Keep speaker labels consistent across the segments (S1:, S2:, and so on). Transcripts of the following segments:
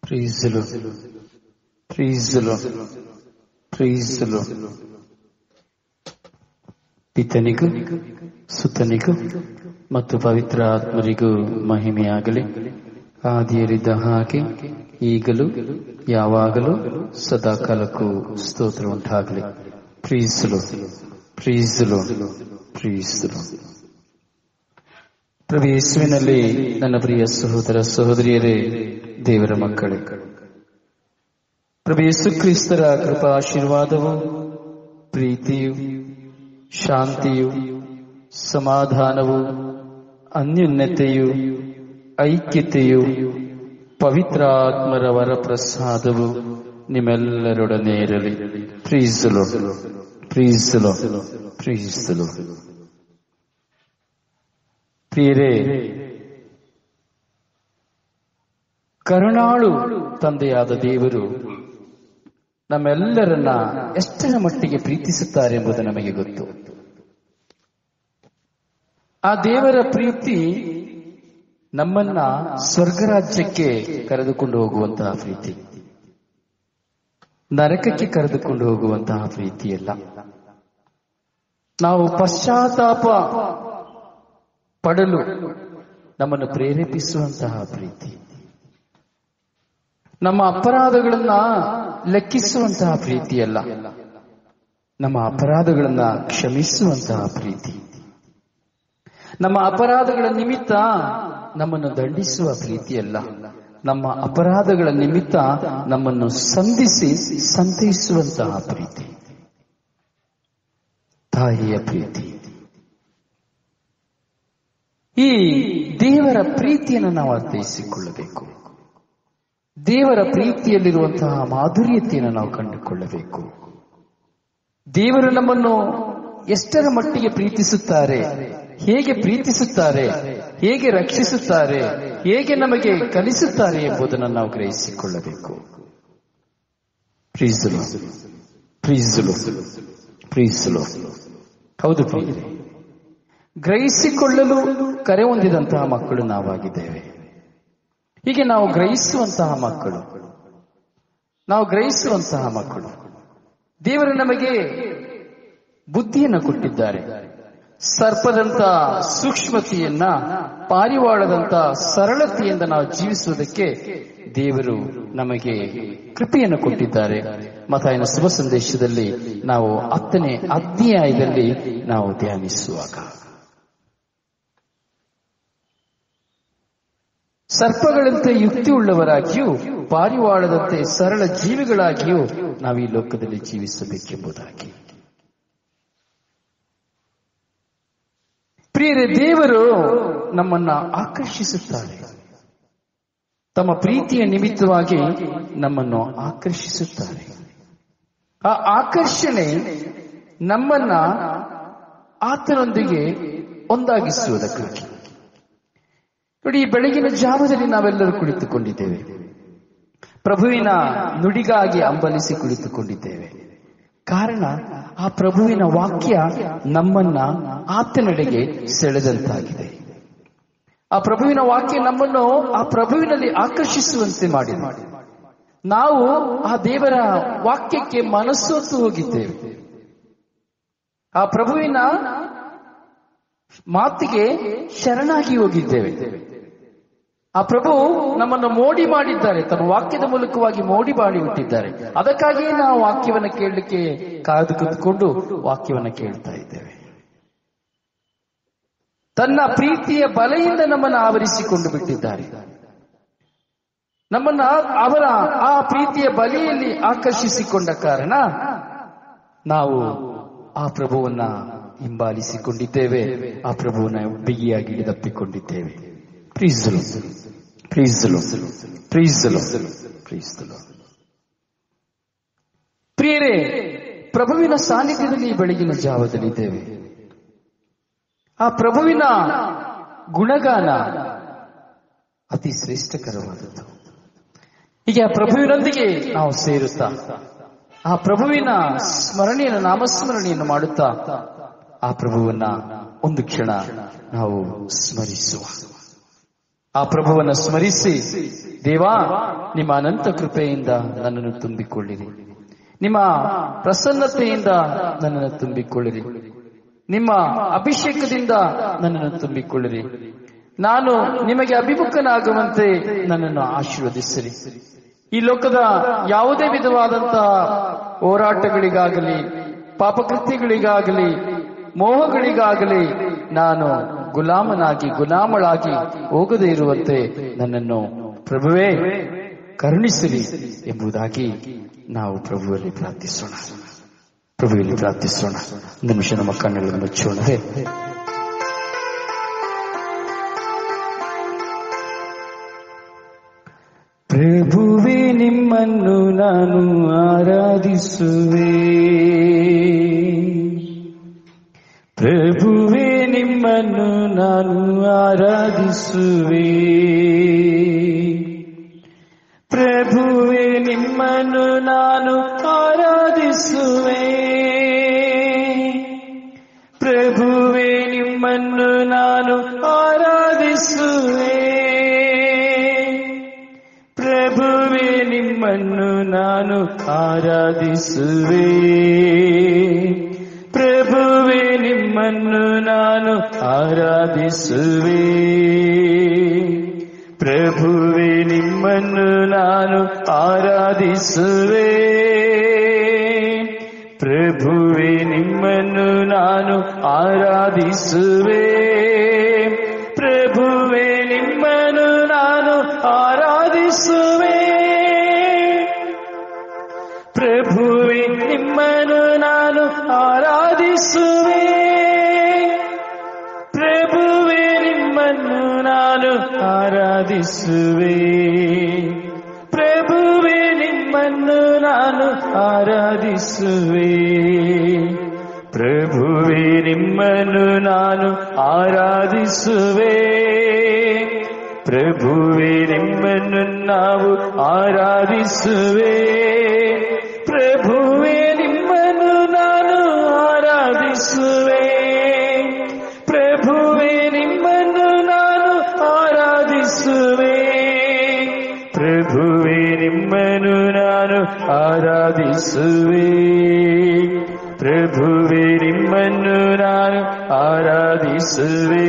S1: Praise the Lord. Praise the Lord. Praise the Lord. ಪಿತನಿಗೂ ಸುತನಿಗೂ ಮತ್ತು ಪವಿತ್ರ ಆತ್ಮರಿಗೂ ಮಹಿಮೆಯಾಗಲಿ ಆದಿಯಲ್ಲಿದ್ದ ಹಾಗೆ ಈಗಲೂ ಯಾವಾಗಲೂ ಸದಾಕಾಲಕ್ಕೂ ಸ್ತೋತ್ರ ಉಂಟಾಗಲಿ ಪ್ರೀಸಲು ಪ್ರೀಸಲು ಪ್ರೀಸಲು ಪ್ರಭು ಯೇಸುವಿನಲ್ಲಿ ನನ್ನ ಪ್ರಿಯ ಸಹೋದರ ಸಹೋದರಿಯರೇ ದೇವರ ಮಕ್ಕಳೇ ಪ್ರಭು ಯೇಸು ಕ್ರಿಸ್ತರ ಕೃಪಾ ಆಶೀರ್ವಾದವು ಪ್ರೀತಿಯು ಶಾಂತಿಯು ಸಮಾಧಾನವು ಅನ್ಯೋನ್ಯತೆಯು ಐಕ್ಯತೆಯು ಪವಿತ್ರಾತ್ಮರ ವರಪ್ರಸಾದವು ನಿಮ್ಮೆಲ್ಲರೊಡನೆ ಇರಲಿ ಪ್ರೀಸಲು ಪ್ರೀಸಲು ಪ್ರೀಸಲು ಪ್ರಿಯರೇ ಕರುಣಾಳು ತಂದೆಯಾದ ದೇವರು ನಮ್ಮೆಲ್ಲರನ್ನ ಎಷ್ಟರ ಮಟ್ಟಿಗೆ ಪ್ರೀತಿಸುತ್ತಾರೆ ಎಂಬುದು ನಮಗೆ ಗೊತ್ತು ಆ ದೇವರ ಪ್ರೀತಿ ನಮ್ಮನ್ನ ಸ್ವರ್ಗರಾಜ್ಯಕ್ಕೆ ಕರೆದುಕೊಂಡು ಹೋಗುವಂತಹ ಪ್ರೀತಿ ನರಕಕ್ಕೆ ಕರೆದುಕೊಂಡು ಹೋಗುವಂತಹ ಪ್ರೀತಿಯಲ್ಲ ನಾವು ಪಶ್ಚಾತ್ತಾಪ ಪಡಲು ನಮ್ಮನ್ನು ಪ್ರೇರೇಪಿಸುವಂತಹ ಪ್ರೀತಿ ನಮ್ಮ ಅಪರಾಧಗಳನ್ನ ಲೆಕ್ಕಿಸುವಂತಹ ಪ್ರೀತಿಯಲ್ಲ ನಮ್ಮ ಅಪರಾಧಗಳನ್ನ ಕ್ಷಮಿಸುವಂತಹ ಪ್ರೀತಿ ನಮ್ಮ ಅಪರಾಧಗಳ ನಿಮಿತ್ತ ನಮ್ಮನ್ನು ದಂಡಿಸುವ ಪ್ರೀತಿಯಲ್ಲ ನಮ್ಮ ಅಪರಾಧಗಳ ನಿಮಿತ್ತ ನಮ್ಮನ್ನು ಸಂಧಿಸಿ ಸಂತೈಸುವಂತಹ ಪ್ರೀತಿ ತಾಯಿಯ ಪ್ರೀತಿ ಈ ದೇವರ ಪ್ರೀತಿಯನ್ನು ನಾವು ಅರ್ಥೈಸಿಕೊಳ್ಳಬೇಕು ದೇವರ ಪ್ರೀತಿಯಲ್ಲಿರುವಂತಹ ಮಾಧುರ್ಯತೆಯನ್ನು ನಾವು ಕಂಡುಕೊಳ್ಳಬೇಕು ದೇವರು ನಮ್ಮನ್ನು ಎಷ್ಟರ ಮಟ್ಟಿಗೆ ಪ್ರೀತಿಸುತ್ತಾರೆ ಹೇಗೆ ಪ್ರೀತಿಸುತ್ತಾರೆ ಹೇಗೆ ರಕ್ಷಿಸುತ್ತಾರೆ ಹೇಗೆ ನಮಗೆ ಕಲಿಸುತ್ತಾರೆ ಎಂಬುದನ್ನು ನಾವು ಗ್ರಹಿಸಿಕೊಳ್ಳಬೇಕು ಪ್ರೀಸಲು ಪ್ರೀಸಲು ಪ್ರೀಸಲು ಹೌದು ಪ್ರಿಯರೇ ಗ್ರಹಿಸಿಕೊಳ್ಳಲು ಕರೆ ಹೊಂದಿದಂತಹ ಮಕ್ಕಳು ನಾವಾಗಿದ್ದೇವೆ ಹೀಗೆ ನಾವು ಗ್ರಹಿಸುವಂತಹ ಮಕ್ಕಳು ನಾವು ಗ್ರಹಿಸುವಂತಹ ಮಕ್ಕಳು ದೇವರು ನಮಗೆ ಬುದ್ಧಿಯನ್ನು ಕೊಟ್ಟಿದ್ದಾರೆ ಸರ್ಪದಂತ ಸೂಕ್ಷ್ಮತೆಯನ್ನ ಪಾರಿವಾಳದಂತ ಸರಳತೆಯಿಂದ ನಾವು ಜೀವಿಸುವುದಕ್ಕೆ ದೇವರು ನಮಗೆ ಕೃಪೆಯನ್ನು ಕೊಟ್ಟಿದ್ದಾರೆ ಮತಾಯನ ಶುಭ ಸಂದೇಶದಲ್ಲಿ ನಾವು ಹತ್ತನೇ ಅಧ್ಯಾಯದಲ್ಲಿ ನಾವು ಧ್ಯಾನಿಸುವಾಗ ಸರ್ಪಗಳಂತೆ ಯುಕ್ತಿಯುಳ್ಳವರಾಗಿಯೂ ಪಾರಿವಾಳದಂತೆ ಸರಳ ಜೀವಿಗಳಾಗಿಯೂ ನಾವು ಈ ಲೋಕದಲ್ಲಿ ಜೀವಿಸಬೇಕೆಂಬುದಾಗಿ ಪ್ರಿಯರೇ ದೇವರು ನಮ್ಮನ್ನ ಆಕರ್ಷಿಸುತ್ತಾರೆ ತಮ್ಮ ಪ್ರೀತಿಯ ನಿಮಿತ್ತವಾಗಿ ನಮ್ಮನ್ನು ಆಕರ್ಷಿಸುತ್ತಾರೆ ಆ ಆಕರ್ಷಣೆ ನಮ್ಮನ್ನ ಆತನೊಂದಿಗೆ ಒಂದಾಗಿಸುವುದಕ್ಕಾಗಿ ನೋಡಿ ಈ ಬೆಳಗಿನ ಜಾವದಲ್ಲಿ ನಾವೆಲ್ಲರೂ ಕುಳಿತುಕೊಂಡಿದ್ದೇವೆ ಪ್ರಭುವಿನ ನುಡಿಗಾಗಿ ಅಂಬಲಿಸಿ ಕುಳಿತುಕೊಂಡಿದ್ದೇವೆ ಕಾರಣ ಆ ಪ್ರಭುವಿನ ವಾಕ್ಯ ನಮ್ಮನ್ನ ಆತನೆಡೆಗೆ ಸೆಳೆದಂತಾಗಿದೆ ಆ ಪ್ರಭುವಿನ ವಾಕ್ಯ ನಮ್ಮನ್ನು ಆ ಪ್ರಭುವಿನಲ್ಲಿ ಆಕರ್ಷಿಸುವಂತೆ ಮಾಡಿದೆ ನಾವು ಆ ದೇವರ ವಾಕ್ಯಕ್ಕೆ ಮನಸ್ಸೊತ್ತು ಹೋಗಿದ್ದೇವೆ ಆ ಪ್ರಭುವಿನ ಮಾತಿಗೆ ಶರಣಾಗಿ ಹೋಗಿದ್ದೇವೆ ಆ ಪ್ರಭು ನಮ್ಮನ್ನು ಮೋಡಿ ಮಾಡಿದ್ದಾರೆ ತಮ್ಮ ವಾಕ್ಯದ ಮೂಲಕವಾಗಿ ಮೋಡಿ ಮಾಡಿ ಬಿಟ್ಟಿದ್ದಾರೆ ಅದಕ್ಕಾಗಿಯೇ ನಾವು ವಾಕ್ಯವನ್ನು ಕೇಳಲಿಕ್ಕೆ ಕಾದು ಕುತ್ಕೊಂಡು ವಾಕ್ಯವನ್ನು ಕೇಳ್ತಾ ಇದ್ದೇವೆ ತನ್ನ ಪ್ರೀತಿಯ ಬಲೆಯಿಂದ ನಮ್ಮನ್ನು ಆವರಿಸಿಕೊಂಡು ಬಿಟ್ಟಿದ್ದಾರೆ ನಮ್ಮನ್ನ ಅವರ ಆ ಪ್ರೀತಿಯ ಬಲೆಯಲ್ಲಿ ಆಕರ್ಷಿಸಿಕೊಂಡ ಕಾರಣ ನಾವು ಆ ಪ್ರಭುವನ್ನ ಹಿಂಬಾಲಿಸಿಕೊಂಡಿದ್ದೇವೆ ಆ ಪ್ರಭುವನ್ನ ಬಿಗಿಯಾಗಿ ಹಿಡಿದಪ್ಪಿಕೊಂಡಿದ್ದೇವೆ ಪ್ರೀಸಲು ಪ್ರೀಸಲು ಪ್ರೀಸಲು ಪ್ರೀಸಲು ಪ್ರಿಯರೇ ಪ್ರಭುವಿನ ಸಾನ್ನಿಧ್ಯದಲ್ಲಿ ಬೆಳಗಿನ ಜಾವದಲ್ಲಿದ್ದೇವೆ ಆ ಪ್ರಭುವಿನ ಗುಣಗಾನ ಅತಿ ಶ್ರೇಷ್ಠಕರವಾದದ್ದು ಹೀಗೆ ಆ ಪ್ರಭುವಿನೊಂದಿಗೆ ನಾವು ಸೇರುತ್ತಾ ಆ ಪ್ರಭುವಿನ ಸ್ಮರಣೆಯನ್ನು ನಾಮಸ್ಮರಣೆಯನ್ನು ಮಾಡುತ್ತಾ ಆ ಪ್ರಭುವನ್ನ ಒಂದು ಕ್ಷಣ ನಾವು ಸ್ಮರಿಸುವ ಆ ಪ್ರಭುವನ್ನ ಸ್ಮರಿಸಿ ದೇವಾ ನಿಮ್ಮ ಅನಂತ ಕೃಪೆಯಿಂದ ನನ್ನನ್ನು ತುಂಬಿಕೊಳ್ಳಿರಿ ನಿಮ್ಮ ಪ್ರಸನ್ನತೆಯಿಂದ ನನ್ನನ್ನು ತುಂಬಿಕೊಳ್ಳಿರಿ ನಿಮ್ಮ ಅಭಿಷೇಕದಿಂದ ನನ್ನನ್ನು ತುಂಬಿಕೊಳ್ಳಿರಿ ನಾನು ನಿಮಗೆ ಅಭಿಮುಖನಾಗುವಂತೆ ನನ್ನನ್ನು ಆಶೀರ್ವದಿಸಿರಿ ಈ ಲೋಕದ ಯಾವುದೇ ವಿಧವಾದಂತಹ ಹೋರಾಟಗಳಿಗಾಗಲಿ ಪಾಪಕೃತ್ಯಗಳಿಗಾಗಲಿ ಮೋಹಗಳಿಗಾಗಲಿ ನಾನು ಗುಲಾಮನಾಗಿ ಗುಲಾಮಳಾಗಿ ಹೋಗದೇ ಇರುವಂತೆ ನನ್ನನ್ನು ಪ್ರಭುವೇ ಕರುಣಿಸಿರಿ ಎಂಬುದಾಗಿ ನಾವು ಪ್ರಭುವಲ್ಲಿ ಪ್ರಾರ್ಥಿಸೋಣ ಪ್ರಭುವಿನಲ್ಲಿ ಪ್ರಾರ್ಥಿಸೋಣ ಒಂದು ನಿಮಿಷ ನಮ್ಮ ಕಣ್ಣುಗಳನ್ನು ಮುಚ್ಚೋಣವೇ ಪ್ರಭುವೇ ನಿಮ್ಮನ್ನು ನಾನು ಆರಾಧಿಸುವೆ ಪ್ರಭುವೇ ನಿಮ್ಮನ್ನು ನಾನು ಆರಾಧಿಸುವೆ ಪ್ರಭುವೇ ನಿಮ್ಮನ್ನು ನಾನು ಆರಾಧಿಸುವೆ ಪ್ರಭುವೇ ನಿಮ್ಮನ್ನು ನಾನು ಆರಾಧಿಸುವೆ ಪ್ರಭುವೇ ನಿಮ್ಮನ್ನು ನಾನು ಆರಾಧಿಸುವೆ ಪ್ರಭುವೇ ನಿಮ್ಮನ್ನು ನಾನು ಆರಾಧಿಸುವೆ ಪ್ರಭುವೇ ನಿಮ್ಮನ್ನು ನಾನು ಆರಾಧಿಸುವೆ ಪ್ರಭುವೇ ನಿಮ್ಮನ್ನು ನಾನು ಆರಾಧಿಸುವೆ ಪ್ರಭುವೇ ನಿಮ್ಮನ್ನು ನಾನು ಆರಾಧಿಸುವೆ ಪ್ರಭುವೇ ನಿಮ್ಮನ್ನು ನಾನು ಆರಾಧಿಸುವೆ ಪ್ರಭುವೇ ನಿಮ್ಮನ್ನು ನಾನು ಆರಾಧಿಸುವೆ ಪ್ರಭುವೇ ನಿಮ್ಮನ್ನು ನಾನು ಆರಾಧಿಸುವೆ ಪ್ರಭುವೇ ನಿಮ್ಮನ್ನು ನಾನು ಆರಾಧಿಸುವೆ ಪ್ರಭುವೇ ನಿಮ್ಮನ್ನು ನಾವು ಆರಾಧಿಸುವೆ ಪ್ರಭುವೇ ನಿಮ್ಮನ್ನು ನಾನು ಆರಾಧಿಸುವೆ ಪ್ರಭುವೇ ನಿಮ್ಮನ್ನು ನಾನು ಆರಾಧಿಸುವೆ ಪ್ರಭುವೇ ನಿಮ್ಮನ್ನು ನಾನು ಆರಾಧಿಸುವೆ ಪ್ರಭುವೇ ನಿಮ್ಮನ್ನು ನಾನು ಆರಾಧಿಸುವೆ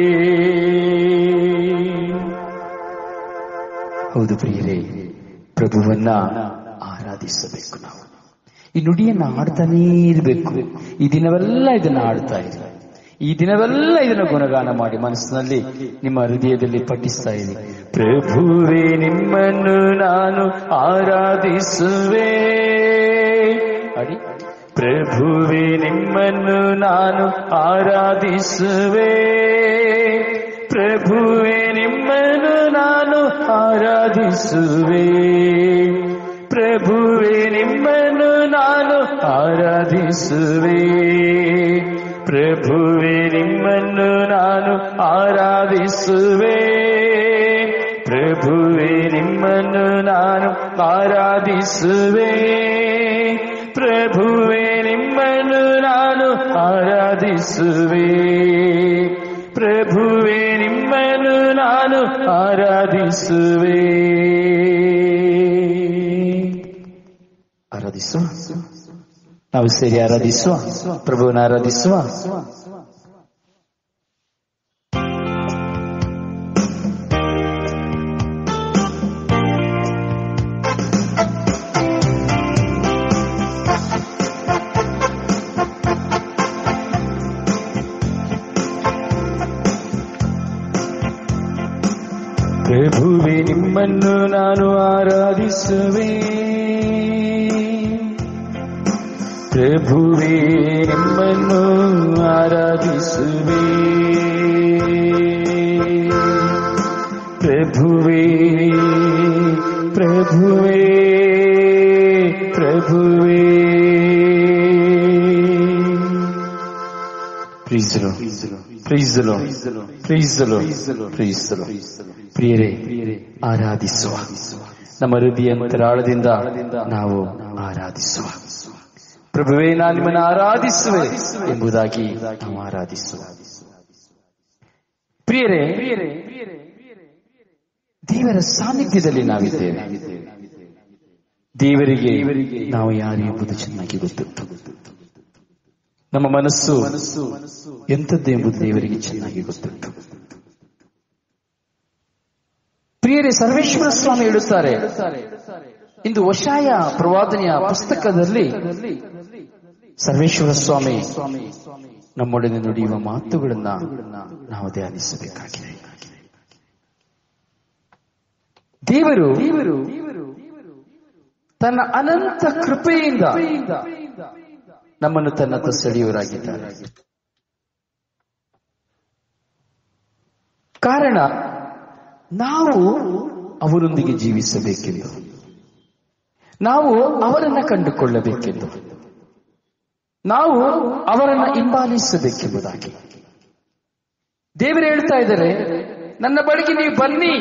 S1: ಹೌದು ಪ್ರಿಯರೇ ಪ್ರಭುವನ್ನ ಆರಾಧಿಸಬೇಕು ನಾವು ಈ ನುಡಿಯನ್ನ ಆಡ್ತಾನೇ ಇರಬೇಕು ಈ ದಿನವೆಲ್ಲ ಇದನ್ನ ಆಡ್ತಾ ಇರಿ ಈ ದಿನವೆಲ್ಲ ಇದನ್ನ ಗುಣಗಾನ ಮಾಡಿ ಮನಸ್ಸಿನಲ್ಲಿ ನಿಮ್ಮ ಹೃದಯದಲ್ಲಿ ಪಠಿಸ್ತಾ ಇರಿ ಪ್ರಭುವೇ ನಿಮ್ಮನ್ನು ನಾನು ಆರಾಧಿಸುವೆ ಅಡಿ ಪ್ರಭುವೇ ನಿಮ್ಮನ್ನು ನಾನು ಆರಾಧಿಸುವೆ ಪ್ರಭುವೇ ನಿಮ್ಮನ್ನು ನಾನು ಆರಾಧಿಸುವೆ ಪ್ರಭುವೇ ನಿಮ್ಮನ್ನು ನಾನು ಆರಾಧಿಸುವೆ ಪ್ರಭುವೇ ನಿಮ್ಮನ್ನು ನಾನು ಆರಾಧಿಸುವೆ ಪ್ರಭುವೇ ನಿಮ್ಮನ್ನು ನಾನು ಆರಾಧಿಸುವೆ ಪ್ರಭುವೇ ನಿಮ್ಮನ್ನು ನಾನು ಆರಾಧಿಸುವೆ ಪ್ರಭುವೇ ನಿಮ್ಮನ್ನು ನಾನು ಆರಾಧಿಸುವೆ ಆರಾಧಿಸುವ ನಾವು ಸೇರಿ ಆರಾಧಿಸುವ ಪ್ರಭುವನ ಆರಾಧಿಸುವ ಪ್ರಭುವೆ ನಿಮ್ಮನ್ನು ನಾನು ಆರಾಧಿಸುವೆ ಪ್ರಭುವೇ ನಿಮ್ಮನ್ನು ಆರಾಧಿಸುವೆ ಪ್ರಭುವೇ ಪ್ರಭುವೇ ಪ್ರಭುವೇ ಪ್ರೀಸಲು ಪ್ರೀಸಲು ಪ್ರೀಸಲು ಪ್ರೀಸಲು ಪ್ರಿಯರೇ ಆರಾಧಿಸುವ ನಮ್ಮ ಹೃದಯ ಅಂತರಾಳದಿಂದ ನಾವು ಆರಾಧಿಸುವ ಪ್ರಭುವೇ ನಾನು ನಿಮ್ಮನ್ನು ಆರಾಧಿಸುವೆ ಎಂಬುದಾಗಿ ನಾವು ಆರಾಧಿಸುವ ಪ್ರಿಯರೇ ದೇವರ ಸಾನ್ನಿಧ್ಯದಲ್ಲಿ ನಾವಿದ್ದೇವೆ ದೇವರಿಗೆ ನಾವು ಯಾರು ಎಂಬುದು ಚೆನ್ನಾಗಿ ಗೊತ್ತಿತ್ತು ನಮ್ಮ ಮನಸ್ಸು ಎಂಥದ್ದು ಎಂಬುದು ದೇವರಿಗೆ ಚೆನ್ನಾಗಿ ಗೊತ್ತಿತ್ತು ಪ್ರಿಯರೇ ಸರ್ವೇಶ್ವರ ಸ್ವಾಮಿ ಹೇಳುತ್ತಾರೆ ಇಂದು ವಶಾಯ ಪ್ರವಾದನೆಯ ಪುಸ್ತಕದಲ್ಲಿ ಸರ್ವೇಶ್ವರ ಸ್ವಾಮಿ ನಮ್ಮೊಡನೆ ನುಡಿಯುವ ಮಾತುಗಳನ್ನ ನಾವು ಧ್ಯಾನಿಸಬೇಕಾಗಿದೆ ದೇವರು ತನ್ನ ಅನಂತ ಕೃಪೆಯಿಂದ ನಮ್ಮನ್ನು ತನ್ನತ್ತ ಸೆಳೆಯುವರಾಗಿದ್ದಾರೆ ಕಾರಣ ನಾವು ಅವರೊಂದಿಗೆ ಜೀವಿಸಬೇಕೆಂದು ನಾವು ಅವರನ್ನ ಕಂಡುಕೊಳ್ಳಬೇಕೆಂದು ನಾವು ಅವರನ್ನ ಹಿಂಬಾಲಿಸಬೇಕೆಂಬುದಾಗಿ ದೇವರು ಹೇಳ್ತಾ ಇದ್ದಾರೆ ನನ್ನ ಬಳಿಗೆ ನೀವು ಬನ್ನಿ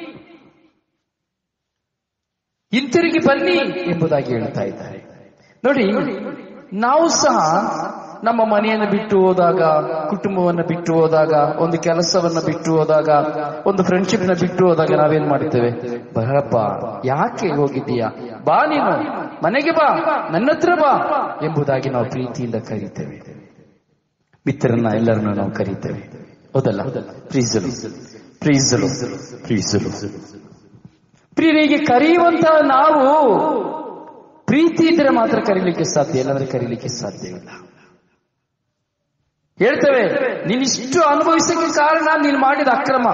S1: ಹಿಂತಿರುಗಿ ಬನ್ನಿ ಎಂಬುದಾಗಿ ಹೇಳ್ತಾ ಇದ್ದಾರೆ ನೋಡಿ ನಾವು ಸಹ ನಮ್ಮ ಮನೆಯನ್ನು ಬಿಟ್ಟು ಹೋದಾಗ ಕುಟುಂಬವನ್ನು ಬಿಟ್ಟು ಹೋದಾಗ ಒಂದು ಕೆಲಸವನ್ನ ಬಿಟ್ಟು ಹೋದಾಗ ಒಂದು ಫ್ರೆಂಡ್ಶಿಪ್ ನ ಬಿಟ್ಟು ಹೋದಾಗ ನಾವೇನ್ ಮಾಡ್ತೇವೆ ಬರಪ್ಪ ಯಾಕೆ ಹೋಗಿದ್ದೀಯಾ ಬಾ ನೀನು ಮನೆಗೆ ಬಾ ನನ್ನ ಹತ್ರ ಬಾ ಎಂಬುದಾಗಿ ನಾವು ಪ್ರೀತಿಯಿಂದ ಕರೀತೇವೆ ಮಿತ್ರರನ್ನ ಎಲ್ಲರನ್ನು ನಾವು ಕರೀತೇವೆ ಹೌದಲ್ಲ ಪ್ರೀಸಲು ಪ್ರೀಸಲು ಪ್ರೀಸಲು ಪ್ರಿಯರಿಗೆ ಕರೆಯುವಂತಹ ನಾವು ಪ್ರೀತಿ ಇದ್ರೆ ಮಾತ್ರ ಕರೀಲಿಕ್ಕೆ ಸಾಧ್ಯ ಇಲ್ಲಂದ್ರೆ ಕರೀಲಿಕ್ಕೆ ಸಾಧ್ಯವಿಲ್ಲ ಹೇಳ್ತೇವೆ ನೀನ್ ಇಷ್ಟು ಅನುಭವಿಸಕ್ಕೆ ಕಾರಣ ನೀನು ಮಾಡಿದ ಅಕ್ರಮ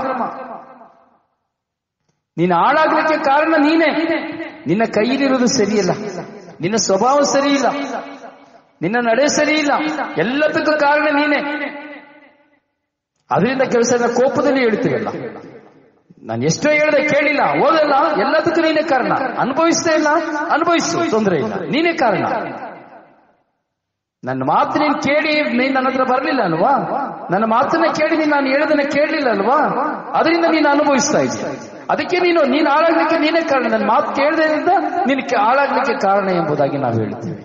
S1: ನೀನು ಹಾಳಾಗ್ಲಿಕ್ಕೆ ಕಾರಣ ನೀನೇ ನಿನ್ನ ಕೈಯಲ್ಲಿರುವುದು ಸರಿಯಲ್ಲ ನಿನ್ನ ಸ್ವಭಾವ ಸರಿ ಇಲ್ಲ ನಿನ್ನ ನಡೆ ಸರಿ ಇಲ್ಲ ಎಲ್ಲದಕ್ಕೂ ಕಾರಣ ನೀನೇ ಅದರಿಂದ ಕೆಲಸ ಕೋಪದಲ್ಲಿ ಹೇಳ್ತೀವಲ್ಲ ನಾನು ಎಷ್ಟೋ ಹೇಳಿದೆ ಕೇಳಿಲ್ಲ ಓದಲ್ಲ ಎಲ್ಲದಕ್ಕೂ ನೀನೇ ಕಾರಣ ಅನುಭವಿಸ್ತಾ ಇಲ್ಲ ಅನುಭವಿಸು ತೊಂದರೆ ಇಲ್ಲ ನೀನೇ ಕಾರಣ ನನ್ನ ಮಾತು ನೀನ್ ಕೇಳಿ ನೀನ್ ನನ್ನ ಹತ್ರ ಬರಲಿಲ್ಲ ಅಲ್ವಾ ನನ್ನ ಮಾತನ್ನ ಕೇಳಿ ನೀನ್ ನಾನು ಹೇಳೋದನ್ನ ಕೇಳಲಿಲ್ಲ ಅಲ್ವಾ ಅದರಿಂದ ನೀನು ಅನುಭವಿಸ್ತಾ ಇದೆಯಾ ಅದಕ್ಕೆ ನೀನು ನೀನು ಹಾಳಾಗ್ಲಿಕ್ಕೆ ನೀನೇ ಕಾರಣ ನನ್ನ ಮಾತು ಕೇಳದ್ರಿಂದ ನೀನು ಹಾಳಾಗ್ಲಿಕ್ಕೆ ಕಾರಣ ಎಂಬುದಾಗಿ ನಾವು ಹೇಳ್ತೇವೆ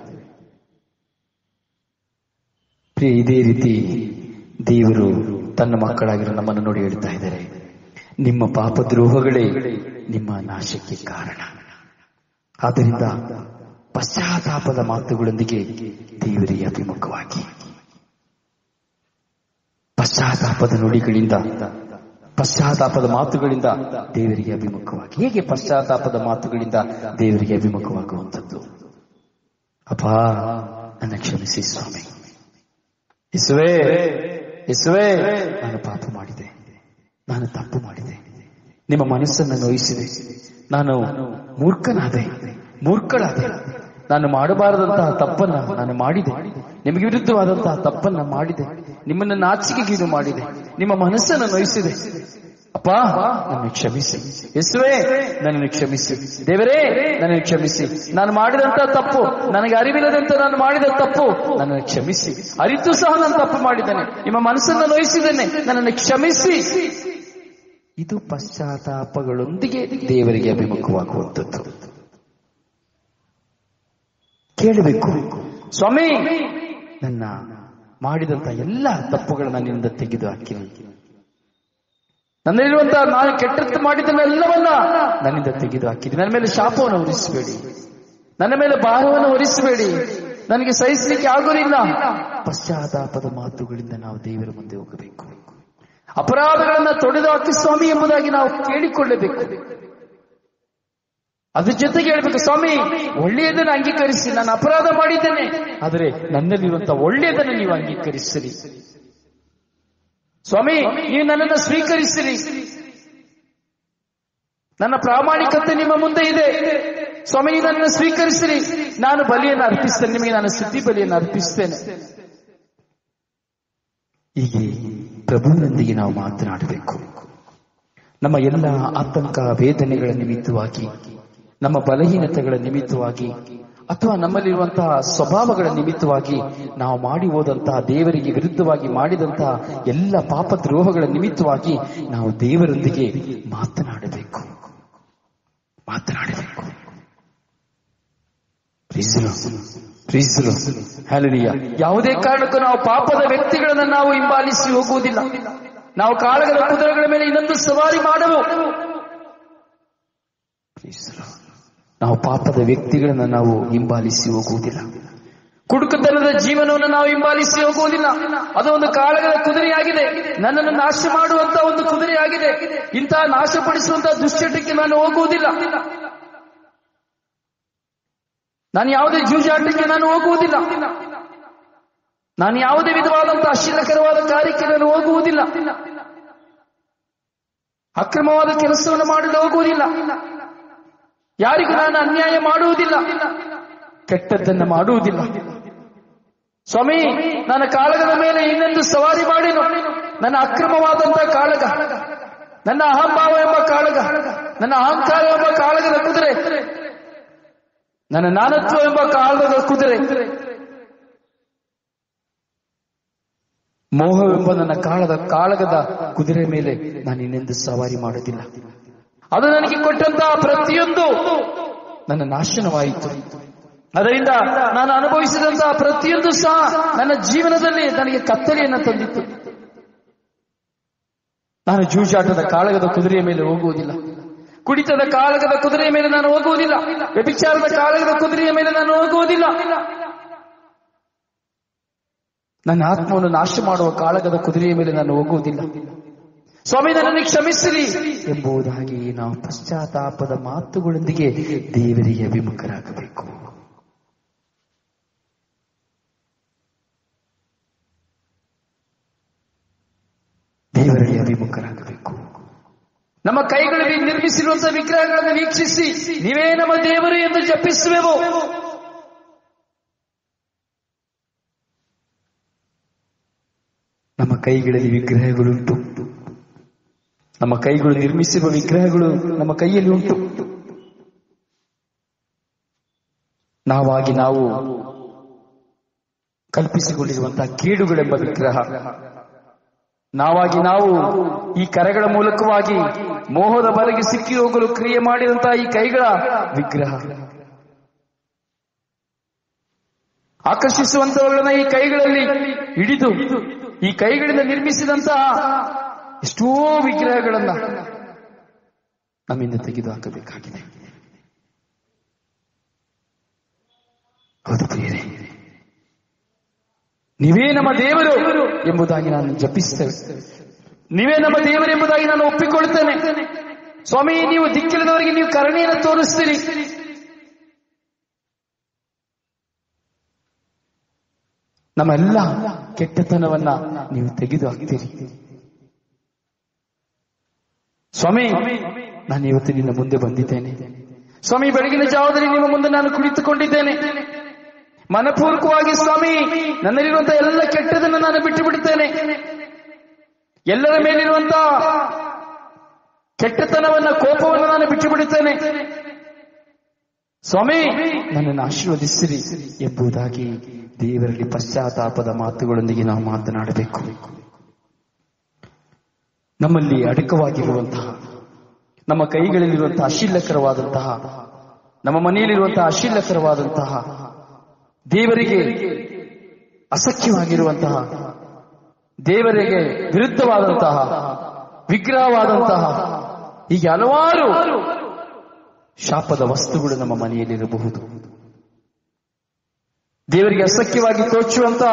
S1: ಪ್ರಿಯ ಇದೇ ರೀತಿ ದೇವರು ತನ್ನ ಮಕ್ಕಳಾಗಿರೋ ನಮ್ಮನ್ನು ನೋಡಿ ಹೇಳ್ತಾ ಇದ್ದಾರೆ ನಿಮ್ಮ ಪಾಪದ್ರೋಹಗಳೇ ನಿಮ್ಮ ನಾಶಕ್ಕೆ ಕಾರಣ ಆದ್ದರಿಂದ ಪಶ್ಚಾತ್ತಾಪದ ಮಾತುಗಳೊಂದಿಗೆ ದೇವರಿಗೆ ಅಭಿಮುಖವಾಗಿ ಪಶ್ಚಾತ್ತಾಪದ ನುಡಿಗಳಿಂದ ಪಶ್ಚಾತ್ತಾಪದ ಮಾತುಗಳಿಂದ ದೇವರಿಗೆ ಅಭಿಮುಖವಾಗಿ ಹೇಗೆ ಪಶ್ಚಾತ್ತಾಪದ ಮಾತುಗಳಿಂದ ದೇವರಿಗೆ ಅಭಿಮುಖವಾಗುವಂಥದ್ದು ಅಪ್ಪ ನನ್ನ ಕ್ಷಮಿಸಿ ಸ್ವಾಮಿ ಇಸುವೆ ಇಸುವೆ ನಾನು ಪಾಪ ಮಾಡಿದೆ ನಾನು ತಪ್ಪು ಮಾಡಿದೆ ನಿಮ್ಮ ಮನಸ್ಸನ್ನು ನೋಯಿಸಿದೆ ನಾನು ಮೂರ್ಖನಾದೆ ಮೂರ್ಖಳಾದೆ ನಾನು ಮಾಡಬಾರದಂತಹ ತಪ್ಪನ್ನ ನಾನು ಮಾಡಿದೆ ನಿಮಗೆ ವಿರುದ್ಧವಾದಂತಹ ತಪ್ಪನ್ನ ಮಾಡಿದೆ ನಿಮ್ಮನ್ನ ನಾಚಿಕೆಗೀಡು ಮಾಡಿದೆ ನಿಮ್ಮ ಮನಸ್ಸನ್ನು ನೋಯಿಸಿದೆ ಅಪ್ಪ ನನ್ನ ಕ್ಷಮಿಸಿ ಯೇಸುವೆ ನನ್ನನ್ನು ಕ್ಷಮಿಸಿ ದೇವರೇ ನನ್ನನ್ನು ಕ್ಷಮಿಸಿ ನಾನು ಮಾಡಿದಂತ ತಪ್ಪು ನನಗೆ ಅರಿವಿಲ್ಲದಂತ ನಾನು ಮಾಡಿದ ತಪ್ಪು ನನ್ನನ್ನು ಕ್ಷಮಿಸಿ ಅರಿತು ಸಹ ನಾನು ತಪ್ಪು ಮಾಡಿದ್ದೇನೆ ನಿಮ್ಮ ಮನಸ್ಸನ್ನು ನೋಯಿಸಿದ್ದೇನೆ ನನ್ನನ್ನು ಕ್ಷಮಿಸಿ ಇದು ಪಶ್ಚಾತ್ತಾಪಗಳೊಂದಿಗೆ ದೇವರಿಗೆ ಅಭಿಮುಖವಾಗುವಂಥದ್ದು ಕೇಳಬೇಕು ಸ್ವಾಮಿ ನನ್ನ ಮಾಡಿದಂತ ಎಲ್ಲ ತಪ್ಪುಗಳನ್ನ ನಿನ್ನಿಂದ ತೆಗೆದು ಹಾಕಿನಿ ನನ್ನಲ್ಲಿರುವಂತಹ ನಾನು ಕೆಟ್ಟದ್ದು ಮಾಡಿದ್ದನ್ನೆಲ್ಲವನ್ನ ನನ್ನಿಂದ ತೆಗೆದು ಹಾಕಿದೆ ನನ್ನ ಮೇಲೆ ಶಾಪವನ್ನು ಹೊರಿಸಬೇಡಿ ನನ್ನ ಮೇಲೆ ಭಾರವನ್ನು ಹೊರಿಸಬೇಡಿ ನನಗೆ ಸಹಿಸಲಿಕ್ಕೆ ಆಗೋದಿಲ್ಲ ಪಶ್ಚಾತ್ತಾಪದ ಮಾತುಗಳಿಂದ ನಾವು ದೇವರ ಮುಂದೆ ಹೋಗಬೇಕು ಅಪರಾಧಗಳನ್ನ ತೊಡೆದು ಹಾಕಿ ಸ್ವಾಮಿ ಎಂಬುದಾಗಿ ನಾವು ಕೇಳಿಕೊಳ್ಳಬೇಕು ಅದ್ರ ಜೊತೆಗೆ ಹೇಳ್ಬೇಕು ಸ್ವಾಮಿ ಒಳ್ಳೆಯದನ್ನು ಅಂಗೀಕರಿಸಿ ನಾನು ಅಪರಾಧ ಮಾಡಿದ್ದೇನೆ ಆದರೆ ನನ್ನಲ್ಲಿರುವಂತಹ ಒಳ್ಳೆಯದನ್ನು ನೀವು ಅಂಗೀಕರಿಸಿರಿ ಸ್ವಾಮಿ ನೀವು ನನ್ನನ್ನು ಸ್ವೀಕರಿಸಿರಿ ನನ್ನ ಪ್ರಾಮಾಣಿಕತೆ ನಿಮ್ಮ ಮುಂದೆ ಇದೆ ಸ್ವಾಮಿ ನೀವು ನನ್ನನ್ನು ಸ್ವೀಕರಿಸಿರಿ ನಾನು ಬಲಿಯನ್ನು ಅರ್ಪಿಸ್ತೇನೆ ನಿಮಗೆ ನಾನು ಸ್ಥಿತಿ ಬಲಿಯನ್ನು ಅರ್ಪಿಸ್ತೇನೆ ಹೀಗೆ ಪ್ರಭುವಿನೊಂದಿಗೆ ನಾವು ಮಾತನಾಡಬೇಕು ನಮ್ಮ ಎಲ್ಲ ಆತಂಕ ವೇದನೆಗಳ ನಿಮಿತ್ತವಾಗಿ ನಮ್ಮ ಬಲಹೀನತೆಗಳ ನಿಮಿತ್ತವಾಗಿ ಅಥವಾ ನಮ್ಮಲ್ಲಿರುವಂತಹ ಸ್ವಭಾವಗಳ ನಿಮಿತ್ತವಾಗಿ ನಾವು ಮಾಡಿ ಹೋದಂತಹ ದೇವರಿಗೆ ವಿರುದ್ಧವಾಗಿ ಮಾಡಿದಂತಹ ಎಲ್ಲ ಪಾಪದ್ರೋಹಗಳ ನಿಮಿತ್ತವಾಗಿ ನಾವು ದೇವರೊಂದಿಗೆ ಮಾತನಾಡಬೇಕು ಮಾತನಾಡಬೇಕು ಪ್ರೀಸಲು ಪ್ರೀಸಲು ಹ್ಯಾಲಲಿಯ ಯಾವುದೇ ಕಾರಣಕ್ಕೂ ನಾವು ಪಾಪದ ವ್ಯಕ್ತಿಗಳನ್ನ ನಾವು ಹಿಂಬಾಲಿಸಿ ಹೋಗುವುದಿಲ್ಲ ನಾವು ಕಾಳಗದ ಕುದುರೆಗಳ ಮೇಲೆ ಇನ್ನೊಂದು ಸವಾರಿ ಮಾಡವು ಸ್ತೋತ್ರ. ನಾವು ಪಾಪದ ವ್ಯಕ್ತಿಗಳನ್ನ ನಾವು ಹಿಂಬಾಲಿಸಿ ಹೋಗುವುದಿಲ್ಲ ಕುಡುಕತನದ ಜೀವನವನ್ನು ನಾವು ಹಿಂಬಾಲಿಸಿ ಹೋಗುವುದಿಲ್ಲ ಅದು ಒಂದು ಕಾಳಗದ ಕುದುರೆಯಾಗಿದೆ ನನ್ನನ್ನು ನಾಶ ಮಾಡುವಂತ ಒಂದು ಕುದುರೆಯಾಗಿದೆ ಇಂತಹ ನಾಶಪಡಿಸುವಂತಹ ದುಶ್ಚಟಕ್ಕೆ ನಾನು ಹೋಗುವುದಿಲ್ಲ ನಾನು ಯಾವುದೇ ಜೂಜಾಟಕ್ಕೆ ನಾನು ಹೋಗುವುದಿಲ್ಲ ನಾನು ಯಾವುದೇ ವಿಧವಾದಂತಹ ಅಶೀಲಕರವಾದ ಕಾರ್ಯಕ್ಕೆ ನಾನು ಹೋಗುವುದಿಲ್ಲ ಅಕ್ರಮವಾದ ಕೆಲಸವನ್ನು ಮಾಡಲು ಹೋಗುವುದಿಲ್ಲ ಯಾರಿಗೂ ನಾನು ಅನ್ಯಾಯ ಮಾಡುವುದಿಲ್ಲ ಕೆಟ್ಟದ್ದನ್ನು ಮಾಡುವುದಿಲ್ಲ ಸ್ವಾಮಿ ನನ್ನ ಕಾಳಗದ ಮೇಲೆ ಇನ್ನೊಂದು ಸವಾರಿ ಮಾಡಿನು ನನ್ನ ಅಕ್ರಮವಾದಂತಹ ಕಾಳಗ ನನ್ನ ಅಹಂಭಾವ ಎಂಬ ಕಾಳಗ ನನ್ನ ಅಹಂಕಾರ ಎಂಬ ಕಾಳಗದ ಕುದುರೆ ನನ್ನ ನಾನತ್ವ ಎಂಬ ಕಾಳಗದ ಕುದುರೆ ಮೋಹವೆಂಬ ನನ್ನ ಕಾಳದ ಕಾಳಗದ ಕುದುರೆ ಮೇಲೆ ನಾನು ಇನ್ನೆಂದು ಸವಾರಿ ಮಾಡುವುದಿಲ್ಲ ಅದು ನನಗೆ ಕೊಟ್ಟಂತಹ ಪ್ರತಿಯೊಂದು ನನ್ನ ನಾಶನವಾಯಿತು ಅದರಿಂದ ನಾನು ಅನುಭವಿಸಿದಂತಹ ಪ್ರತಿಯೊಂದು ಸಹ ನನ್ನ ಜೀವನದಲ್ಲಿ ನನಗೆ ಕತ್ತಲೆಯನ್ನು ತಂದಿತ್ತು ನಾನು ಜೂಜಾಟದ ಕಾಳಗದ ಕುದುರೆಯ ಮೇಲೆ ಹೋಗುವುದಿಲ್ಲ ಕುಡಿತದ ಕಾಳಗದ ಕುದುರೆಯ ಮೇಲೆ ನಾನು ಹೋಗುವುದಿಲ್ಲ ವ್ಯಭಿಚಾರದ ಕಾಳಗದ ಕುದುರೆಯ ಮೇಲೆ ನಾನು ಹೋಗುವುದಿಲ್ಲ ನನ್ನ ಆತ್ಮವನ್ನು ನಾಶ ಮಾಡುವ ಕಾಳಗದ ಕುದುರೆಯ ಮೇಲೆ ನಾನು ಹೋಗುವುದಿಲ್ಲ ಸ್ವಾಮಿ ನನ್ನನ್ನು ಕ್ಷಮಿಸಿರಿ ಎಂಬುದಾಗಿ ನಾವು ಪಶ್ಚಾತ್ತಾಪದ ಮಾತುಗಳೊಂದಿಗೆ ದೇವರಿಗೆ ಅಭಿಮುಖರಾಗಬೇಕು ದೇವರಿಗೆ ಅಭಿಮುಖರಾಗಬೇಕು ನಮ್ಮ ಕೈಗಳಲ್ಲಿ ನಿರ್ಮಿಸಿರುವಂತಹ ವಿಗ್ರಹಗಳನ್ನು ವೀಕ್ಷಿಸಿ ನೀವೇ ನಮ್ಮ ದೇವರು ಎಂದು ಜಪಿಸುವೆವು ನಮ್ಮ ಕೈಗಳಲ್ಲಿ ವಿಗ್ರಹಗಳುಂಟು ನಮ್ಮ ಕೈಗಳು ನಿರ್ಮಿಸಿರುವ ವಿಗ್ರಹಗಳು ನಮ್ಮ ಕೈಯಲ್ಲಿ ಉಂಟು ನಾವಾಗಿ ನಾವು ಕಲ್ಪಿಸಿಕೊಂಡಿರುವಂತಹ ಕೇಡುಗಳೆಂಬ ವಿಗ್ರಹ ನಾವಾಗಿ ನಾವು ಈ ಕರೆಗಳ ಮೂಲಕವಾಗಿ ಮೋಹದ ಬಲೆಗೆ ಸಿಕ್ಕಿ ಹೋಗಲು ಕ್ರಿಯೆ ಮಾಡಿದಂತಹ ಈ ಕೈಗಳ ವಿಗ್ರಹ ಆಕರ್ಷಿಸುವಂತವುಗಳನ್ನ ಈ ಕೈಗಳಲ್ಲಿ ಹಿಡಿದು ಈ ಕೈಗಳಿಂದ ನಿರ್ಮಿಸಿದಂತಹ ಎಷ್ಟೋ ವಿಗ್ರಹಗಳನ್ನ ನಮ್ಮಿಂದ ತೆಗೆದು ಹಾಕಬೇಕಾಗಿದೆ ಹೌದು ಪ್ರಿಯರೇ ನೀವೇ ನಮ್ಮ ದೇವರು ಎಂಬುದಾಗಿ ನಾನು ಜಪಿಸ್ತೇವೆ ನೀವೇ ನಮ್ಮ ದೇವರು ಎಂಬುದಾಗಿ ನಾನು ಒಪ್ಪಿಕೊಳ್ಳುತ್ತೇನೆ ಸ್ವಾಮಿ ನೀವು ದಿಕ್ಕಿಲ್ಲದವರಿಗೆ ನೀವು ಕರುಣೆಯನ್ನು ತೋರಿಸ್ತೀರಿ ನಮ್ಮೆಲ್ಲ ಕೆಟ್ಟತನವನ್ನ ನೀವು ತೆಗೆದು ಹಾಕ್ತೀರಿ ಸ್ವಾಮಿ ನಾನು ಇವತ್ತು ನಿನ್ನ ಮುಂದೆ ಬಂದಿದ್ದೇನೆ ಸ್ವಾಮಿ ಬೆಳಗಿನ ಜಾವದಲ್ಲಿ ನಿಮ್ಮ ಮುಂದೆ ನಾನು ಕುಳಿತುಕೊಂಡಿದ್ದೇನೆ ಮನಪೂರ್ವಕವಾಗಿ ಸ್ವಾಮಿ ನನ್ನಲ್ಲಿರುವಂತಹ ಎಲ್ಲ ಕೆಟ್ಟದನ್ನು ನಾನು ಬಿಟ್ಟು ಬಿಡುತ್ತೇನೆ ಎಲ್ಲರ ಮೇಲಿರುವಂತಹ ಕೆಟ್ಟತನವನ್ನ ಕೋಪವನ್ನು ನಾನು ಬಿಟ್ಟು ಬಿಡುತ್ತೇನೆ ಸ್ವಾಮಿ ನನ್ನನ್ನು ಆಶೀರ್ವದಿಸಿರಿ ಎಂಬುದಾಗಿ ದೇವರಲ್ಲಿ ಪಶ್ಚಾತ್ತಾಪದ ಮಾತುಗಳೊಂದಿಗೆ ನಾವು ಮಾತನಾಡಬೇಕು ನಮ್ಮಲ್ಲಿ ಅಡಕವಾಗಿರುವಂತಹ ನಮ್ಮ ಕೈಗಳಲ್ಲಿರುವಂತಹ ಅಶೀಲಕರವಾದಂತಹ ನಮ್ಮ ಮನೆಯಲ್ಲಿರುವಂತಹ ಅಶೀಲಕರವಾದಂತಹ ದೇವರಿಗೆ ಅಸಖ್ಯವಾಗಿರುವಂತಹ ದೇವರಿಗೆ ವಿರುದ್ಧವಾದಂತಹ ವಿಗ್ರಹವಾದಂತಹ ಹೀಗೆ ಹಲವಾರು ಶಾಪದ ವಸ್ತುಗಳು ನಮ್ಮ ಮನೆಯಲ್ಲಿರಬಹುದು ದೇವರಿಗೆ ಅಸಖ್ಯವಾಗಿ ತೋಚುವಂತಹ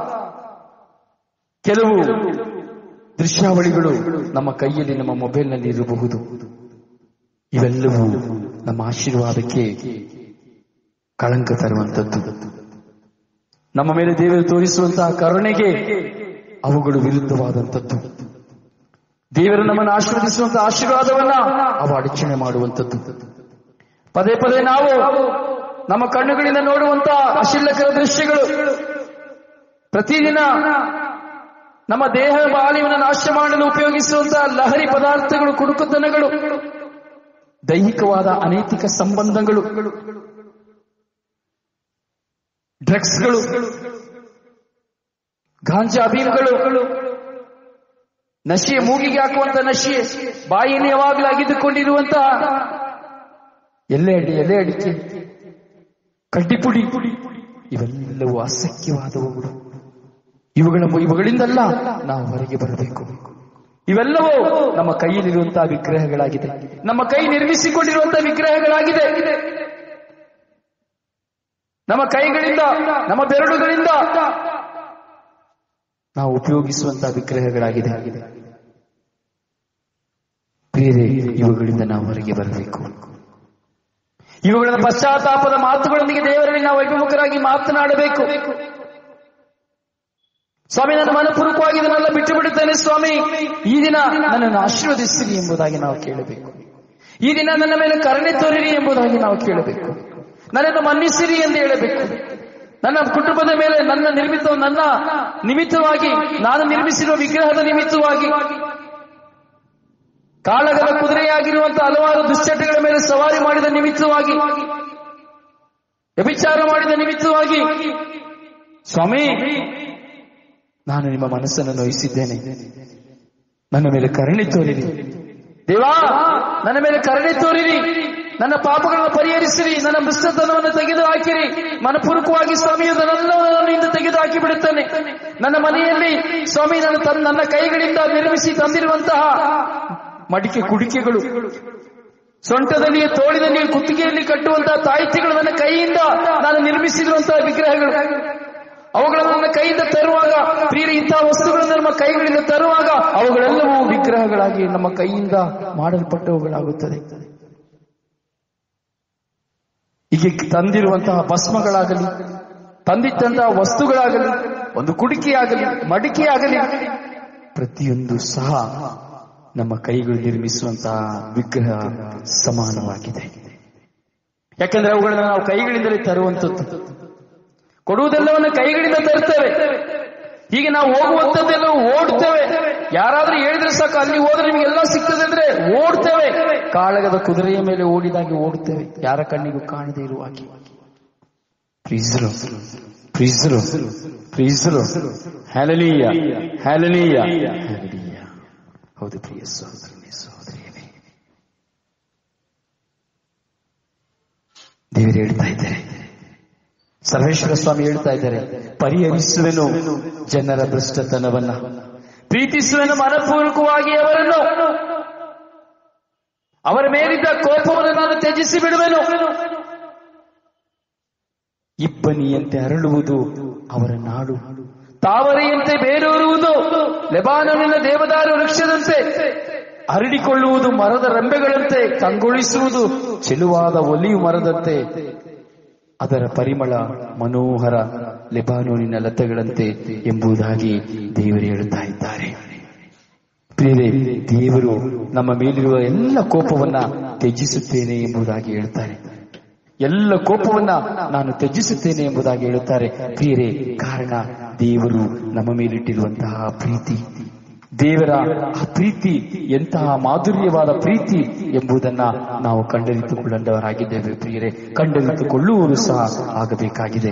S1: ಕೆಲವು ದೃಶ್ಯಾವಳಿಗಳು ನಮ್ಮ ಕೈಯಲ್ಲಿ ನಮ್ಮ ಮೊಬೈಲ್ನಲ್ಲಿ ಇರಬಹುದು ಇವೆಲ್ಲವೂ ನಮ್ಮ ಆಶೀರ್ವಾದಕ್ಕೆ ಕಳಂಕ ತರುವಂತದ್ದು ನಮ್ಮ ಮೇಲೆ ದೇವರು ತೋರಿಸುವಂತಹ ಕರುಣೆಗೆ ಅವುಗಳು ವಿರುದ್ಧವಾದಂಥದ್ದು ದೇವರು ನಮ್ಮನ್ನು ಆಶೀರ್ವದಿಸುವಂತಹ ಆಶೀರ್ವಾದವನ್ನ ಅವು ಅಡಚಣೆ ಮಾಡುವಂಥದ್ದು ಪದೇ ಪದೇ ನಾವು ನಮ್ಮ ಕಣ್ಣುಗಳಿಂದ ನೋಡುವಂತಹ ಅಶಿಲ್ಲಕರ ದೃಶ್ಯಗಳು ಪ್ರತಿದಿನ ನಮ್ಮ ದೇಹ ಬಾಲಿವನ್ನು ನಾಶ ಮಾಡಲು ಉಪಯೋಗಿಸುವಂತಹ ಲಹರಿ ಪದಾರ್ಥಗಳು ಕುಡುಕುತನಗಳು ದೈಹಿಕವಾದ ಅನೈತಿಕ ಸಂಬಂಧಗಳು ಡ್ರಗ್ಸ್ಗಳು ಗಾಂಜಾ ಅಭೀಮ್ಗಳು ನಶೆ ಮೂಗಿಗೆ ಹಾಕುವಂತ ನಶೆ ಬಾಯಿಯಲ್ಲಿ ಯಾವಾಗಲೂ ಅಗಿದುಕೊಂಡಿರುವಂತಹ ಎಲೆ ಅಡಿ ಎಲೆ ಅಡಿಕೆ ಕಡ್ಡಿಪುಡಿ ಇವೆಲ್ಲವೂ ಅಸಖ್ಯವಾದವುಗಳು ಇವುಗಳ ಇವುಗಳಿಂದಲ್ಲ ನಾವು ಹೊರಗೆ ಬರಬೇಕು ಇವೆಲ್ಲವೂ ನಮ್ಮ ಕೈಯಲ್ಲಿರುವಂತಹ ವಿಗ್ರಹಗಳಾಗಿದೆ ನಮ್ಮ ಕೈ ನಿರ್ಮಿಸಿಕೊಂಡಿರುವಂತಹ ವಿಗ್ರಹಗಳಾಗಿದೆ ನಮ್ಮ ಕೈಗಳಿಂದ ನಮ್ಮ ಬೆರಳುಗಳಿಂದ ನಾವು ಉಪಯೋಗಿಸುವಂತಹ ವಿಗ್ರಹಗಳಾಗಿದೆ ಪ್ರಿಯರೇ ಇವುಗಳಿಂದ ನಾವು ಹೊರಗೆ ಬರಬೇಕು ಇವುಗಳ ಪಶ್ಚಾತ್ತಾಪದ ಮಾತುಗಳೊಂದಿಗೆ ದೇವರಲ್ಲಿ ನಾವು ಅಭಿಮುಖರಾಗಿ ಮಾತನಾಡಬೇಕು ಸ್ವಾಮಿ ನನ್ನ ಮನಪೂರ್ವಕವಾಗಿ ಇದನ್ನೆಲ್ಲ ಬಿಟ್ಟು ಬಿಡುತ್ತೇನೆ ಸ್ವಾಮಿ ಈ ದಿನ ನನ್ನನ್ನು ಆಶೀರ್ವದಿಸಿರಿ ಎಂಬುದಾಗಿ ನಾವು ಕೇಳಬೇಕು ಈ ದಿನ ನನ್ನ ಮೇಲೆ ಕರುಣೆ ತೋರಿರಿ ಎಂಬುದಾಗಿ ನಾವು ಕೇಳಬೇಕು ನನ್ನನ್ನು ಮನ್ನಿಸಿರಿ ಎಂದು ಹೇಳಬೇಕು ನನ್ನ ಕುಟುಂಬದ ಮೇಲೆ ನನ್ನ ನಿರ್ಮಿತ ನನ್ನ ನಿಮಿತ್ತವಾಗಿ ನಾನು ನಿರ್ಮಿಸಿರುವ ವಿಗ್ರಹದ ನಿಮಿತ್ತವಾಗಿ ಕಾಳಗದ ಕುದುರೆಯಾಗಿರುವಂತಹ ಹಲವಾರು ದುಶ್ಚಟಗಳ ಮೇಲೆ ಸವಾರಿ ಮಾಡಿದ ನಿಮಿತ್ತವಾಗಿ ವ್ಯಭಿಚಾರ ಮಾಡಿದ ನಿಮಿತ್ತವಾಗಿ ಸ್ವಾಮಿ ನಾನು ನಿಮ್ಮ ಮನಸ್ಸನ್ನು ನೋಯಿಸಿದ್ದೇನೆ ನನ್ನ ಮೇಲೆ ಕರುಣೆ ತೋರಿರಿ ದೇವಾ ನನ್ನ ಮೇಲೆ ಕರುಣೆ ತೋರಿರಿ ನನ್ನ ಪಾಪಗಳನ್ನು ಪರಿಹರಿಸಿರಿ ನನ್ನ ಮೃಷ್ಟತನವನ್ನು ತೆಗೆದು ಹಾಕಿರಿ ಮನಪೂರ್ವಕವಾಗಿ ಸ್ವಾಮಿ ಇದನ್ನೆಲ್ಲವನ್ನು ಇಂದು ತೆಗೆದು ಹಾಕಿ ಬಿಡುತ್ತೇನೆ ನನ್ನ ಮನೆಯಲ್ಲಿ ಸ್ವಾಮಿ ನನ್ನ ತನ್- ನನ್ನ ಕೈಗಳಿಂದ ನಿರ್ಮಿಸಿ ತಂದಿರುವಂತಹ ಮಡಿಕೆ ಕುಡಿಕೆಗಳು ಸೊಂಟದಲ್ಲಿ ತೋಳಿನಲ್ಲಿ ಕುತ್ತಿಗೆಯಲ್ಲಿ ಕಟ್ಟುವಂತಹ ತಾಯಿತಿಗಳು ನನ್ನ ಕೈಯಿಂದ ನಾನು ನಿರ್ಮಿಸಿರುವಂತಹ ವಿಗ್ರಹಗಳು ಅವುಗಳನ್ನು ನನ್ನ ಕೈಯಿಂದ ತರುವಾಗ ಪ್ರಿಯ ಇಂತಹ ವಸ್ತುಗಳನ್ನು ನಮ್ಮ ಕೈಗಳಿಂದ ತರುವಾಗ ಅವುಗಳೆಲ್ಲವೂ ವಿಗ್ರಹಗಳಾಗಿ ನಮ್ಮ ಕೈಯಿಂದ ಮಾಡಲ್ಪಟ್ಟವುಗಳಾಗುತ್ತದೆ ಹೀಗೆ ತಂದಿರುವಂತಹ ಭಸ್ಮಗಳಾಗಲಿ ತಂದಿಟ್ಟಂತಹ ವಸ್ತುಗಳಾಗಲಿ ಒಂದು ಕುಡಿಕೆಯಾಗಲಿ ಮಡಿಕೆಯಾಗಲಿ ಪ್ರತಿಯೊಂದು ಸಹ ನಮ್ಮ ಕೈಗಳು ನಿರ್ಮಿಸುವಂತಹ ವಿಗ್ರಹ ಸಮಾನವಾಗಿದೆ ಯಾಕಂದ್ರೆ ಅವುಗಳನ್ನ ನಾವು ಕೈಗಳಿಂದಲೇ ತರುವಂತದ್ದು ಕೊಡುವುದೆಲ್ಲವನ್ನು ಕೈಗಳಿಂದ ತರ್ತೇವೆ ಹೀಗೆ ನಾವು ಹೋಗುವಂತದ್ದೆಲ್ಲ ಓಡ್ತೇವೆ ಯಾರಾದ್ರೂ ಹೇಳಿದ್ರೆ ಸಾಕು ಅಲ್ಲಿ ಹೋದ್ರೆ ನಿಮಗೆಲ್ಲ ಸಿಗ್ತದೆ ಅಂದ್ರೆ ಓಡ್ತೇವೆ ಕಾಳಗದ ಕುದುರೆಯ ಮೇಲೆ ಓಡಿದಾಗೆ ಓಡ್ತೇವೆ ಯಾರ ಕಣ್ಣಿಗೂ ಕಾಣದೇ ಇರುವ ಹಾಗೆ ಪ್ರೀಸರು ಪ್ರೀಸರು ಪ್ರೀಸರು ಹ್ಯಾಲಲೀಯ ಹ್ಯಾಲಲೀಯ ಹ್ಯಾಲಲೀಯ ಹೌದು ಪ್ರಿಯ ಸಹೋದರನೇ ಸಹೋದರಿಯರೇ ದೇವರು ಹೇಳ್ತಾ ಇದ್ದಾರೆ ಸರ್ವೇಶ್ವರ ಸ್ವಾಮಿ ಹೇಳ್ತಾ ಇದ್ದಾರೆ ಪರಿಹರಿಸುವೆನು ಜನರ ಭ್ರಷ್ಟತನವನ್ನ ಪ್ರೀತಿಸುವೆನು ಮನಪೂರ್ವಕವಾಗಿ ಅವರನ್ನು ಅವರ ಮೇಲಿದ್ದ ಕೋಪವನ್ನು ನಾನು ತ್ಯಜಿಸಿ ಬಿಡುವೆನು ಇಬ್ಬನಿಯಂತೆ ಅರಳುವುದು ಅವರ ನಾಡು ತಾವರೆಯಂತೆ ಬೇರೂರುವುದು ಲೆಬಾನೋನಿನ ದೇವದಾರು ವೃಕ್ಷದಂತೆ ಹರಡಿಕೊಳ್ಳುವುದು ಮರದ ರೆಂಬೆಗಳಂತೆ ಕಂಗೊಳಿಸುವುದು ಚೆಲುವಾದ ಒಲಿಯು ಮರದಂತೆ ಅದರ ಪರಿಮಳ ಮನೋಹರ ಲೆಬಾನೋನಿನ ಲತೆಗಳಂತೆ ಎಂಬುದಾಗಿ ದೇವರು ಹೇಳುತ್ತಾ ಇದ್ದಾರೆ ಪ್ರಿಯರೇ ದೇವರು ನಮ್ಮ ಮೇಲಿರುವ ಎಲ್ಲ ಕೋಪವನ್ನ ತ್ಯಜಿಸುತ್ತೇನೆ ಎಂಬುದಾಗಿ ಹೇಳ್ತಾರೆ ಎಲ್ಲ ಕೋಪವನ್ನ ನಾನು ತ್ಯಜಿಸುತ್ತೇನೆ ಎಂಬುದಾಗಿ ಹೇಳುತ್ತಾರೆ ಪ್ರಿಯರೇ ಕಾರಣ ದೇವರು ನಮ್ಮ ಮೇಲಿಟ್ಟಿರುವಂತಹ ಪ್ರೀತಿ ದೇವರ ಆ ಪ್ರೀತಿ ಎಂತಹ ಮಾಧುರ್ಯವಾದ ಪ್ರೀತಿ ಎಂಬುದನ್ನ ನಾವು ಕಂಡರಿತುಕೊಂಡವರಾಗಿದ್ದೇವೆ ಪ್ರಿಯರೇ ಕಂಡರಿತುಕೊಳ್ಳುವುದು ಸಹ ಆಗಬೇಕಾಗಿದೆ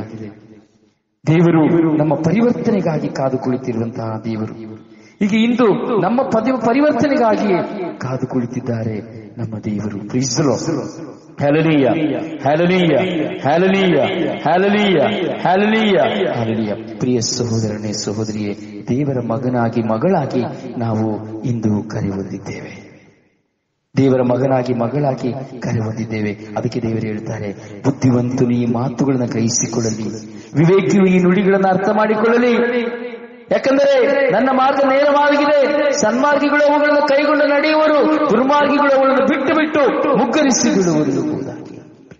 S1: ದೇವರು ನಮ್ಮ ಪರಿವರ್ತನೆಗಾಗಿ ಕಾದು ಕುಳಿತಿರುವಂತಹ ದೇವರು ಈಗ ಇಂದು ನಮ್ಮ ಪದ ಪರಿವರ್ತನೆಗಾಗಿ ಕಾದು ಕುಳಿತಿದ್ದಾರೆ ನಮ್ಮ ದೇವರು ಪ್ರೀಸಲು ಹ್ಯಾಲಲೀಯ ಹ್ಯಾಲಲೀಯ ಹ್ಯಾಲಲೀಯ ಹ್ಯಾಲಲೀಯ ಹ್ಯಾಲಲೀಯ ಹ್ಯಾಲಲೀಯ ಪ್ರಿಯ ಸಹೋದರನೇ ಸಹೋದರಿಯೇ ದೇವರ ಮಗನಾಗಿ ಮಗಳಾಗಿ ನಾವು ಇಂದು ಕರೆ ಹೊಂದಿದ್ದೇವೆ ದೇವರ ಮಗನಾಗಿ ಮಗಳಾಗಿ ಕರೆ ಹೊಂದಿದ್ದೇವೆ ಅದಕ್ಕೆ ದೇವರು ಹೇಳ್ತಾರೆ ಬುದ್ಧಿವಂತನು ಈ ಮಾತುಗಳನ್ನು ಗ್ರಹಿಸಿಕೊಳ್ಳಲಿ ವಿವೇಕಿಯು ಈ ನುಡಿಗಳನ್ನು ಅರ್ಥ ಮಾಡಿಕೊಳ್ಳಲಿ ಯಾಕಂದರೆ ನನ್ನ ಮಾರ್ಗ ನೇರವಾಗಿದೆ ಸನ್ಮಾರ್ಗಿಗಳು ಅವುಗಳನ್ನು ಕೈಗೊಂಡು ನಡೆಯುವರು ದುರ್ಮಾರ್ಗಿಗಳು ಅವುಗಳನ್ನು ಬಿಟ್ಟು ಬಿಟ್ಟು ಮುಗ್ಗರಿಸಿ ಬಿಡುವರು ಎಂಬುದಾಗಿ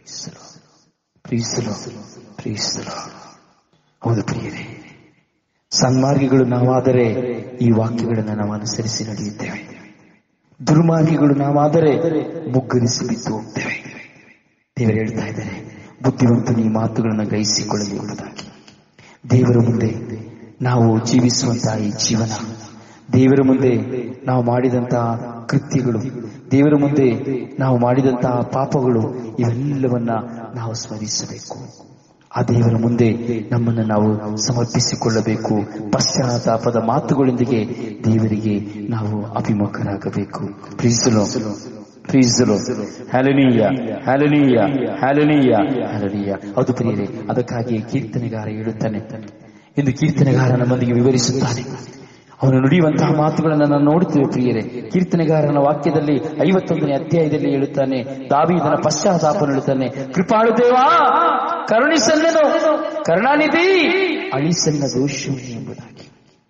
S1: ಪ್ರೀಸಲು ಪ್ರೀಸಲು ಹೌದು ಪ್ರಿಯರೇ ಸನ್ಮಾರ್ಗಿಗಳು ನಾವಾದರೆ ಈ ವಾಕ್ಯಗಳನ್ನು ನಾವು ಅನುಸರಿಸಿ ನಡೆಯುತ್ತೇವೆ ದುರ್ಮಾರ್ಗಿಗಳು ನಾವಾದರೆ ಮುಗ್ಗರಿಸಿ ಬಿದ್ದು ಹೋಗ್ತೇವೆ ದೇವರು ಹೇಳ್ತಾ ಇದ್ದಾರೆ ಬುದ್ಧಿವಂತನು ಈ ಮಾತುಗಳನ್ನು ಗ್ರಹಿಸಿಕೊಳ್ಳಲಿ ಎಂಬುದಾಗಿ ದೇವರ ಮುಂದೆ ನಾವು ಜೀವಿಸುವಂತಹ ಈ ಜೀವನ ದೇವರ ಮುಂದೆ ನಾವು ಮಾಡಿದಂತಹ ಕೃತ್ಯಗಳು ದೇವರ ಮುಂದೆ ನಾವು ಮಾಡಿದಂತಹ ಪಾಪಗಳು ಇವೆಲ್ಲವನ್ನ ನಾವು ಸ್ಮರಿಸಬೇಕು ಆ ದೇವರ ಮುಂದೆ ನಮ್ಮನ್ನು ನಾವು ಸಮರ್ಪಿಸಿಕೊಳ್ಳಬೇಕು ಪಶ್ಚಾತ್ತಾಪದ ಮಾತುಗಳೊಂದಿಗೆ ದೇವರಿಗೆ ನಾವು ಅಭಿಮುಖರಾಗಬೇಕು ಪ್ರೀಸಲು ಪ್ರೀಸಲು ಹ್ಯಾಲನೀಯ ಹ್ಯಾಲನೀಯ ಹ್ಯಾಲನೀಯ ಹ್ಯಾಲನೀಯ ಅದು ಪ್ರಿಯರೇ ಅದಕ್ಕಾಗಿ ಕೀರ್ತನೆಗಾರ ಹೇಳುತ್ತಾನೆ ಎಂದು ಕೀರ್ತನೆಗಾರ ನಮ್ಮೊಂದಿಗೆ ವಿವರಿಸುತ್ತಾನೆ ಅವನು ನುಡಿಯುವಂತಹ ಮಾತುಗಳನ್ನು ನಾವು ನೋಡುತ್ತೇವೆ ಪ್ರಿಯರೇ ಕೀರ್ತನೆಗಾರನ ವಾಕ್ಯದಲ್ಲಿ ಐವತ್ತೊಂದನೇ ಅಧ್ಯಾಯದಲ್ಲಿ ಹೇಳುತ್ತಾನೆ ದಾವೀದನ ಪಶ್ಚಾತ್ತಾಪ ಹೇಳುತ್ತಾನೆ ಕೃಪಾಳು ದೇವಾ ಕರುಣಿಸನ್ನೆನು ಕರುಣಾನಿಧಿ ಅಳಿಸನ್ನ ದೋಷವೇ ಎಂಬುದಾಗಿ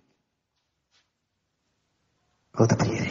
S1: ಹೌದು ಪ್ರಿಯರೇ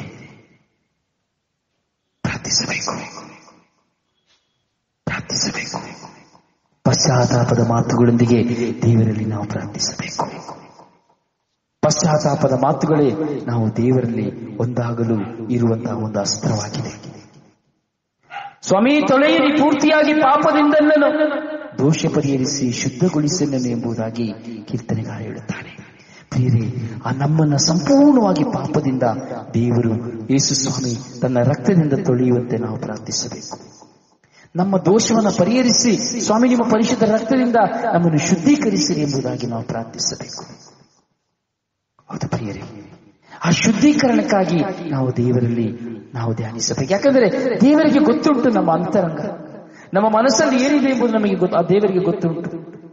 S1: ಪ್ರಾರ್ಥಿಸಬೇಕು ಪ್ರಾರ್ಥಿಸಬೇಕು ಪಶ್ಚಾತ್ತಾಪದ ಮಾತುಗಳೊಂದಿಗೆ ದೇವರಲ್ಲಿ ನಾವು ಪ್ರಾರ್ಥಿಸಬೇಕು ಪಶ್ಚಾತ್ತಾಪದ ಮಾತುಗಳೇ ನಾವು ದೇವರಲ್ಲಿ ಒಂದಾಗಲು ಇರುವಂತಹ ಒಂದು ಅಸ್ತ್ರವಾಗಿದೆ ಸ್ವಾಮಿ ತೊಳೆಯಿರಿ ಪೂರ್ತಿಯಾಗಿ ಪಾಪದಿಂದಲ್ಲನು ದೋಷ ಪರಿಹರಿಸಿ ಶುದ್ಧಗೊಳಿಸಲನು ಎಂಬುದಾಗಿ ಕೀರ್ತನೆಗಾರ ಹೇಳುತ್ತಾನೆ ಪ್ರಿಯರೇ ಆ ನಮ್ಮನ್ನ ಸಂಪೂರ್ಣವಾಗಿ ಪಾಪದಿಂದ ದೇವರು ಯೇಸು ಸ್ವಾಮಿ ತನ್ನ ರಕ್ತದಿಂದ ತೊಳೆಯುವಂತೆ ನಾವು ಪ್ರಾರ್ಥಿಸಬೇಕು ನಮ್ಮ ದೋಷವನ್ನು ಪರಿಹರಿಸಿ ಸ್ವಾಮಿ ನಿಮ್ಮ ಪರಿಶುದ್ಧ ರಕ್ತದಿಂದ ನಮ್ಮನ್ನು ಶುದ್ಧೀಕರಿಸಿರಿ ಎಂಬುದಾಗಿ ನಾವು ಪ್ರಾರ್ಥಿಸಬೇಕು ಹೌದು ಪ್ರಿಯರೇ ಆ ಶುದ್ಧೀಕರಣಕ್ಕಾಗಿ ನಾವು ದೇವರಲ್ಲಿ ನಾವು ಧ್ಯಾನಿಸಬೇಕು ಯಾಕಂದ್ರೆ ದೇವರಿಗೆ ಗೊತ್ತುಂಟು ನಮ್ಮ ಅಂತರಂಗ ನಮ್ಮ ಮನಸ್ಸಲ್ಲಿ ಏನಿದೆ ಎಂಬುದು ನಮಗೆ ಗೊತ್ತು ಆ ದೇವರಿಗೆ ಗೊತ್ತುಂಟು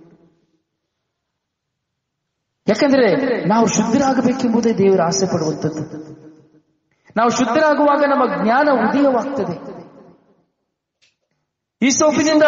S1: ಯಾಕಂದ್ರೆ ನಾವು ಶುದ್ಧರಾಗಬೇಕೆಂಬುದೇ ದೇವರು ಆಸೆ ಪಡುವಂಥದ್ದು ನಾವು ಶುದ್ಧರಾಗುವಾಗ ನಮ್ಮ ಜ್ಞಾನ ಉದಯವಾಗ್ತದೆ ಈ ಸೋಪಿನಿಂದ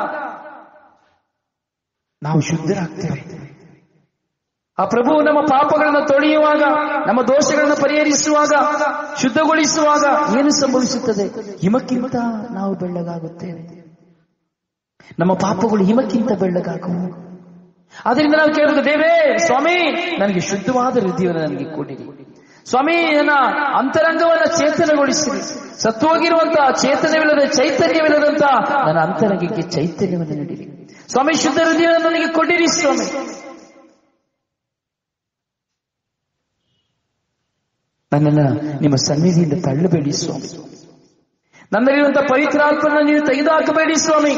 S1: ನಾವು ಶುದ್ಧರಾಗ್ತೇವೆ ಆ ಪ್ರಭು ನಮ್ಮ ಪಾಪಗಳನ್ನು ತೊಳೆಯುವಾಗ ನಮ್ಮ ದೋಷಗಳನ್ನು ಪರಿಹರಿಸುವಾಗ ಶುದ್ಧಗೊಳಿಸುವಾಗ ಏನು ಸಂಭವಿಸುತ್ತದೆ ಹಿಮಕ್ಕಿಂತ ನಾವು ಬೆಳ್ಳಗಾಗುತ್ತೇವೆ ನಮ್ಮ ಪಾಪಗಳು ಹಿಮಕ್ಕಿಂತ ಬೆಳ್ಳಗಾಗುವು ಅದರಿಂದ ನಾವು ಕೇಳುವುದು ದೇವೇ ಸ್ವಾಮಿ ನನಗೆ ಶುದ್ಧವಾದ ಹೃದಯವನ್ನು ನನಗೆ ಕೊಡಿರಿ ಸ್ವಾಮಿ ನನ್ನ ಅಂತರಂಗವನ್ನ ಚೇತನಗೊಳಿಸಿರಿ ಸತ್ತೋಗಿರುವಂತಹ ಚೇತನವಿಲ್ಲದ ಚೈತನ್ಯವಿಲ್ಲದಂತಹ ನನ್ನ ಅಂತರಂಗಕ್ಕೆ ಚೈತನ್ಯವನ್ನು ನೀಡಿರಿ ಸ್ವಾಮಿ ಶುದ್ಧ ಹೃದಯವನ್ನು ನನಗೆ ಕೊಡಿರಿ ಸ್ವಾಮಿ ನನ್ನನ್ನ ನಿಮ್ಮ ಸನ್ನಿಧಿಯಿಂದ ತಳ್ಳಬೇಡಿ ಸ್ವಾಮಿ ನನ್ನಲ್ಲಿರುವಂತಹ ಪವಿತ್ರಾತ್ಮನ ನೀವು ತೆಗೆದುಹಾಕಬೇಡಿ ಸ್ವಾಮಿ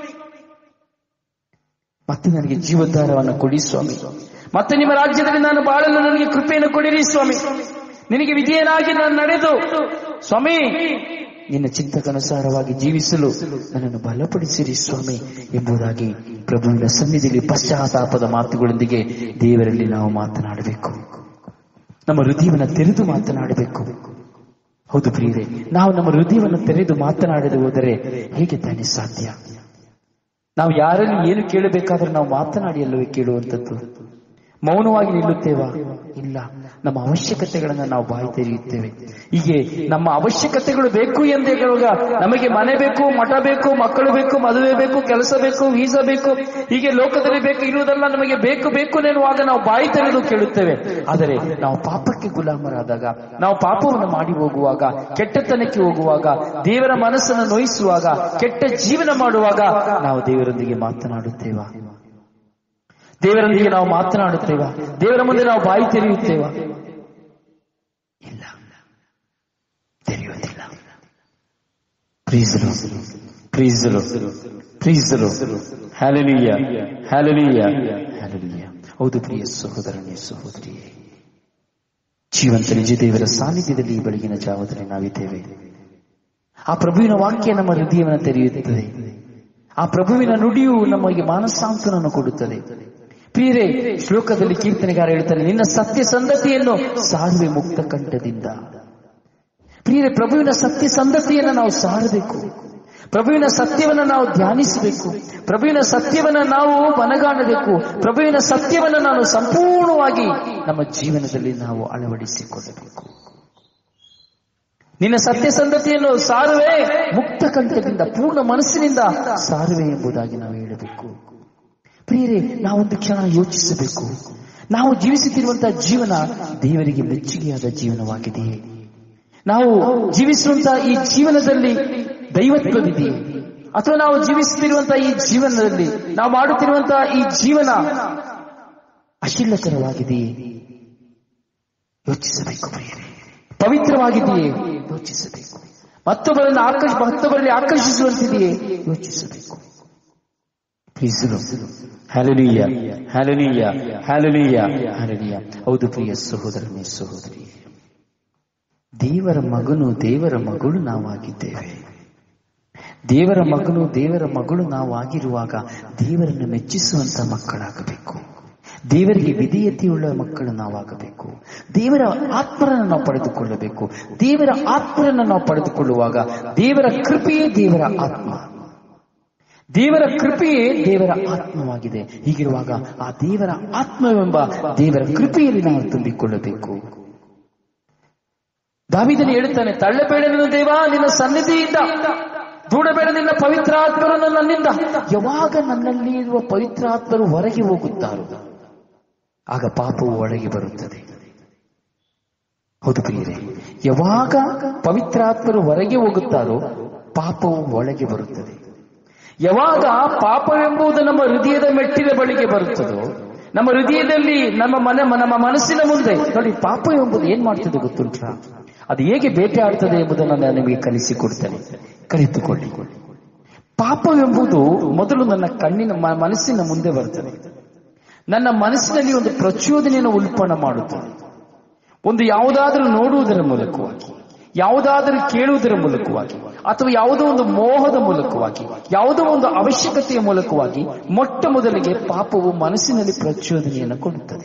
S1: ಮತ್ತೆ ನನಗೆ ಜೀವೋದ್ಧಾರವನ್ನು ಕೊಡಿ ಸ್ವಾಮಿ ಮತ್ತೆ ನಿಮ್ಮ ರಾಜ್ಯದಲ್ಲಿ ನಾನು ಬಾಳಲು ನನಗೆ ಕೃಪೆಯನ್ನು ಕೊಡಿರಿ ಸ್ವಾಮಿ ನಿನಗೆ ವಿಧೇಯನಾಗಿ ನಾನು ನಡೆದು ಸ್ವಾಮಿ ನಿನ್ನ ಚಿಂತಕನುಸಾರವಾಗಿ ಜೀವಿಸಲು ನನ್ನನ್ನು ಬಲಪಡಿಸಿರಿ ಸ್ವಾಮಿ ಎಂಬುದಾಗಿ ಪ್ರಭುವಿನ ಸನ್ನಿಧಿಯಲ್ಲಿ ಪಶ್ಚಾತ್ತಾಪದ ಮಾತುಗಳೊಂದಿಗೆ ದೇವರಲ್ಲಿ ನಾವು ಮಾತನಾಡಬೇಕು ನಮ್ಮ ಹೃದಯವನ್ನು ತೆರೆದು ಮಾತನಾಡಬೇಕು ಹೌದು ಪ್ರಿಯರೇ ನಾವು ನಮ್ಮ ಹೃದಯವನ್ನು ತೆರೆದು ಮಾತನಾಡದೆ ಹೋದರೆ ಹೇಗೆ ತಾನೇ ಸಾಧ್ಯ ನಾವು ಯಾರಲ್ಲಿ ಏನು ಕೇಳಬೇಕಾದ್ರೆ ನಾವು ಮಾತನಾಡಿ ಅಲ್ಲವೇ ಕೇಳುವಂಥದ್ದು ಮೌನವಾಗಿ ನಿಲ್ಲುತ್ತೇವಾ ಇಲ್ಲ ನಮ್ಮ ಅವಶ್ಯಕತೆಗಳನ್ನ ನಾವು ಬಾಯಿ ತೆರೆಯುತ್ತೇವೆ ಹೀಗೆ ನಮ್ಮ ಅವಶ್ಯಕತೆಗಳು ಬೇಕು ಎಂದೇ ಹೇಳುವಾಗ ನಮಗೆ ಮನೆ ಬೇಕು ಮಠ ಬೇಕು ಮಕ್ಕಳು ಬೇಕು ಮದುವೆ ಬೇಕು ಕೆಲಸ ಬೇಕು ವೀಸಾ ಬೇಕು ಹೀಗೆ ಲೋಕದಲ್ಲಿ ಬೇಕು ಇರುವುದೆಲ್ಲ ನಮಗೆ ಬೇಕು ಬೇಕು ಎನ್ನುವಾಗ ನಾವು ಬಾಯಿ ತೆರೆದು ಕೇಳುತ್ತೇವೆ ಆದರೆ ನಾವು ಪಾಪಕ್ಕೆ ಗುಲಾಮರಾದಾಗ ನಾವು ಪಾಪವನ್ನು ಮಾಡಿ ಹೋಗುವಾಗ ಕೆಟ್ಟತನಕ್ಕೆ ಹೋಗುವಾಗ ದೇವರ ಮನಸ್ಸನ್ನು ನೋಯಿಸುವಾಗ ಕೆಟ್ಟ ಜೀವನ ಮಾಡುವಾಗ ನಾವು ದೇವರೊಂದಿಗೆ ಮಾತನಾಡುತ್ತೇವಾ ದೇವರೊಂದಿಗೆ ನಾವು ಮಾತನಾಡುತ್ತೇವಾ ದೇವರ ಮುಂದೆ ನಾವು ಬಾಯಿ ತೆರೆಯುತ್ತೇವಾ ಇಲ್ಲ ತೆರೆಯುವುದಿಲ್ಲ ಪ್ರೀಸಲು ಪ್ರೀಸಲು ಪ್ರೀಸಲು ಹ್ಯಾಲಲಿಯ ಹ್ಯಾಲಲಿಯ ಹ್ಯಾಲಲಿಯ ಹೌದು ಪ್ರಿಯ ಸಹೋದರನೇ ಸಹೋದರಿಯೇ ಜೀವಂತ ನಿಜ ದೇವರ ಸಾನ್ನಿಧ್ಯದಲ್ಲಿ ಈ ಬೆಳಗಿನ ಜಾವದಲ್ಲಿ ನಾವಿದ್ದೇವೆ ಆ ಪ್ರಭುವಿನ ವಾಕ್ಯ ನಮ್ಮ ಹೃದಯವನ್ನು ತೆರೆಯುತ್ತದೆ ಆ ಪ್ರಭುವಿನ ನುಡಿಯು ನಮಗೆ ಮಾನಸಾಂತನನ್ನು ಕೊಡುತ್ತದೆ ಪ್ರಿಯರೇ ಶ್ಲೋಕದಲ್ಲಿ ಕೀರ್ತನೆಗಾರ ಹೇಳ್ತಾರೆ ನಿನ್ನ ಸತ್ಯ ಸಂದತಿಯನ್ನು ಸಾರುವೆ ಮುಕ್ತ ಕಂಠದಿಂದ ಪ್ರಿಯರೇ ಪ್ರಭುವಿನ ಸತ್ಯ ಸಂದತಿಯನ್ನು ನಾವು ಸಾರಬೇಕು ಪ್ರಭುವಿನ ಸತ್ಯವನ್ನ ನಾವು ಧ್ಯಾನಿಸಬೇಕು ಪ್ರಭುವಿನ ಸತ್ಯವನ್ನ ನಾವು ಮನಗಾಣಬೇಕು ಪ್ರಭುವಿನ ಸತ್ಯವನ್ನ ನಾವು ಸಂಪೂರ್ಣವಾಗಿ ನಮ್ಮ ಜೀವನದಲ್ಲಿ ನಾವು ಅಳವಡಿಸಿಕೊಳ್ಳಬೇಕು ನಿನ್ನ ಸತ್ಯ ಸಂದತಿಯನ್ನು ಸಾರುವೆ ಮುಕ್ತ ಕಂಠದಿಂದ ಪೂರ್ಣ ಮನಸ್ಸಿನಿಂದ ಸಾರುವೆ ಎಂಬುದಾಗಿ ನಾವು ಹೇಳಬೇಕು ಪ್ರಿಯರೇ ನಾವೊಂದು ಕ್ಷಣ ಯೋಚಿಸಬೇಕು ನಾವು ಜೀವಿಸುತ್ತಿರುವಂತಹ ಜೀವನ ದೇವರಿಗೆ ಮೆಚ್ಚುಗೆಯಾದ ಜೀವನವಾಗಿದೆಯೇ ನಾವು ಜೀವಿಸುವಂತಹ ಈ ಜೀವನದಲ್ಲಿ ದೈವತ್ವವಿದೆಯೇ ಅಥವಾ ನಾವು ಜೀವಿಸುತ್ತಿರುವಂತಹ ಈ ಜೀವನದಲ್ಲಿ ನಾವು ಮಾಡುತ್ತಿರುವಂತಹ ಈ ಜೀವನ ಅಶಿಲ್ಲಕರವಾಗಿದೆಯೇ ಯೋಚಿಸಬೇಕು ಪ್ರಿಯರೇ ಪವಿತ್ರವಾಗಿದೆಯೇ ಯೋಚಿಸಬೇಕು ಮತ್ತೊಬ್ಬರನ್ನು ಆಕರ್ಷ ಮತ್ತೊಬ್ಬರಲ್ಲಿ ಆಕರ್ಷಿಸುವಂತಿದೆಯೇ ಯೋಚಿಸಬೇಕು ಹ್ಯಾಲನೀಯ ಹ್ಯಾಲನೀಯ ಹ್ಯಾಲನೀಯ ಹ್ಯಾಲನೀಯ ಹೌದು ಪ್ರಿಯ ಸಹೋದರನೇ ಸಹೋದರಿ ದೇವರ ಮಗನು ದೇವರ ಮಗಳು ನಾವಾಗಿದ್ದೇವೆ ದೇವರ ಮಗನು ದೇವರ ಮಗಳು ನಾವು ಆಗಿರುವಾಗ ದೇವರನ್ನು ಮೆಚ್ಚಿಸುವಂತ ಮಕ್ಕಳಾಗಬೇಕು ದೇವರಿಗೆ ವಿಧೇಯತೆಯುಳ್ಳ ಮಕ್ಕಳು ನಾವಾಗಬೇಕು ದೇವರ ಆತ್ಮರನ್ನು ನಾವು ಪಡೆದುಕೊಳ್ಳಬೇಕು ದೇವರ ಆತ್ಮರನ್ನು ನಾವು ಪಡೆದುಕೊಳ್ಳುವಾಗ ದೇವರ ಕೃಪೆಯೇ ದೇವರ ಆತ್ಮ ದೇವರ ಕೃಪೆಯೇ ದೇವರ ಆತ್ಮವಾಗಿದೆ ಹೀಗಿರುವಾಗ ಆ ದೇವರ ಆತ್ಮವೆಂಬ ದೇವರ ಕೃಪೆಯಲ್ಲಿ ನಾವು ತುಂಬಿಕೊಳ್ಳಬೇಕು ದಾವಿದನು ಹೇಳುತ್ತಾನೆ ತಳ್ಳಬೇಡ ನನ್ನ ದೇವ ನಿನ್ನ ಸನ್ನಿಧಿಯಿಂದ ದೂಡಬೇಡ ನಿನ್ನ ಪವಿತ್ರ ಆತ್ಮರನ್ನು ನನ್ನಿಂದ ಯಾವಾಗ ನನ್ನಲ್ಲಿ ಇರುವ ಪವಿತ್ರ ಆತ್ಮರು ಹೊರಗೆ ಹೋಗುತ್ತಾರೋ ಆಗ ಪಾಪವು ಒಳಗೆ ಬರುತ್ತದೆ ಹೌದು ಪ್ರಿಯರೇ ಯಾವಾಗ ಪವಿತ್ರಾತ್ಮರು ಹೊರಗೆ ಹೋಗುತ್ತಾರೋ ಪಾಪವು ಒಳಗೆ ಬರುತ್ತದೆ ಯಾವಾಗ ಪಾಪವೆಂಬುದು ನಮ್ಮ ಹೃದಯದ ಮೆಟ್ಟಿನ ಬಳಿಗೆ ಬರುತ್ತದೋ ನಮ್ಮ ಹೃದಯದಲ್ಲಿ ನಮ್ಮ ಮನೆ ನಮ್ಮ ಮನಸ್ಸಿನ ಮುಂದೆ ನೋಡಿ ಪಾಪ ಎಂಬುದು ಏನ್ ಮಾಡ್ತದೆ ಗೊತ್ತುಂಟ ಅದು ಹೇಗೆ ಬೇಟೆ ಆಡ್ತದೆ ಎಂಬುದನ್ನು ನಾನು ನಿಮಗೆ ಕಲಿಸಿಕೊಡ್ತೇನೆ ಕಲಿತುಕೊಳ್ಳಿ ಪಾಪವೆಂಬುದು ಮೊದಲು ನನ್ನ ಕಣ್ಣಿನ ಮ- ಮನಸ್ಸಿನ ಮುಂದೆ ಬರ್ತದೆ ನನ್ನ ಮನಸ್ಸಿನಲ್ಲಿ ಒಂದು ಪ್ರಚೋದನೆಯನ್ನು ಉಲ್ಪಣ ಮಾಡುತ್ತದೆ ಒಂದು ಯಾವುದಾದರೂ ನೋಡುವುದರ ಮೂಲಕವಾಗಿ ಯಾವುದಾದರೂ ಕೇಳುವುದರ ಮೂಲಕವಾಗಿ ಅಥವಾ ಯಾವುದೋ ಒಂದು ಮೋಹದ ಮೂಲಕವಾಗಿ ಯಾವುದೋ ಒಂದು ಅವಶ್ಯಕತೆಯ ಮೂಲಕವಾಗಿ ಮೊಟ್ಟ ಮೊದಲಿಗೆ ಪಾಪವು ಮನಸ್ಸಿನಲ್ಲಿ ಪ್ರಚೋದನೆಯನ್ನು ಕೊಡುತ್ತದೆ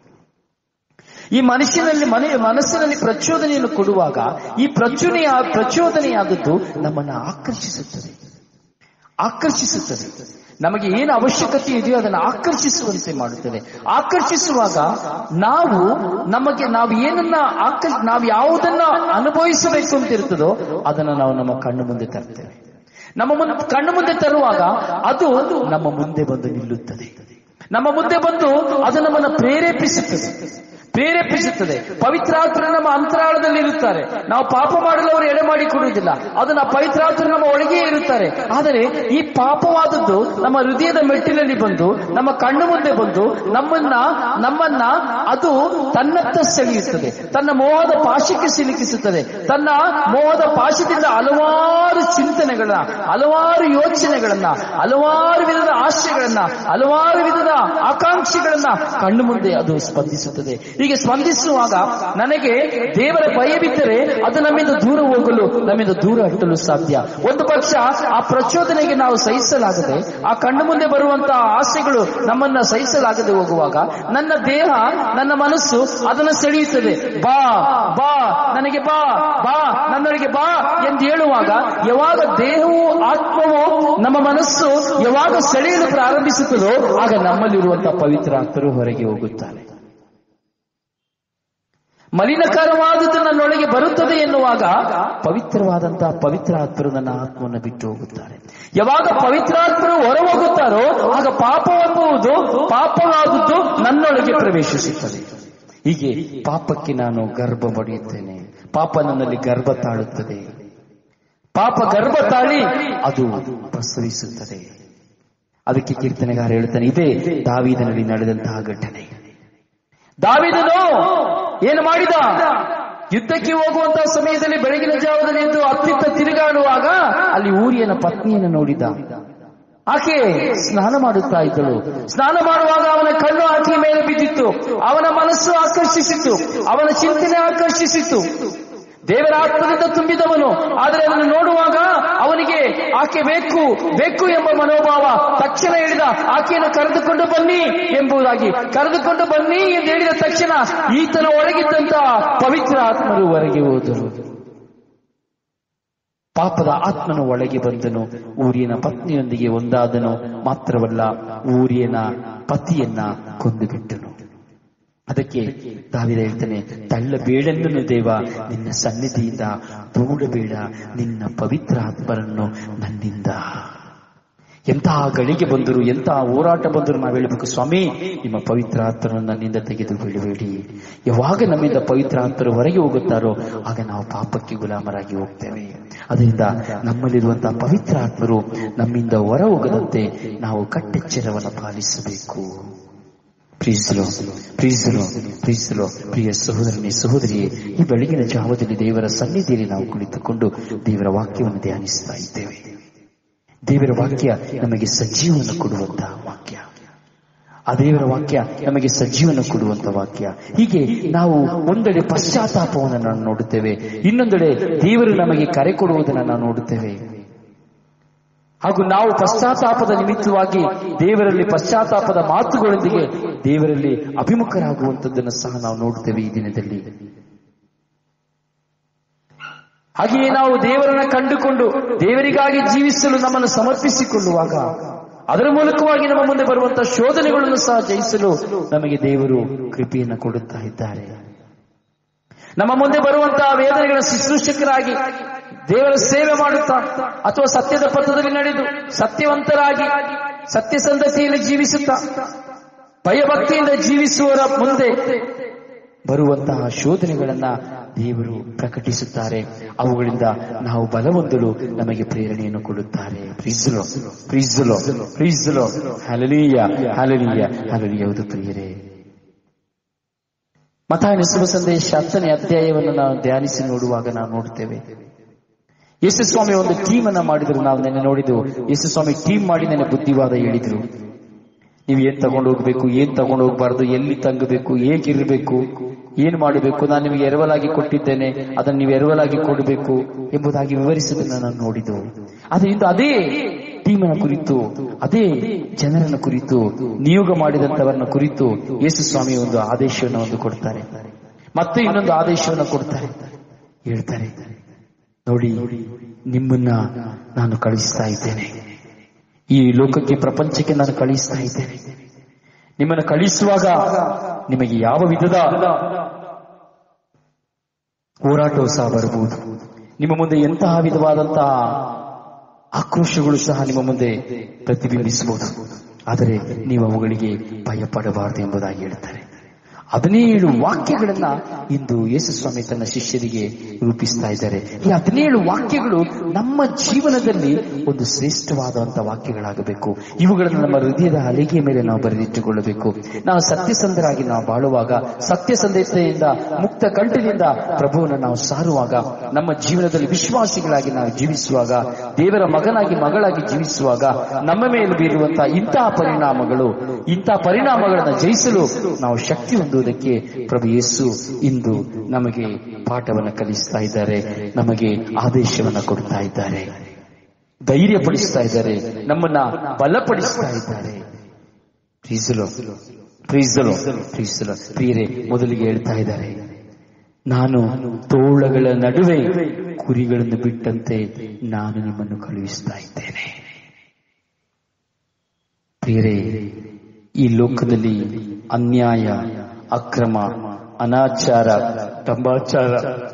S1: ಈ ಮನುಷ್ಯನಲ್ಲಿ ಮನೆ ಮನಸ್ಸಿನಲ್ಲಿ ಪ್ರಚೋದನೆಯನ್ನು ಕೊಡುವಾಗ ಈ ಪ್ರಚೋದನೆಯ ಪ್ರಚೋದನೆಯಾದದ್ದು ನಮ್ಮನ್ನು ಆಕರ್ಷಿಸುತ್ತದೆ ಆಕರ್ಷಿಸುತ್ತದೆ ನಮಗೆ ಏನು ಅವಶ್ಯಕತೆ ಇದೆಯೋ ಅದನ್ನು ಆಕರ್ಷಿಸುವಂತೆ ಮಾಡುತ್ತದೆ ಆಕರ್ಷಿಸುವಾಗ ನಾವು ನಮಗೆ ನಾವು ಏನನ್ನ ಆಕರ್ಷ ನಾವು ಯಾವುದನ್ನ ಅನುಭವಿಸಬೇಕು ಅಂತ ಇರ್ತದೋ ಅದನ್ನು ನಾವು ನಮ್ಮ ಕಣ್ಣು ಮುಂದೆ ತರ್ತೇವೆ ನಮ್ಮ ಮುಂದೆ ಕಣ್ಣು ಮುಂದೆ ತರುವಾಗ ಅದು ನಮ್ಮ ಮುಂದೆ ಬಂದು ನಿಲ್ಲುತ್ತದೆ ನಮ್ಮ ಮುಂದೆ ಬಂದು ಅದು ನಮ್ಮನ್ನು ಪ್ರೇರೇಪಿಸುತ್ತದೆ ಪ್ರೇರೇಪಿಸುತ್ತದೆ ಪವಿತ್ರಾತ್ಮ ನಮ್ಮ ಅಂತರಾಳದಲ್ಲಿ ಇರುತ್ತಾರೆ ನಾವು ಪಾಪ ಮಾಡಲು ಅವರು ಎಡೆ ಮಾಡಿ ಕೊಡುವುದಿಲ್ಲ ಅದನ್ನ ಪವಿತ್ರಾತ್ಮ ನಮ್ಮ ಒಳಗೆ ಇರುತ್ತಾರೆ ಆದರೆ ಈ ಪಾಪವಾದದ್ದು ನಮ್ಮ ಹೃದಯದ ಮೆಟ್ಟಿಲಲ್ಲಿ ಬಂದು ನಮ್ಮ ಕಣ್ಣು ಮುಂದೆ ಬಂದು ನಮ್ಮನ್ನ ನಮ್ಮನ್ನ ಅದು ತನ್ನತ್ತ ಸೆಳೆಯುತ್ತದೆ ತನ್ನ ಮೋಹದ ಪಾಶಕ್ಕೆ ಸಿಲುಕಿಸುತ್ತದೆ ತನ್ನ ಮೋಹದ ಪಾಶದಿಂದ ಹಲವಾರು ಚಿಂತನೆಗಳನ್ನ ಹಲವಾರು ಯೋಚನೆಗಳನ್ನ ಹಲವಾರು ವಿಧದ ಆಶಯಗಳನ್ನ ಹಲವಾರು ವಿಧದ ಆಕಾಂಕ್ಷೆಗಳನ್ನ ಕಣ್ಣು ಮುಂದೆ ಅದು ಸ್ಪಂದಿಸುತ್ತದೆ ಹೀಗೆ ಸ್ಪಂದಿಸುವಾಗ ನನಗೆ ದೇವರ ಭಯವಿದ್ದರೆ ಅದು ನಮ್ಮಿಂದ ದೂರ ಹೋಗಲು ನಮ್ಮಿಂದ ದೂರ ಹಟ್ಟಲು ಸಾಧ್ಯ ಒಂದು ಪಕ್ಷ ಆ ಪ್ರಚೋದನೆಗೆ ನಾವು ಸಹಿಸಲಾಗದೆ ಆ ಕಣ್ಣು ಮುಂದೆ ಬರುವಂತಹ ಆಸೆಗಳು ನಮ್ಮನ್ನ ಸಹಿಸಲಾಗದೆ ಹೋಗುವಾಗ ನನ್ನ ದೇಹ ನನ್ನ ಮನಸ್ಸು ಅದನ್ನು ಸೆಳೆಯುತ್ತದೆ ಬಾ ಬಾ ನನಗೆ ಬಾ ಬಾ ನನ್ನೊಳಗೆ ಬಾ ಎಂದು ಹೇಳುವಾಗ ಯಾವಾಗ ದೇಹವು ಆತ್ಮವು ನಮ್ಮ ಮನಸ್ಸು ಯಾವಾಗ ಸೆಳೆಯಲು ಪ್ರಾರಂಭಿಸುತ್ತದೋ ಆಗ ನಮ್ಮಲ್ಲಿರುವಂತಹ ಪವಿತ್ರ ಆತ್ಮರು ಹೊರಗೆ ಹೋಗುತ್ತಾರೆ ಮಲಿನಕರವಾದದ್ದು ನನ್ನೊಳಗೆ ಬರುತ್ತದೆ ಎನ್ನುವಾಗ ಪವಿತ್ರವಾದಂತಹ ಪವಿತ್ರ ಆತ್ಮರು ನನ್ನ ಆತ್ಮವನ್ನು ಬಿಟ್ಟು ಹೋಗುತ್ತಾರೆ ಯಾವಾಗ ಪವಿತ್ರಾತ್ಮರು ಹೊರ ಹೋಗುತ್ತಾರೋ ಆಗ ಪಾಪವೆಂಬುವುದು ಪಾಪವಾದದ್ದು ನನ್ನೊಳಗೆ ಪ್ರವೇಶಿಸುತ್ತದೆ ಹೀಗೆ ಪಾಪಕ್ಕೆ ನಾನು ಗರ್ಭ ಪಡೆಯುತ್ತೇನೆ ಪಾಪ ನನ್ನಲ್ಲಿ ಗರ್ಭ ತಾಳುತ್ತದೆ ಪಾಪ ಗರ್ಭ ತಾಳಿ ಅದು ಪ್ರಸವಿಸುತ್ತದೆ ಅದಕ್ಕೆ ಕೀರ್ತನೆಗಾರ ಹೇಳ್ತಾನೆ ಇದೇ ದಾವಿದನಲ್ಲಿ ನಡೆದಂತಹ ಘಟನೆ ದಾವಿದನು ಏನು ಮಾಡಿದ ಯುದ್ಧಕ್ಕೆ ಹೋಗುವಂತಹ ಸಮಯದಲ್ಲಿ ಬೆಳಗಿನ ಜಾವದಲ್ಲಿ ಎದ್ದು ಅತ್ತಿತ್ತ ತಿರುಗಾಡುವಾಗ ಅಲ್ಲಿ ಊರಿಯನ ಪತ್ನಿಯನ್ನು ನೋಡಿದ ಆಕೆ ಸ್ನಾನ ಮಾಡುತ್ತಾ ಇದ್ದಳು ಸ್ನಾನ ಮಾಡುವಾಗ ಅವನ ಕಣ್ಣು ಆಕೆಯ ಮೇಲೆ ಬಿದ್ದಿತ್ತು ಅವನ ಮನಸ್ಸು ಆಕರ್ಷಿಸಿತ್ತು ಅವನ ಚಿಂತನೆ ಆಕರ್ಷಿಸಿತ್ತು ದೇವರ ಆತ್ಮದಿಂದ ತುಂಬಿದವನು ಆದರೆ ಅದನ್ನು ನೋಡುವಾಗ ಅವನಿಗೆ ಆಕೆ ಬೇಕು ಬೇಕು ಎಂಬ ಮನೋಭಾವ ತಕ್ಷಣ ಹೇಳಿದ ಆಕೆಯನ್ನು ಕರೆದುಕೊಂಡು ಬನ್ನಿ ಎಂಬುದಾಗಿ ಕರೆದುಕೊಂಡು ಬನ್ನಿ ಎಂದು ಹೇಳಿದ ತಕ್ಷಣ ಈತನ ಒಳಗಿದ್ದಂತಹ ಪವಿತ್ರ ಆತ್ಮರು ಹೊರಗೆ ಹೋದರು ಪಾಪದ ಆತ್ಮನು ಒಳಗೆ ಬಂದನು ಊರಿಯನ ಪತ್ನಿಯೊಂದಿಗೆ ಒಂದಾದನು ಮಾತ್ರವಲ್ಲ ಊರಿಯನ ಪತಿಯನ್ನ ಕೊಂದು ಬಿಟ್ಟನು ಅದಕ್ಕೆ ದಾವಿದ ಹೇಳ್ತಾನೆ ತಳ್ಳಬೇಡೆಂದನು ದೇವ ನಿನ್ನ ಸನ್ನಿಧಿಯಿಂದ ದೂಡಬೇಡ ನಿನ್ನ ಪವಿತ್ರ ಆತ್ಮರನ್ನು ನನ್ನಿಂದ ಎಂತಹ ಗಳಿಗೆ ಬಂದರು ಎಂತಹ ಹೋರಾಟ ಬಂದರು ನಾವು ಹೇಳಬೇಕು ಸ್ವಾಮಿ ನಿಮ್ಮ ಪವಿತ್ರ ಆತ್ಮರನ್ನು ನನ್ನಿಂದ ತೆಗೆದು ಬಿಡಬೇಡಿ ಯಾವಾಗ ನಮ್ಮಿಂದ ಪವಿತ್ರ ಆತ್ಮರು ಹೊರಗೆ ಹೋಗುತ್ತಾರೋ ಆಗ ನಾವು ಪಾಪಕ್ಕೆ ಗುಲಾಮರಾಗಿ ಹೋಗ್ತೇವೆ ಅದರಿಂದ ನಮ್ಮಲ್ಲಿರುವಂತಹ ಪವಿತ್ರ ಆತ್ಮರು ನಮ್ಮಿಂದ ಹೊರ ಹೋಗದಂತೆ ನಾವು ಕಟ್ಟೆಚ್ಚರವನ್ನು ಪಾಲಿಸಬೇಕು ಪ್ರೀಸಲು ಪ್ರೀಸಲು ಪ್ರೀಸಲು ಪ್ರಿಯ ಸಹೋದರನೇ ಸಹೋದರಿಯೇ ಈ ಬೆಳಗಿನ ಜಾವದಲ್ಲಿ ದೇವರ ಸನ್ನಿಧಿಯಲ್ಲಿ ನಾವು ಕುಳಿತುಕೊಂಡು ದೇವರ ವಾಕ್ಯವನ್ನು ಧ್ಯಾನಿಸ್ತಾ ಇದ್ದೇವೆ ದೇವರ ವಾಕ್ಯ ನಮಗೆ ಸಜೀವವನ್ನು ಕೊಡುವಂತಹ ವಾಕ್ಯ ಆ ದೇವರ ವಾಕ್ಯ ನಮಗೆ ಸಜೀವನ ಕೊಡುವಂತ ವಾಕ್ಯ ಹೀಗೆ ನಾವು ಒಂದೆಡೆ ಪಶ್ಚಾತ್ತಾಪವನ್ನು ನಾವು ನೋಡುತ್ತೇವೆ ಇನ್ನೊಂದೆಡೆ ದೇವರು ನಮಗೆ ಕರೆ ಕೊಡುವುದನ್ನು ನಾವು ನೋಡುತ್ತೇವೆ ಹಾಗೂ ನಾವು ಪಶ್ಚಾತ್ತಾಪದ ನಿಮಿತ್ತವಾಗಿ ದೇವರಲ್ಲಿ ಪಶ್ಚಾತ್ತಾಪದ ಮಾತುಗಳೊಂದಿಗೆ ದೇವರಲ್ಲಿ ಅಭಿಮುಖರಾಗುವಂಥದ್ದನ್ನು ಸಹ ನಾವು ನೋಡ್ತೇವೆ ಈ ದಿನದಲ್ಲಿ ಹಾಗೆಯೇ ನಾವು ದೇವರನ್ನ ಕಂಡುಕೊಂಡು ದೇವರಿಗಾಗಿ ಜೀವಿಸಲು ನಮ್ಮನ್ನು ಸಮರ್ಪಿಸಿಕೊಳ್ಳುವಾಗ ಅದರ ಮೂಲಕವಾಗಿ ನಮ್ಮ ಮುಂದೆ ಬರುವಂತಹ ಶೋಧನೆಗಳನ್ನು ಸಹ ಜಯಿಸಲು ನಮಗೆ ದೇವರು ಕೃಪೆಯನ್ನು ಕೊಡುತ್ತಾ ಇದ್ದಾರೆ ನಮ್ಮ ಮುಂದೆ ಬರುವಂತಹ ವೇದನೆಗಳ ಶುಶ್ರೂಷಕರಾಗಿ ದೇವರ ಸೇವೆ ಮಾಡುತ್ತಾ ಅಥವಾ ಸತ್ಯದ ಪಥದಲ್ಲಿ ನಡೆದು ಸತ್ಯವಂತರಾಗಿ ಸತ್ಯಸಂಧತೆಯಲ್ಲಿ ಜೀವಿಸುತ್ತಾ ಭಯಭಕ್ತಿಯಿಂದ ಜೀವಿಸುವವರ ಮುಂದೆ ಬರುವಂತಹ ಶೋಧನೆಗಳನ್ನ ದೇವರು ಪ್ರಕಟಿಸುತ್ತಾರೆ ಅವುಗಳಿಂದ ನಾವು ಬಲ ಹೊಂದಲು ನಮಗೆ ಪ್ರೇರಣೆಯನ್ನು ಕೊಡುತ್ತಾರೆ ಪ್ರೀಸಲು ಪ್ರೀಸಲು ಪ್ರೀಸಲು ಹಲಲೀಯ ಹಲಲೀಯ ಹಲಲೀಯವುದು ಪ್ರಿಯರೇ ಮತಾಯನ ಶುಭ ಸಂದೇಶ ಹತ್ತನೇ ಅಧ್ಯಾಯವನ್ನು ನಾವು ಧ್ಯಾನಿಸಿ ನೋಡುವಾಗ ನಾವು ನೋಡುತ್ತೇವೆ ಯೇಸು ಸ್ವಾಮಿ ಒಂದು ಟೀಮ್ ಅನ್ನ ಮಾಡಿದ್ರು ನಾವು ನೆನ್ನೆ ನೋಡಿದ್ದು ಯೇಸು ಸ್ವಾಮಿ ಟೀಮ್ ಮಾಡಿ ನೆನ್ನೆ ಬುದ್ಧಿವಾದ ಹೇಳಿದ್ರು ನೀವು ಏನ್ ತಗೊಂಡು ಹೋಗ್ಬೇಕು ಏನ್ ತಗೊಂಡು ಹೋಗ್ಬಾರ್ದು ಎಲ್ಲಿ ತಂಗಬೇಕು ಹೇಗಿರ್ಬೇಕು ಏನ್ ಮಾಡಬೇಕು ನಾನು ನಿಮಗೆ ಎರವಲಾಗಿ ಕೊಟ್ಟಿದ್ದೇನೆ ಅದನ್ನು ನೀವು ಎರವಲಾಗಿ ಕೊಡಬೇಕು ಎಂಬುದಾಗಿ ವಿವರಿಸುವುದನ್ನು ನಾನು ನೋಡಿದ್ದು ಅದರಿಂದ ಅದೇ ಟೀಮನ ಕುರಿತು ಅದೇ ಜನರನ್ನ ಕುರಿತು ನಿಯೋಗ ಮಾಡಿದಂತವರನ್ನ ಕುರಿತು ಯೇಸು ಸ್ವಾಮಿ ಒಂದು ಆದೇಶವನ್ನು ಒಂದು ಕೊಡ್ತಾರೆ ಮತ್ತೆ ಇನ್ನೊಂದು ಆದೇಶವನ್ನು ಕೊಡ್ತಾರೆ ಹೇಳ್ತಾರೆ ನೋಡಿ ನಿಮ್ಮನ್ನ ನಾನು ಕಳುಹಿಸ್ತಾ ಇದ್ದೇನೆ ಈ ಲೋಕಕ್ಕೆ ಪ್ರಪಂಚಕ್ಕೆ ನಾನು ಕಳುಹಿಸ್ತಾ ಇದ್ದೇನೆ ನಿಮ್ಮನ್ನು ಕಳುಹಿಸುವಾಗ ನಿಮಗೆ ಯಾವ ವಿಧದ ಹೋರಾಟವು ಸಹ ಬರಬಹುದು ನಿಮ್ಮ ಮುಂದೆ ಎಂತಹ ವಿಧವಾದಂತಹ ಆಕ್ರೋಶಗಳು ಸಹ ನಿಮ್ಮ ಮುಂದೆ ಪ್ರತಿಬಿಂಬಿಸಬಹುದು ಆದರೆ ನೀವು ಅವುಗಳಿಗೆ ಭಯಪಡಬಾರದು ಎಂಬುದಾಗಿ ಹೇಳ್ತಾರೆ ಹದಿನೇಳು ವಾಕ್ಯಗಳನ್ನ ಇಂದು ಯೇಸು ಸ್ವಾಮಿ ತನ್ನ ಶಿಷ್ಯರಿಗೆ ರೂಪಿಸ್ತಾ ಇದ್ದಾರೆ ಈ ಹದಿನೇಳು ವಾಕ್ಯಗಳು ನಮ್ಮ ಜೀವನದಲ್ಲಿ ಒಂದು ಶ್ರೇಷ್ಠವಾದಂತಹ ವಾಕ್ಯಗಳಾಗಬೇಕು ಇವುಗಳನ್ನು ನಮ್ಮ ಹೃದಯದ ಹಲಿಗೆಯ ಮೇಲೆ ನಾವು ಬರೆದಿಟ್ಟುಕೊಳ್ಳಬೇಕು ನಾವು ಸತ್ಯಸಂಧರಾಗಿ ನಾವು ಬಾಳುವಾಗ ಸತ್ಯಸಂಧತೆಯಿಂದ ಮುಕ್ತ ಕಂಠದಿಂದ ಪ್ರಭುವನ್ನು ನಾವು ಸಾರುವಾಗ ನಮ್ಮ ಜೀವನದಲ್ಲಿ ವಿಶ್ವಾಸಿಗಳಾಗಿ ನಾವು ಜೀವಿಸುವಾಗ ದೇವರ ಮಗನಾಗಿ ಮಗಳಾಗಿ ಜೀವಿಸುವಾಗ ನಮ್ಮ ಮೇಲೆ ಬೀರುವಂತಹ ಇಂತಹ ಪರಿಣಾಮಗಳು ಇಂತಹ ಪರಿಣಾಮಗಳನ್ನು ಜಯಿಸಲು ನಾವು ಶಕ್ತಿ ಹೊಂದುವುದಕ್ಕೆ ಪ್ರಭು ಯೇಸು ಇಂದು ನಮಗೆ ಪಾಠವನ್ನು ಕಲಿಸ್ತಾ ಇದ್ದಾರೆ ನಮಗೆ ಆದೇಶವನ್ನ ಕೊಡ್ತಾ ಇದ್ದಾರೆ ಧೈರ್ಯಪಡಿಸ್ತಾ ಇದ್ದಾರೆ ನಮ್ಮನ್ನ ಬಲಪಡಿಸ್ತಾ ಇದ್ದಾರೆ ಪ್ರೀಸಲು ಪ್ರೀಸಲು ಪ್ರೀಸಲು ಪ್ರಿಯರೇ ಮೊದಲಿಗೆ ಹೇಳ್ತಾ ಇದ್ದಾರೆ ನಾನು ತೋಳಗಳ ನಡುವೆ ಕುರಿಗಳನ್ನು ಬಿಟ್ಟಂತೆ ನಾನು ನಿಮ್ಮನ್ನು ಕಳುಹಿಸ್ತಾ ಇದ್ದೇನೆ ಪ್ರಿಯರೇ ಈ ಲೋಕದಲ್ಲಿ ಅನ್ಯಾಯ ಅಕ್ರಮ ಅನಾಚಾರ ಟಂಬಾಚಾರ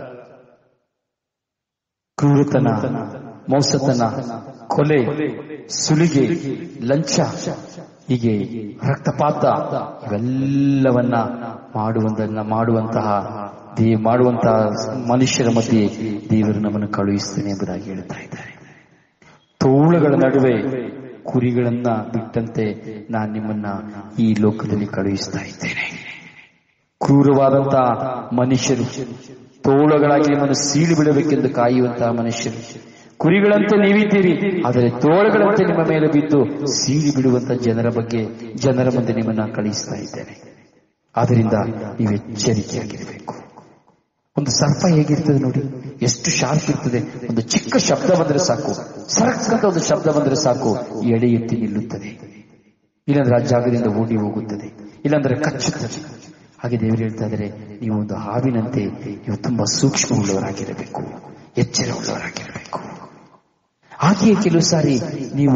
S1: ಕ್ರೂರತನ ಮೋಸತನ ಕೊಲೆ ಸುಲಿಗೆ ಲಂಚ ಹೀಗೆ ರಕ್ತಪಾತ ಇವೆಲ್ಲವನ್ನ ಮಾಡುವುದನ್ನ ಮಾಡುವಂತಹ ದೇ ಮಾಡುವಂತಹ ಮನುಷ್ಯರ ಮಧ್ಯೆ ದೇವರು ನಮ್ಮನ್ನು ಕಳುಹಿಸ್ತೇನೆ ಎಂಬುದಾಗಿ ಹೇಳ್ತಾ ಇದ್ದಾರೆ ತೋಳುಗಳ ನಡುವೆ ಕುರಿಗಳನ್ನ ಬಿಟ್ಟಂತೆ ನಾನು ನಿಮ್ಮನ್ನ ಈ ಲೋಕದಲ್ಲಿ ಕಳುಹಿಸ್ತಾ ಇದ್ದೇನೆ ಕ್ರೂರವಾದಂತಹ ಮನುಷ್ಯರು ತೋಳಗಳಾಗಿ ನಿಮ್ಮನ್ನು ಸೀಳಿ ಬಿಡಬೇಕೆಂದು ಕಾಯುವಂತಹ ಮನುಷ್ಯರು ಕುರಿಗಳಂತೆ ನೀವಿದ್ದೀರಿ ಆದರೆ ತೋಳಗಳಂತೆ ನಿಮ್ಮ ಮೇಲೆ ಬಿದ್ದು ಸೀಳಿ ಬಿಡುವಂತ ಜನರ ಬಗ್ಗೆ ಜನರ ಮುಂದೆ ನಿಮ್ಮನ್ನ ಕಳುಹಿಸ್ತಾ ಇದ್ದೇನೆ ಆದ್ದರಿಂದ ನೀವು ಎಚ್ಚರಿಕೆಯಾಗಿರಬೇಕು ಒಂದು ಸರ್ಪ ಹೇಗಿರ್ತದೆ ನೋಡಿ ಎಷ್ಟು ಶಾರ್ಪ್ ಇರ್ತದೆ ಒಂದು ಚಿಕ್ಕ ಶಬ್ದ ಬಂದ್ರೆ ಸಾಕು ಸರಕ್ಕಂತ ಒಂದು ಶಬ್ದ ಬಂದ್ರೆ ಸಾಕು ಎಡೆ ಎತ್ತಿ ನಿಲ್ಲುತ್ತದೆ ಇಲ್ಲಾಂದ್ರೆ ಆ ಜಾಗದಿಂದ ಓಡಿ ಹೋಗುತ್ತದೆ ಇಲ್ಲಾಂದ್ರೆ ಕಚ್ಚುತ್ತದೆ ಹಾಗೆ ದೇವರು ಹೇಳ್ತಾ ಇದ್ದಾರೆ ನೀವು ಒಂದು ಹಾವಿನಂತೆ ನೀವು ತುಂಬಾ ಸೂಕ್ಷ್ಮ ಉಳ್ಳವರಾಗಿರಬೇಕು ಎಚ್ಚರ ಉಳ್ಳವರಾಗಿರಬೇಕು ಹಾಗೆಯೇ ಕೆಲವು ಸಾರಿ ನೀವು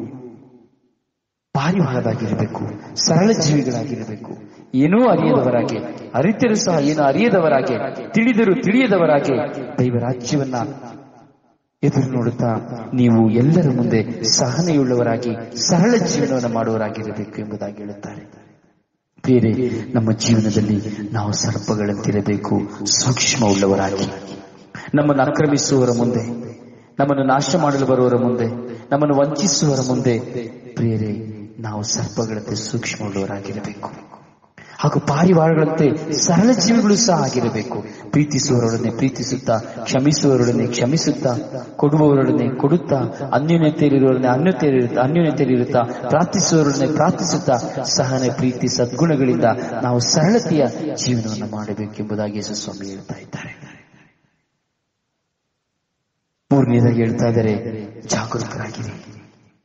S1: ಪಾರಿವಾಳದಾಗಿರಬೇಕು ಸರಳ ಜೀವಿಗಳಾಗಿರಬೇಕು ಏನೂ ಅರಿಯದವರಾಗಿ ಅರಿತರು ಸಹ ಏನೂ ಅರಿಯದವರಾಗಿ ತಿಳಿದರು ತಿಳಿಯದವರಾಗಿ ದೈವ ರಾಜ್ಯವನ್ನ ಎದುರು ನೋಡುತ್ತಾ ನೀವು ಎಲ್ಲರ ಮುಂದೆ ಸಹನೆಯುಳ್ಳವರಾಗಿ ಸರಳ ಜೀವನವನ್ನು ಮಾಡುವವರಾಗಿರಬೇಕು ಎಂಬುದಾಗಿ ಹೇಳುತ್ತಾರೆ ಬೇರೆ ನಮ್ಮ ಜೀವನದಲ್ಲಿ ನಾವು ಸರ್ಪಗಳಂತಿರಬೇಕು ಸೂಕ್ಷ್ಮ ಉಳ್ಳವರಾಗಿ ನಮ್ಮನ್ನು ಆಕ್ರಮಿಸುವವರ ಮುಂದೆ ನಮ್ಮನ್ನು ನಾಶ ಮಾಡಲು ಬರುವವರ ಮುಂದೆ ನಮ್ಮನ್ನು ವಂಚಿಸುವವರ ಮುಂದೆ ಪ್ರಿಯರೇ ನಾವು ಸರ್ಪಗಳಂತೆ ಸೂಕ್ಷ್ಮ ಉಳ್ಳವರಾಗಿರಬೇಕು ಹಾಗೂ ಪಾರಿವಾಳಗಳಂತೆ ಸರಳ ಜೀವಿಗಳು ಸಹ ಆಗಿರಬೇಕು ಪ್ರೀತಿಸುವವರೊಡನೆ ಪ್ರೀತಿಸುತ್ತಾ ಕ್ಷಮಿಸುವವರೊಡನೆ ಕ್ಷಮಿಸುತ್ತಾ ಕೊಡುವವರೊಡನೆ ಕೊಡುತ್ತಾ ಅನ್ಯೋನ್ಯತೆಯಲ್ಲಿರುವವರನ್ನೇ ಅನ್ಯೋನ್ಯತೆ ಅನ್ಯೋನ್ಯತೆಯಲ್ಲಿರುತ್ತಾ ಪ್ರಾರ್ಥಿಸುವವರೊಡನೆ ಪ್ರಾರ್ಥಿಸುತ್ತಾ ಸಹನೆ ಪ್ರೀತಿ ಸದ್ಗುಣಗಳಿಂದ ನಾವು ಸರಳತೆಯ ಜೀವನವನ್ನು ಮಾಡಬೇಕೆಂಬುದಾಗಿ ಯೇಸು ಸ್ವಾಮಿ ಹೇಳ್ತಾ ಇದ್ದಾರೆ ಮೂರನೇದಾಗಿ ಹೇಳ್ತಾ ಇದ್ದಾರೆ ಜಾಗರೂಕರಾಗಿರಿ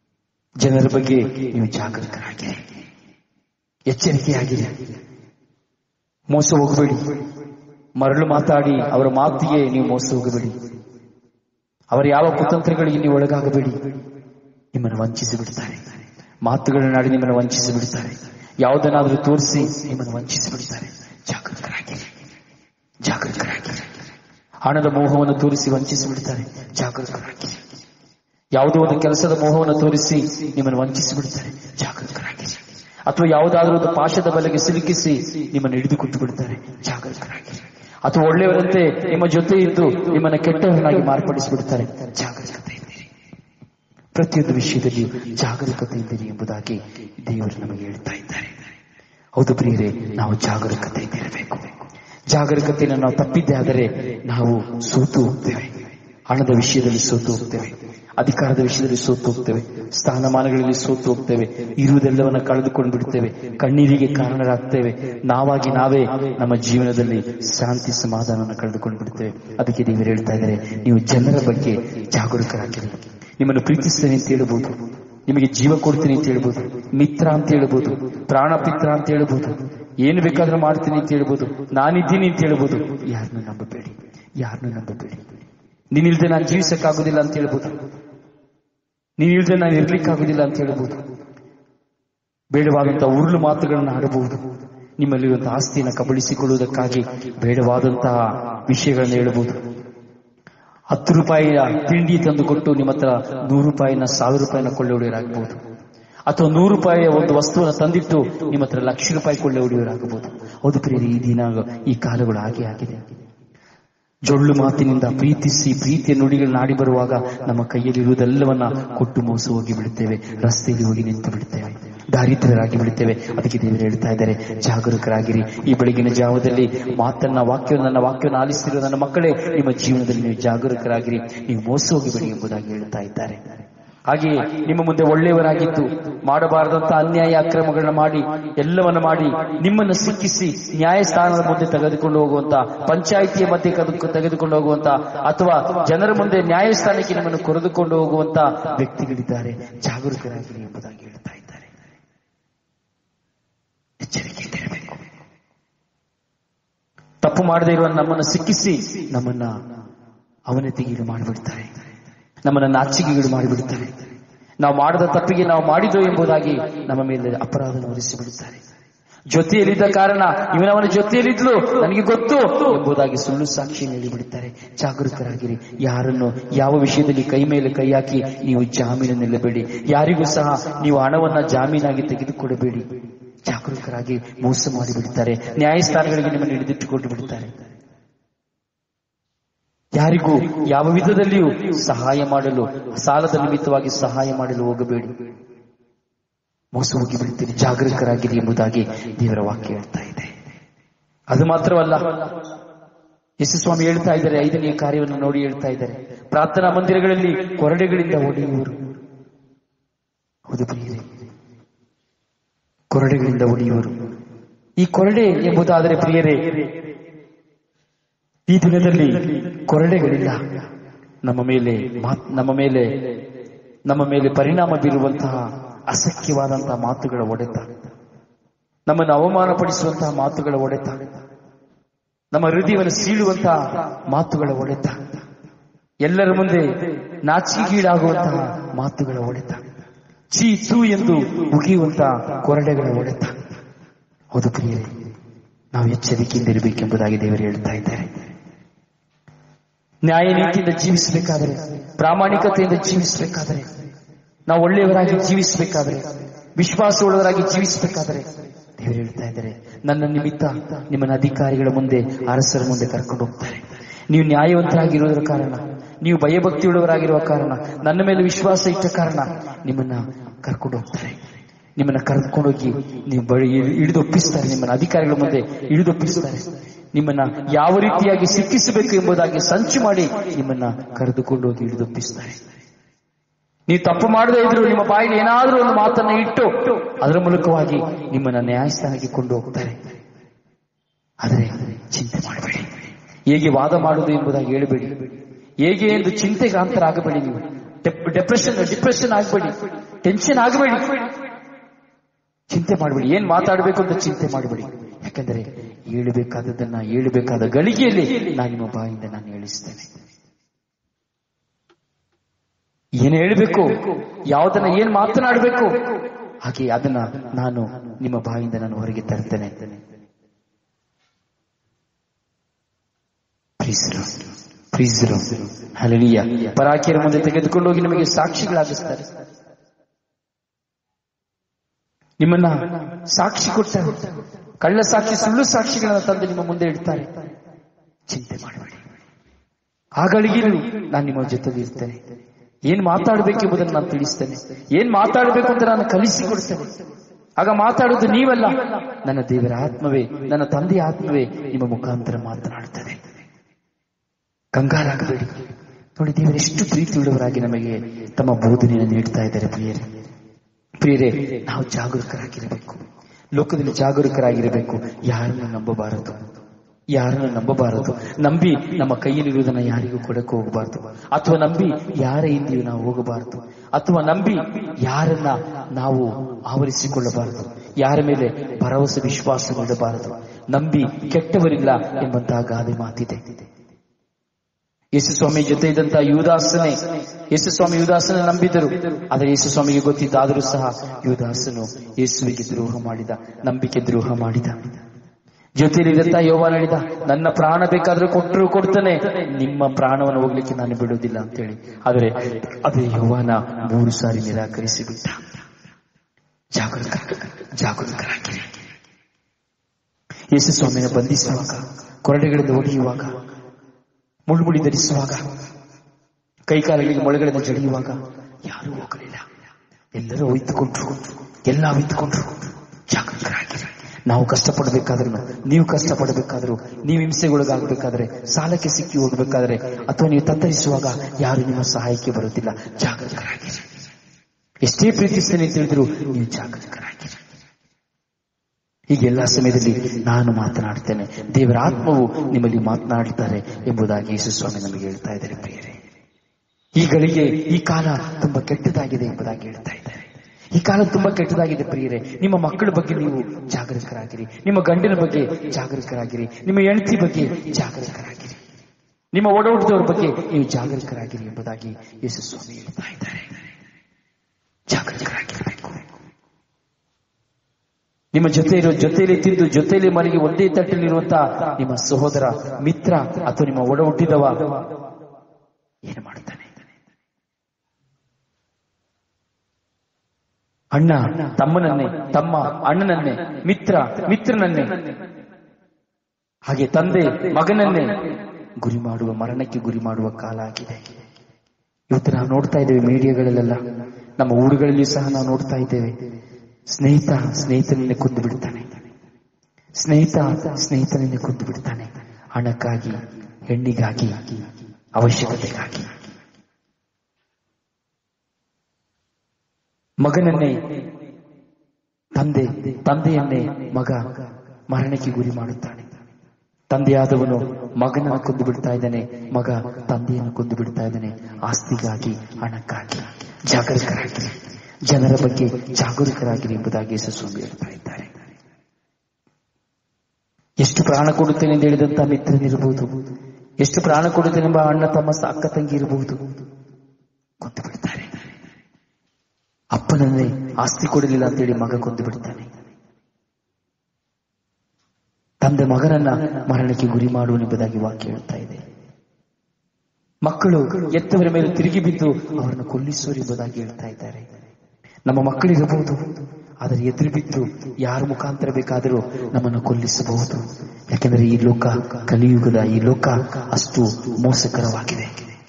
S1: ಜನರ ಬಗ್ಗೆ ನೀವು ಜಾಗರೂಕರಾಗಿರಿ ಎಚ್ಚರಿಕೆಯಾಗಿರಿ ಮೋಸ ಹೋಗಬೇಡಿ ಮರಳು ಮಾತಾಡಿ ಅವರ ಮಾತಿಗೆ ನೀವು ಮೋಸ ಹೋಗಬೇಡಿ ಅವರ ಯಾವ ಕುತಂತ್ರಗಳಿಗೆ ನೀವು ಒಳಗಾಗಬೇಡಿ ನಿಮ್ಮನ್ನು ವಂಚಿಸಿ ಬಿಡ್ತಾರೆ ಮಾತುಗಳನ್ನಾಡಿ ನಿಮ್ಮನ್ನು ವಂಚಿಸಿ ಬಿಡ್ತಾರೆ ಯಾವುದನ್ನಾದರೂ ತೋರಿಸಿ ನಿಮ್ಮನ್ನು ವಂಚಿಸಿ ಬಿಡ್ತಾರೆ ಜಾಗೃತರಾಗಿರಿ ಜಾಗೃತರಾಗಿರಿ ಹಣದ ಮೋಹವನ್ನು ತೋರಿಸಿ ವಂಚಿಸಿ ಬಿಡ್ತಾರೆ ಜಾಗೃತರಾಗಿರಿ ಯಾವುದೋ ಒಂದು ಕೆಲಸದ ಮೋಹವನ್ನು ತೋರಿಸಿ ನಿಮ್ಮನ್ನು ವಂಚಿಸಿ ಬಿಡ್ತಾರೆ ಜಾಗೃತರಾಗಿರಿ ಅಥವಾ ಯಾವುದಾದ್ರೂ ಒಂದು ಪಾಶದ ಬಲೆಗೆ ಸಿಲುಕಿಸಿ ನಿಮ್ಮನ್ನು ಹಿಡಿದುಕೊಟ್ಟು ಬಿಡ್ತಾರೆ ಜಾಗೃತರಾಗಿರಿ ಅಥವಾ ಒಳ್ಳೆಯವರಂತೆ ನಿಮ್ಮ ಜೊತೆ ಇದ್ದು ನಿಮ್ಮನ್ನು ಕೆಟ್ಟವರನ್ನಾಗಿ ಮಾರ್ಪಡಿಸಿಬಿಡ್ತಾರೆ ಜಾಗರೂಕತೆ ಇದ್ದೀರಿ ಪ್ರತಿಯೊಂದು ವಿಷಯದಲ್ಲಿ ಜಾಗರೂಕತೆ ಇದ್ದೀರಿ ಎಂಬುದಾಗಿ ದೇವರು ನಮಗೆ ಹೇಳ್ತಾ ಇದ್ದಾರೆ ಹೌದು ಪ್ರಿಯರೇ ನಾವು ಜಾಗರೂಕತೆಯಿಂದ ಇರಬೇಕು ಜಾಗರೂಕತೆಯನ್ನು ನಾವು ತಪ್ಪಿದ್ದೇ ಆದರೆ ನಾವು ಸೋತು ಹೋಗ್ತೇವೆ ಹಣದ ವಿಷಯದಲ್ಲಿ ಸೋತು ಹೋಗ್ತೇವೆ ಅಧಿಕಾರದ ವಿಷಯದಲ್ಲಿ ಸೋತು ಹೋಗ್ತೇವೆ ಸ್ಥಾನಮಾನಗಳಲ್ಲಿ ಸೋತು ಹೋಗ್ತೇವೆ ಇರುವುದೆಲ್ಲವನ್ನ ಕಳೆದುಕೊಂಡು ಬಿಡ್ತೇವೆ ಕಣ್ಣೀರಿಗೆ ಕಾರಣರಾಗ್ತೇವೆ ನಾವಾಗಿ ನಾವೇ ನಮ್ಮ ಜೀವನದಲ್ಲಿ ಶಾಂತಿ ಸಮಾಧಾನವನ್ನು ಕಳೆದುಕೊಂಡು ಬಿಡ್ತೇವೆ ಅದಕ್ಕೆ ದೇವರು ಹೇಳ್ತಾ ಇದ್ದಾರೆ ನೀವು ಜನರ ಬಗ್ಗೆ ಜಾಗರೂಕರಾಗಿರಿ ನಿಮ್ಮನ್ನು ಪ್ರೀತಿಸ್ತೇನೆ ಅಂತ ಹೇಳ್ಬೋದು ನಿಮಗೆ ಜೀವ ಕೊಡ್ತೀನಿ ಅಂತ ಹೇಳ್ಬೋದು ಮಿತ್ರ ಅಂತ ಹೇಳ್ಬೋದು ಪ್ರಾಣ ಪಿತ್ರ ಅಂತ ಹೇಳ್ಬೋದು ಏನು ಬೇಕಾದ್ರೂ ಮಾಡ್ತೀನಿ ಅಂತ ಹೇಳ್ಬೋದು ನಾನಿದ್ದೀನಿ ಅಂತ ಹೇಳ್ಬೋದು ಯಾರನ್ನು ನಂಬಬೇಡಿ ಯಾರನ್ನು ನಂಬಬೇಡಿ ನೀನಿಲ್ದೆ ನಾನು ಜೀವಿಸಕ್ಕಾಗೋದಿಲ್ಲ ಅಂತ ಹೇಳ್ಬೋದು ನೀನಿಲ್ದೆ ನಾನು ಇರ್ಲಿಕ್ಕಾಗೋದಿಲ್ಲ ಅಂತ ಹೇಳ್ಬೋದು ಬೇಡವಾದಂತಹ ಉರುಳು ಮಾತುಗಳನ್ನು ಆಡಬಹುದು ನಿಮ್ಮಲ್ಲಿರುವಂತಹ ಆಸ್ತಿಯನ್ನು ಕಬಳಿಸಿಕೊಳ್ಳುವುದಕ್ಕಾಗಿ ಬೇಡವಾದಂತಹ ವಿಷಯಗಳನ್ನು ಹೇಳಬಹುದು ಹತ್ತು ರೂಪಾಯಿಯ ತಿಂಡಿ ತಂದು ಕೊಟ್ಟು ನಿಮ್ಮ ಹತ್ರ ನೂರು ರೂಪಾಯಿನ ಸಾವಿರ ರೂಪಾಯಿನ ಕೊಳ್ಳೆ ಹೊಡೆಯರಾಗಬಹುದು ಅಥವಾ ನೂರು ರೂಪಾಯಿಯ ಒಂದು ವಸ್ತುವನ್ನು ತಂದಿಟ್ಟು ನಿಮ್ಮ ಹತ್ರ ಲಕ್ಷ ರೂಪಾಯಿ ಕೊಳ್ಳೆ ಹೊಡೆಯೋರಾಗಬಹುದು ಹೌದು ಪ್ರಿಯರಿ ಈ ದಿನ ಈ ಕಾಲಗಳು ಹಾಗೆ ಆಗಿದೆ ಜೊಳ್ಳು ಮಾತಿನಿಂದ ಪ್ರೀತಿಸಿ ಪ್ರೀತಿಯ ನುಡಿಗಳನ್ನ ಆಡಿ ಬರುವಾಗ ನಮ್ಮ ಕೈಯಲ್ಲಿರುವುದೆಲ್ಲವನ್ನ ಕೊಟ್ಟು ಮೋಸ ಹೋಗಿ ಬಿಡುತ್ತೇವೆ ರಸ್ತೆಯಲ್ಲಿ ಹೋಗಿ ನಿಂತು ಬಿಡುತ್ತೇವೆ ದಾರಿದ್ರ್ಯರಾಗಿ ಬಿಡುತ್ತೇವೆ ಅದಕ್ಕೆ ದೇವರು ಹೇಳ್ತಾ ಇದ್ದಾರೆ ಜಾಗರೂಕರಾಗಿರಿ ಈ ಬೆಳಗಿನ ಜಾವದಲ್ಲಿ ಮಾತನ್ನ ವಾಕ್ಯವನ್ನು ನನ್ನ ವಾಕ್ಯವನ್ನು ಆಲಿಸಿರುವ ನನ್ನ ಮಕ್ಕಳೇ ನಿಮ್ಮ ಜೀವನದಲ್ಲಿ ನೀವು ಜಾಗರೂಕರಾಗಿರಿ ನೀವು ಮೋಸ ಹೋಗಿಬೇಡಿ ಎಂಬುದಾಗಿ ಹೇಳ್ತಾ ಇದ್ದಾರೆ ಹಾಗೆಯೇ ನಿಮ್ಮ ಮುಂದೆ ಒಳ್ಳೆಯವರಾಗಿದ್ದು ಮಾಡಬಾರದಂತಹ ಅನ್ಯಾಯ ಅಕ್ರಮಗಳನ್ನ ಮಾಡಿ ಎಲ್ಲವನ್ನ ಮಾಡಿ ನಿಮ್ಮನ್ನು ಸಿಕ್ಕಿಸಿ ನ್ಯಾಯಸ್ಥಾನದ ಮುಂದೆ ತೆಗೆದುಕೊಂಡು ಹೋಗುವಂತ ಪಂಚಾಯಿತಿಯ ಮಧ್ಯೆ ಕದು- ತೆಗೆದುಕೊಂಡು ಹೋಗುವಂತ ಅಥವಾ ಜನರ ಮುಂದೆ ನ್ಯಾಯಸ್ಥಾನಕ್ಕೆ ನಿಮ್ಮನ್ನು ಕರೆದುಕೊಂಡು ಹೋಗುವಂತ ವ್ಯಕ್ತಿಗಳಿದ್ದಾರೆ ಜಾಗರೂಕರಾಗಿರಿ ಎಂಬುದಾಗಿ ಹೇಳ್ತಾ ಇದ್ದಾರೆ ಎಚ್ಚರಿಕೆಯಿಂದಿರಬೇಕು ತಪ್ಪು ಮಾಡದೇ ಇರುವ ನಮ್ಮನ್ನು ಸಿಕ್ಕಿಸಿ ನಮ್ಮನ್ನ ಅವನತಿಗೀಡು ಮಾಡಿಬಿಡ್ತಾರೆ ನಮ್ಮನ್ನ ನಾಚಿಕೆಗೀಡು ಮಾಡಿಬಿಡುತ್ತಾರೆ ನಾವು ಮಾಡದ ತಪ್ಪಿಗೆ ನಾವು ಮಾಡಿದೋ ಎಂಬುದಾಗಿ ನಮ್ಮ ಮೇಲೆ ಅಪರಾಧ ಹೊರಿಸಿಬಿಡುತ್ತಾರೆ ಜೊತೆಯಲ್ಲಿದ್ದ ಕಾರಣ ಇವನವನ ಜೊತೆಯಲ್ಲಿದ್ಲು ನನಗೆ ಗೊತ್ತು ಎಂಬುದಾಗಿ ಸುಳ್ಳು ಸಾಕ್ಷಿ ನೀಡಿಬಿಡುತ್ತಾರೆ ಜಾಗರೂಕರಾಗಿರಿ ಯಾರನ್ನು ಯಾವ ವಿಷಯದಲ್ಲಿ ಕೈ ಮೇಲೆ ಕೈ ಹಾಕಿ ನೀವು ಜಾಮೀನು ನಿಲ್ಲಬೇಡಿ ಯಾರಿಗೂ ಸಹ ನೀವು ಹಣವನ್ನ ಜಾಮೀನಾಗಿ ತೆಗೆದುಕೊಡಬೇಡಿ ಜಾಗರೂಕರಾಗಿ ಮೋಸ ಮಾಡಿಬಿಡುತ್ತಾರೆ ನ್ಯಾಯಸ್ಥಾನಗಳಿಗೆ ನಿಮ್ಮನ್ನು ಹಿಡಿದಿಟ್ಟುಕೊಂಡು ಬಿಡುತ್ತಾರೆ ಯಾರಿಗೂ ಯಾವ ವಿಧದಲ್ಲಿಯೂ ಸಹಾಯ ಮಾಡಲು ಸಾಲದ ನಿಮಿತ್ತವಾಗಿ ಸಹಾಯ ಮಾಡಲು ಹೋಗಬೇಡಿ ಮೋಸ ಹೋಗಿ ಬಿಡ್ತೀರಿ ಜಾಗರೂಕರಾಗಿರಿ ಎಂಬುದಾಗಿ ದೇವರ ವಾಕ್ಯ ಹೇಳ್ತಾ ಇದೆ ಅದು ಮಾತ್ರವಲ್ಲ ಯೇಸು ಸ್ವಾಮಿ ಹೇಳ್ತಾ ಇದ್ದಾರೆ ಐದನೆಯ ಕಾರ್ಯವನ್ನು ನೋಡಿ ಹೇಳ್ತಾ ಇದ್ದಾರೆ ಪ್ರಾರ್ಥನಾ ಮಂದಿರಗಳಲ್ಲಿ ಕೊರಡೆಗಳಿಂದ ಹೊಡೆಯುವರು ಹೌದು ಪ್ರಿಯರೇ ಕೊರಡೆಗಳಿಂದ ಹೊಡೆಯುವರು ಈ ಕೊರಡೆ ಎಂಬುದಾದರೆ ಪ್ರಿಯರೇ ಈ ದಿನದಲ್ಲಿ ಕೊರಡೆಗಳಿಲ್ಲ ನಮ್ಮ ಮೇಲೆ ಮಾತ್- ನಮ್ಮ ಮೇಲೆ ನಮ್ಮ ಮೇಲೆ ಪರಿಣಾಮ ಬೀರುವಂತಹ ಅಸಖ್ಯವಾದಂತಹ ಮಾತುಗಳ ಒಡೆತ ನಮ್ಮನ್ನು ಅವಮಾನಪಡಿಸುವಂತಹ ಮಾತುಗಳ ಒಡೆತ ನಮ್ಮ ಹೃದಯವನ್ನು ಸೀಳುವಂತಹ ಮಾತುಗಳ ಒಡೆತ ಎಲ್ಲರ ಮುಂದೆ ನಾಚಿಕೆಗೀಡಾಗುವಂತಹ ಮಾತುಗಳ ಒಡೆತ ಚೀ ಚೂ ಎಂದು ಉಗಿಯುವಂತಹ ಕೊರಡೆಗಳ ಒಡೆತ ಹೌದು ಪ್ರಿಯರೇ ನಾವು ಎಚ್ಚರಿಕೆಯಿಂದ ಇರಬೇಕೆಂಬುದಾಗಿ ದೇವರು ಹೇಳ್ತಾ ಇದ್ದಾರೆ ನ್ಯಾಯ ನೀತಿಯಿಂದ ಜೀವಿಸಬೇಕಾದರೆ ಪ್ರಾಮಾಣಿಕತೆಯಿಂದ ಜೀವಿಸಬೇಕಾದರೆ ನಾವು ಒಳ್ಳೆಯವರಾಗಿ ಜೀವಿಸಬೇಕಾದರೆ ವಿಶ್ವಾಸವುಳ್ಳವರಾಗಿ ಜೀವಿಸಬೇಕಾದರೆ ದೇವರು ಹೇಳ್ತಾ ಇದ್ದಾರೆ ನನ್ನ ನಿಮಿತ್ತ ನಿಮ್ಮನ್ನ ಅಧಿಕಾರಿಗಳ ಮುಂದೆ ಅರಸರ ಮುಂದೆ ಕರ್ಕೊಂಡು ಹೋಗ್ತಾರೆ ನೀವು ನ್ಯಾಯವಂತರಾಗಿರುವುದರ ಕಾರಣ ನೀವು ಭಯಭಕ್ತಿಯುಳ್ಳವರಾಗಿರುವ ಕಾರಣ ನನ್ನ ಮೇಲೆ ವಿಶ್ವಾಸ ಇಟ್ಟ ಕಾರಣ ನಿಮ್ಮನ್ನ ಕರ್ಕೊಂಡು ಹೋಗ್ತಾರೆ ನಿಮ್ಮನ್ನ ಕರೆದುಕೊಂಡೋಗಿ ನೀವು ಬಳಿ ಹಿಡಿದೊಪ್ಪಿಸ್ತಾರೆ ನಿಮ್ಮನ್ನ ಅಧಿಕಾರಿಗಳ ಮುಂದೆ ಹಿಡಿದೊಪ್ಪಿಸ್ತಾರೆ ನಿಮ್ಮನ್ನ ಯಾವ ರೀತಿಯಾಗಿ ಸಿಕ್ಕಿಸಬೇಕು ಎಂಬುದಾಗಿ ಸಂಚು ಮಾಡಿ ನಿಮ್ಮನ್ನ ಕರೆದುಕೊಂಡು ಹೋಗಿ ಹಿಡಿದೊಪ್ಪಿಸ್ತಾರೆ ನೀವು ತಪ್ಪು ಮಾಡದೇ ಇದ್ರು ನಿಮ್ಮ ಬಾಯಲ್ಲಿ ಏನಾದರೂ ಒಂದು ಮಾತನ್ನ ಇಟ್ಟು ಅದರ ಮೂಲಕವಾಗಿ ನಿಮ್ಮನ್ನ ನ್ಯಾಯಸ್ಥಾನಕ್ಕೆ ಕೊಂಡು ಹೋಗ್ತಾರೆ ಆದರೆ ಚಿಂತೆ ಮಾಡಬೇಡಿ ಹೇಗೆ ವಾದ ಮಾಡುವುದು ಎಂಬುದಾಗಿ ಹೇಳಬೇಡಿ ಹೇಗೆ ಎಂದು ಚಿಂತೆಗಾಂತರಾಗಬೇಡಿ ನೀವು ಡೆಪ್ರೆಷನ್ ಡಿಪ್ರೆಷನ್ ಆಗಬೇಡಿ ಟೆನ್ಷನ್ ಆಗಬೇಡಿ ಚಿಂತೆ ಮಾಡಬೇಡಿ ಏನ್ ಮಾತಾಡಬೇಕು ಅಂತ ಚಿಂತೆ ಮಾಡಬೇಡಿ ಯಾಕಂದ್ರೆ ಹೇಳಬೇಕಾದದನ್ನ ಹೇಳಬೇಕಾದ ಗಳಿಗೆಯಲ್ಲಿ ನಾನು ನಿಮ್ಮ ಬಾಯಿಂದ ನಾನು ಹೇಳಿಸ್ತೇನೆ ಏನ್ ಹೇಳಬೇಕು ಯಾವುದನ್ನ ಏನ್ ಮಾತನಾಡಬೇಕು ಹಾಗೆ ಅದನ್ನ ನಾನು ನಿಮ್ಮ ಬಾಯಿಂದ ನಾನು ಹೊರಗೆ ತರ್ತೇನೆ ಪ್ರೀಸರು ಪ್ರೀಸರು ಹಲಲಿಯ ಪರಾಕಿಯರ ಮುಂದೆ ತೆಗೆದುಕೊಂಡು ಹೋಗಿ ನಿಮಗೆ ಸಾಕ್ಷಿಗಳಾಗಿಸ್ತಾರೆ ನಿಮ್ಮನ್ನ ಸಾಕ್ಷಿ ಕೊಟ್ಟ ಕಳ್ಳ ಸಾಕ್ಷಿ ಸುಳ್ಳು ಸಾಕ್ಷಿಗಳನ್ನ ತಂದು ನಿಮ್ಮ ಮುಂದೆ ಇಡ್ತಾರೆ ಚಿಂತೆ ಮಾಡಬೇಡಿ ಆ ಗಳಿಗೆಯೂ ನಾನು ನಿಮ್ಮ ಜೊತೆಗೆ ಇರ್ತೇನೆ ಏನ್ ಮಾತಾಡಬೇಕೆಂಬುದನ್ನು ನಾನು ತಿಳಿಸ್ತೇನೆ ಏನ್ ಮಾತಾಡಬೇಕು ಅಂತ ನಾನು ಕಲಿಸಿಕೊಡ್ತೇನೆ ಆಗ ಮಾತಾಡುವುದು ನೀವಲ್ಲ ನನ್ನ ದೇವರ ಆತ್ಮವೇ ನನ್ನ ತಂದೆಯ ಆತ್ಮವೇ ನಿಮ್ಮ ಮುಖಾಂತರ ಮಾತನಾಡುತ್ತದೆ ಕಂಗಾಲಾಗಬೇಡಿ ನೋಡಿ ದೇವರು ಎಷ್ಟು ಪ್ರೀತಿ ಉಳ್ಳವರಾಗಿ ನಮಗೆ ತಮ್ಮ ಬೋಧನೆಯನ್ನು ನೀಡ್ತಾ ಇದ್ದಾರೆ ಪ್ರಿಯರೇ ಪ್ರಿಯರೇ ನಾವು ಜಾಗರೂಕರಾಗಿರಬೇಕು ಲೋಕದಲ್ಲಿ ಜಾಗರೂಕರಾಗಿರಬೇಕು ಯಾರನ್ನು ನಂಬಬಾರದು ಯಾರನ್ನು ನಂಬಬಾರದು ನಂಬಿ ನಮ್ಮ ಕೈಯಲ್ಲಿರುವುದನ್ನ ಯಾರಿಗೂ ಕೊಡಕ್ಕೆ ಹೋಗಬಾರದು ಅಥವಾ ನಂಬಿ ಯಾರ ಹಿಂದೆಯೂ ನಾವು ಹೋಗಬಾರದು ಅಥವಾ ನಂಬಿ ಯಾರನ್ನ ನಾವು ಆವರಿಸಿಕೊಳ್ಳಬಾರದು ಯಾರ ಮೇಲೆ ಭರವಸೆ ವಿಶ್ವಾಸ ನೀಡಬಾರದು ನಂಬಿ ಕೆಟ್ಟವರಿಲ್ಲ ಎಂಬಂತಹ ಗಾದೆ ಮಾತಿದೆ ಯೇಸು ಸ್ವಾಮಿ ಜೊತೆ ಇದ್ದಂತ ಯುವದಾಸನೇ ಯೇಸು ಸ್ವಾಮಿ ಯುವದಾಸನ ನಂಬಿದರು ಆದರೆ ಯೇಸು ಸ್ವಾಮಿಗೆ ಗೊತ್ತಿದ್ದಾದರೂ ಸಹ ಯುವದಾಸನು ಯೇಸುವಿಗೆ ದ್ರೋಹ ಮಾಡಿದ ನಂಬಿಕೆ ದ್ರೋಹ ಮಾಡಿದ ಜೊತೆಲಿದ್ದಂತ ಯೋವ ನಡೆದ ನನ್ನ ಪ್ರಾಣ ಬೇಕಾದ್ರೂ ಕೊಟ್ಟರು ಕೊಡ್ತಾನೆ ನಿಮ್ಮ ಪ್ರಾಣವನ್ನು ಹೋಗ್ಲಿಕ್ಕೆ ನಾನು ಬಿಡುವುದಿಲ್ಲ ಅಂತೇಳಿ ಆದರೆ ಅದೇ ಯೋವನ ಮೂರು ಸಾರಿ ನಿರಾಕರಿಸಿ ಬಿಟ್ಟ ಜಾಗರೂಕ ಜಾಗರೂಕರಾಗಿರಿ ಯೇಸು ಸ್ವಾಮಿನ ಬಂಧಿಸುವಾಗ ಕೊರಡೆಗಳಿಂದ ಹೊಡೆಯುವಾಗ ಮುಳ್ಳುಮುಳಿ ಧರಿಸುವಾಗ ಕೈಕಾಲಗಳಿಗೆ ಮೊಳೆಗಳಿಂದ ಜಡಿಯುವಾಗ ಯಾರೂ ಹೋಗಲಿಲ್ಲ ಎಲ್ಲರೂ ಒಯ್ದುಕೊಂಡ್ರು ಎಲ್ಲ ಒಯ್ದುಕೊಂಡ್ರು ಜಾಗರೂಕರಾಗಿರಿ ನಾವು ಕಷ್ಟಪಡಬೇಕಾದ್ರೂ ನೀವು ಕಷ್ಟಪಡಬೇಕಾದ್ರೂ ನೀವು ಹಿಂಸೆಗೊಳಗಾಗಬೇಕಾದ್ರೆ ಸಾಲಕ್ಕೆ ಸಿಕ್ಕಿ ಹೋಗಬೇಕಾದ್ರೆ ಅಥವಾ ನೀವು ತತ್ತರಿಸುವಾಗ ಯಾರು ನಿಮ್ಮ ಸಹಾಯಕ್ಕೆ ಬರುತ್ತಿಲ್ಲ ಜಾಗರೂಕರಾಗಿರಿ ಎಷ್ಟೇ ಪ್ರೀತಿಸ್ತೇನೆ ಅಂತ ಹೇಳಿದ್ರು ನೀವು ಜಾಗರೂಕರಾಗಿರಿ ಹೀಗೆ ಎಲ್ಲಾ ಸಮಯದಲ್ಲಿ ನಾನು ಮಾತನಾಡ್ತೇನೆ ದೇವರ ಆತ್ಮವು ನಿಮ್ಮಲ್ಲಿ ಮಾತನಾಡ್ತಾರೆ ಎಂಬುದಾಗಿ ಯೇಸು ಸ್ವಾಮಿ ನಮಗೆ ಹೇಳ್ತಾ ಇದ್ದಾರೆ ಪ್ರಿಯರೇ ಈ ಗಳಿಗೆ ಈ ಕಾಲ ತುಂಬಾ ಕೆಟ್ಟದಾಗಿದೆ ಎಂಬುದಾಗಿ ಹೇಳ್ತಾ ಇದ್ದಾರೆ ಈ ಕಾಲ ತುಂಬಾ ಕೆಟ್ಟದಾಗಿದೆ ಪ್ರಿಯರೇ ನಿಮ್ಮ ಮಕ್ಕಳ ಬಗ್ಗೆ ನೀವು ಜಾಗರೂಕರಾಗಿರಿ ನಿಮ್ಮ ಗಂಡಿನ ಬಗ್ಗೆ ಜಾಗರೂಕರಾಗಿರಿ ನಿಮ್ಮ ಹೆಂಡತಿ ಬಗ್ಗೆ ಜಾಗರೂಕರಾಗಿರಿ ನಿಮ್ಮ ಒಡಹುಟ್ಟಿದವರ ಬಗ್ಗೆ ನೀವು ಜಾಗರೂಕರಾಗಿರಿ ಎಂಬುದಾಗಿ ಯೇಸು ಸ್ವಾಮಿ ಹೇಳ್ತಾ ಇದ್ದಾರೆ ಜಾಗರೂಕರಾಗಿರಬೇಕು ನಿಮ್ಮ ಜೊತೆ ಇರೋ ಜೊತೆಯಲ್ಲಿ ತಿಂದು ಜೊತೆಯಲ್ಲಿ ಮನೆಗೆ ಒಂದೇ ತಟ್ಟಲಿರುವಂತಹ ನಿಮ್ಮ ಸಹೋದರ ಮಿತ್ರ ಅಥವಾ ನಿಮ್ಮ ಒಡ ಹುಟ್ಟಿದವ ಏನು ಮಾಡುತ್ತಾನೆ ಅಣ್ಣ ತಮ್ಮನನ್ನೇ ತಮ್ಮ ಅಣ್ಣನನ್ನೇ ಮಿತ್ರ ಮಿತ್ರನನ್ನೇ ಹಾಗೆ ತಂದೆ ಮಗನನ್ನೇ ಗುರಿ ಮಾಡುವ ಮರಣಕ್ಕೆ ಗುರಿ ಮಾಡುವ ಕಾಲ ಆಗಿದೆ ಇವತ್ತು ನಾವು ನೋಡ್ತಾ ಇದ್ದೇವೆ ಮೀಡಿಯಾಗಳಲ್ಲೆಲ್ಲ ನಮ್ಮ ಊರುಗಳಲ್ಲಿ ಸಹ ನಾವು ನೋಡ್ತಾ ಇದ್ದೇವೆ ಸ್ನೇಹಿತ ಸ್ನೇಹಿತನನ್ನೇ ಕೊಂದು ಬಿಡ್ತಾನೆ ಸ್ನೇಹಿತ ಸ್ನೇಹಿತನನ್ನೇ ಕೊಂದು ಬಿಡ್ತಾನೆ ಹಣಕ್ಕಾಗಿ ಹೆಣ್ಣಿಗಾಗಿ ಅವಶ್ಯಕತೆಗಾಗಿ ಮಗನನ್ನೇ ತಂದೆ ತಂದೆಯನ್ನೇ ಮಗ ಮರಣಕ್ಕೆ ಗುರಿ ಮಾಡುತ್ತಾನೆ ತಂದೆಯಾದವನು ಮಗನನ್ನು ಕೊಂದು ಬಿಡ್ತಾ ಇದ್ದಾನೆ ಮಗ ತಂದೆಯನ್ನು ಕೊಂದು ಬಿಡ್ತಾ ಇದ್ದಾನೆ ಆಸ್ತಿಗಾಗಿ ಹಣಕ್ಕಾಗಿ ಜಾಗರೂಕರಾಗಿ ಜನರ ಬಗ್ಗೆ ಜಾಗರೂಕರಾಗಿರಿ ಎಂಬುದಾಗಿ ಯೇಸು ಸ್ವಾಮಿ ಹೇಳ್ತಾ ಇದ್ದಾರೆ ಎಷ್ಟು ಪ್ರಾಣ ಕೊಡುತ್ತೇನೆ ಎಂದು ಹೇಳಿದಂತ ಮಿತ್ರನಿರಬಹುದು ಎಷ್ಟು ಪ್ರಾಣ ಕೊಡುತ್ತೇನೆ ಎಂಬ ಅಣ್ಣ ತಮ್ಮ ಅಕ್ಕ ತಂಗಿ ಇರಬಹುದು ಕೊಂದು ಬಿಡ್ತಾರೆ ಅಪ್ಪನನ್ನೇ ಆಸ್ತಿ ಕೊಡಲಿಲ್ಲ ಅಂತೇಳಿ ಮಗ ಕೊಂದು ಬಿಡ್ತಾನೆ ತಂದೆ ಮಗನನ್ನ ಮರಣಕ್ಕೆ ಗುರಿ ಮಾಡುವನೆಂಬುದಾಗಿ ವಾಕ್ಯ ಹೇಳ್ತಾ ಇದೆ ಮಕ್ಕಳು ಎತ್ತವರ ಮೇಲೆ ತಿರುಗಿ ಬಿದ್ದು ಅವರನ್ನು ಕೊಲ್ಲಿಸುವರು ಎಂಬುದಾಗಿ ಹೇಳ್ತಾ ಇದ್ದಾರೆ ನಮ್ಮ ಮಕ್ಕಳಿರಬಹುದು ಆದರೆ ಎದುರು ಬಿದ್ದು ಯಾರ ಮುಖಾಂತರ ಬೇಕಾದರೂ ನಮ್ಮನ್ನು ಕೊಲ್ಲಿಸಬಹುದು ಯಾಕೆಂದರೆ ಈ ಲೋಕ ಕಲಿಯುಗದ ಈ ಲೋಕ ಅಷ್ಟು ಮೋಸಕರವಾಗಿದೆ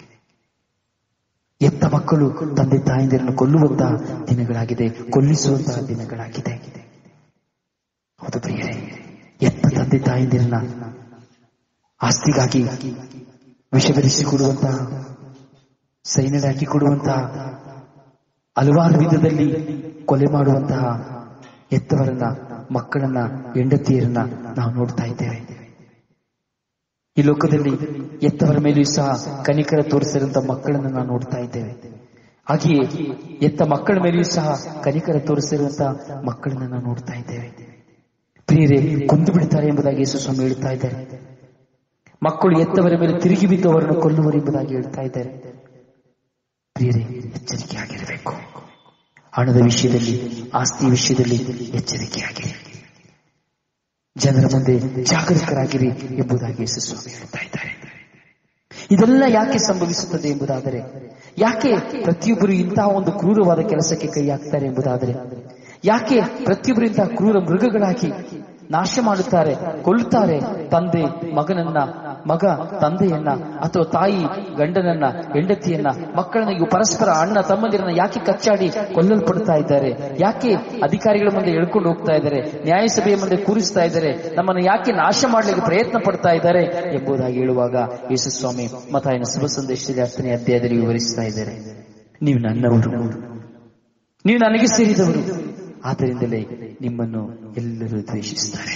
S1: ಎತ್ತ ಮಕ್ಕಳು ತಂದೆ ತಾಯಿಂದಿರನ್ನು ಕೊಲ್ಲುವಂತಹ ದಿನಗಳಾಗಿದೆ ಕೊಲ್ಲಿಸುವಂತಹ ದಿನಗಳಾಗಿದೆ ಹೌದು ಪ್ರಿಯರೇ ಎತ್ತ ತಂದೆ ತಾಯಿಂದಿರನ್ನ ಆಸ್ತಿಗಾಗಿ ವಿಷ ಬೆರೆಸಿ ಕೊಡುವಂತಹ ಸೈನ್ಯದ ಹಾಕಿ ಕೊಡುವಂತಹ ಹಲವಾರು ವಿಧದಲ್ಲಿ ಕೊಲೆ ಮಾಡುವಂತಹ ಎತ್ತವರನ್ನ ಮಕ್ಕಳನ್ನ ಹೆಂಡತಿಯರನ್ನ ನಾವು ನೋಡ್ತಾ ಇದ್ದೇವೆ ಈ ಲೋಕದಲ್ಲಿ ಎತ್ತವರ ಮೇಲೆಯೂ ಸಹ ಕನಿಕರ ತೋರಿಸಿದಂತ ಮಕ್ಕಳನ್ನ ನಾವು ನೋಡ್ತಾ ಇದ್ದೇವೆ ಹಾಗೆಯೇ ಎತ್ತ ಮಕ್ಕಳ ಮೇಲೆಯೂ ಸಹ ಕನಿಕರ ತೋರಿಸಿರುವಂತಹ ಮಕ್ಕಳನ್ನ ನಾವು ನೋಡ್ತಾ ಇದ್ದೇವೆ ಪ್ರಿಯರೇ ಕೊಂದು ಬಿಡ್ತಾರೆ ಎಂಬುದಾಗಿ ಯೇಸು ಸ್ವಾಮಿ ಹೇಳ್ತಾ ಇದ್ದಾರೆ ಮಕ್ಕಳು ಎತ್ತವರ ಮೇಲೆ ತಿರುಗಿ ಬಿದ್ದು ಅವರನ್ನು ಕೊಲ್ಲುವರು ಎಂಬುದಾಗಿ ಹೇಳ್ತಾ ಇದ್ದಾರೆ ಪ್ರಿಯರೇ ಎಚ್ಚರಿಕೆ ಆಗಿರಬೇಕು ಹಣದ ವಿಷಯದಲ್ಲಿ ಆಸ್ತಿ ವಿಷಯದಲ್ಲಿ ಎಚ್ಚರಿಕೆಯಾಗಿರಿ ಜನರ ಮುಂದೆ ಜಾಗರೂಕರಾಗಿರಿ ಎಂಬುದಾಗಿ ಯೇಸು ಸ್ವಾಮಿ ಹೇಳ್ತಾ ಇದ್ದಾರೆ ಇದೆಲ್ಲ ಯಾಕೆ ಸಂಭವಿಸುತ್ತದೆ ಎಂಬುದಾದರೆ ಯಾಕೆ ಪ್ರತಿಯೊಬ್ಬರು ಇಂತಹ ಒಂದು ಕ್ರೂರವಾದ ಕೆಲಸಕ್ಕೆ ಕೈ ಹಾಕ್ತಾರೆ ಎಂಬುದಾದರೆ ಯಾಕೆ ಪ್ರತಿಯೊಬ್ಬರು ಇಂತಹ ಕ್ರೂರ ಮೃಗಗಳಾಗಿ ನಾಶ ಮಾಡುತ್ತಾರೆ ಕೊಲ್ಲುತ್ತಾರೆ ತಂದೆ ಮಗನನ್ನ ಮಗ ತಂದೆಯನ್ನ ಅಥವಾ ತಾಯಿ ಗಂಡನನ್ನ ಹೆಂಡತಿಯನ್ನ ಮಕ್ಕಳನ್ನ ಇವು ಪರಸ್ಪರ ಅಣ್ಣ ತಮ್ಮಂದಿರನ್ನ ಯಾಕೆ ಕಚ್ಚಾಡಿ ಕೊಲ್ಲಲ್ಪಡ್ತಾ ಇದ್ದಾರೆ ಯಾಕೆ ಅಧಿಕಾರಿಗಳ ಮುಂದೆ ಎಳ್ಕೊಂಡು ಹೋಗ್ತಾ ಇದ್ದಾರೆ ನ್ಯಾಯಸಭೆಯ ಮುಂದೆ ಕೂರಿಸ್ತಾ ಇದ್ದಾರೆ ನಮ್ಮನ್ನು ಯಾಕೆ ನಾಶ ಮಾಡಲಿಕ್ಕೆ ಪ್ರಯತ್ನ ಪಡ್ತಾ ಇದ್ದಾರೆ ಎಂಬುದಾಗಿ ಹೇಳುವಾಗ ಯೇಸುಸ್ವಾಮಿ ಮತಾಯನ ಶುಭ ಸಂದೇಶದಲ್ಲಿ ಹತ್ತನೇ ಅಧ್ಯಾಯದಲ್ಲಿ ವಿವರಿಸ್ತಾ ಇದ್ದಾರೆ ನೀವು ನನ್ನವರು ನೀವು ನನಗೆ ಸೇರಿದವರು ಆದ್ದರಿಂದಲೇ ನಿಮ್ಮನ್ನು ಎಲ್ಲರೂ ದ್ವೇಷಿಸ್ತಾರೆ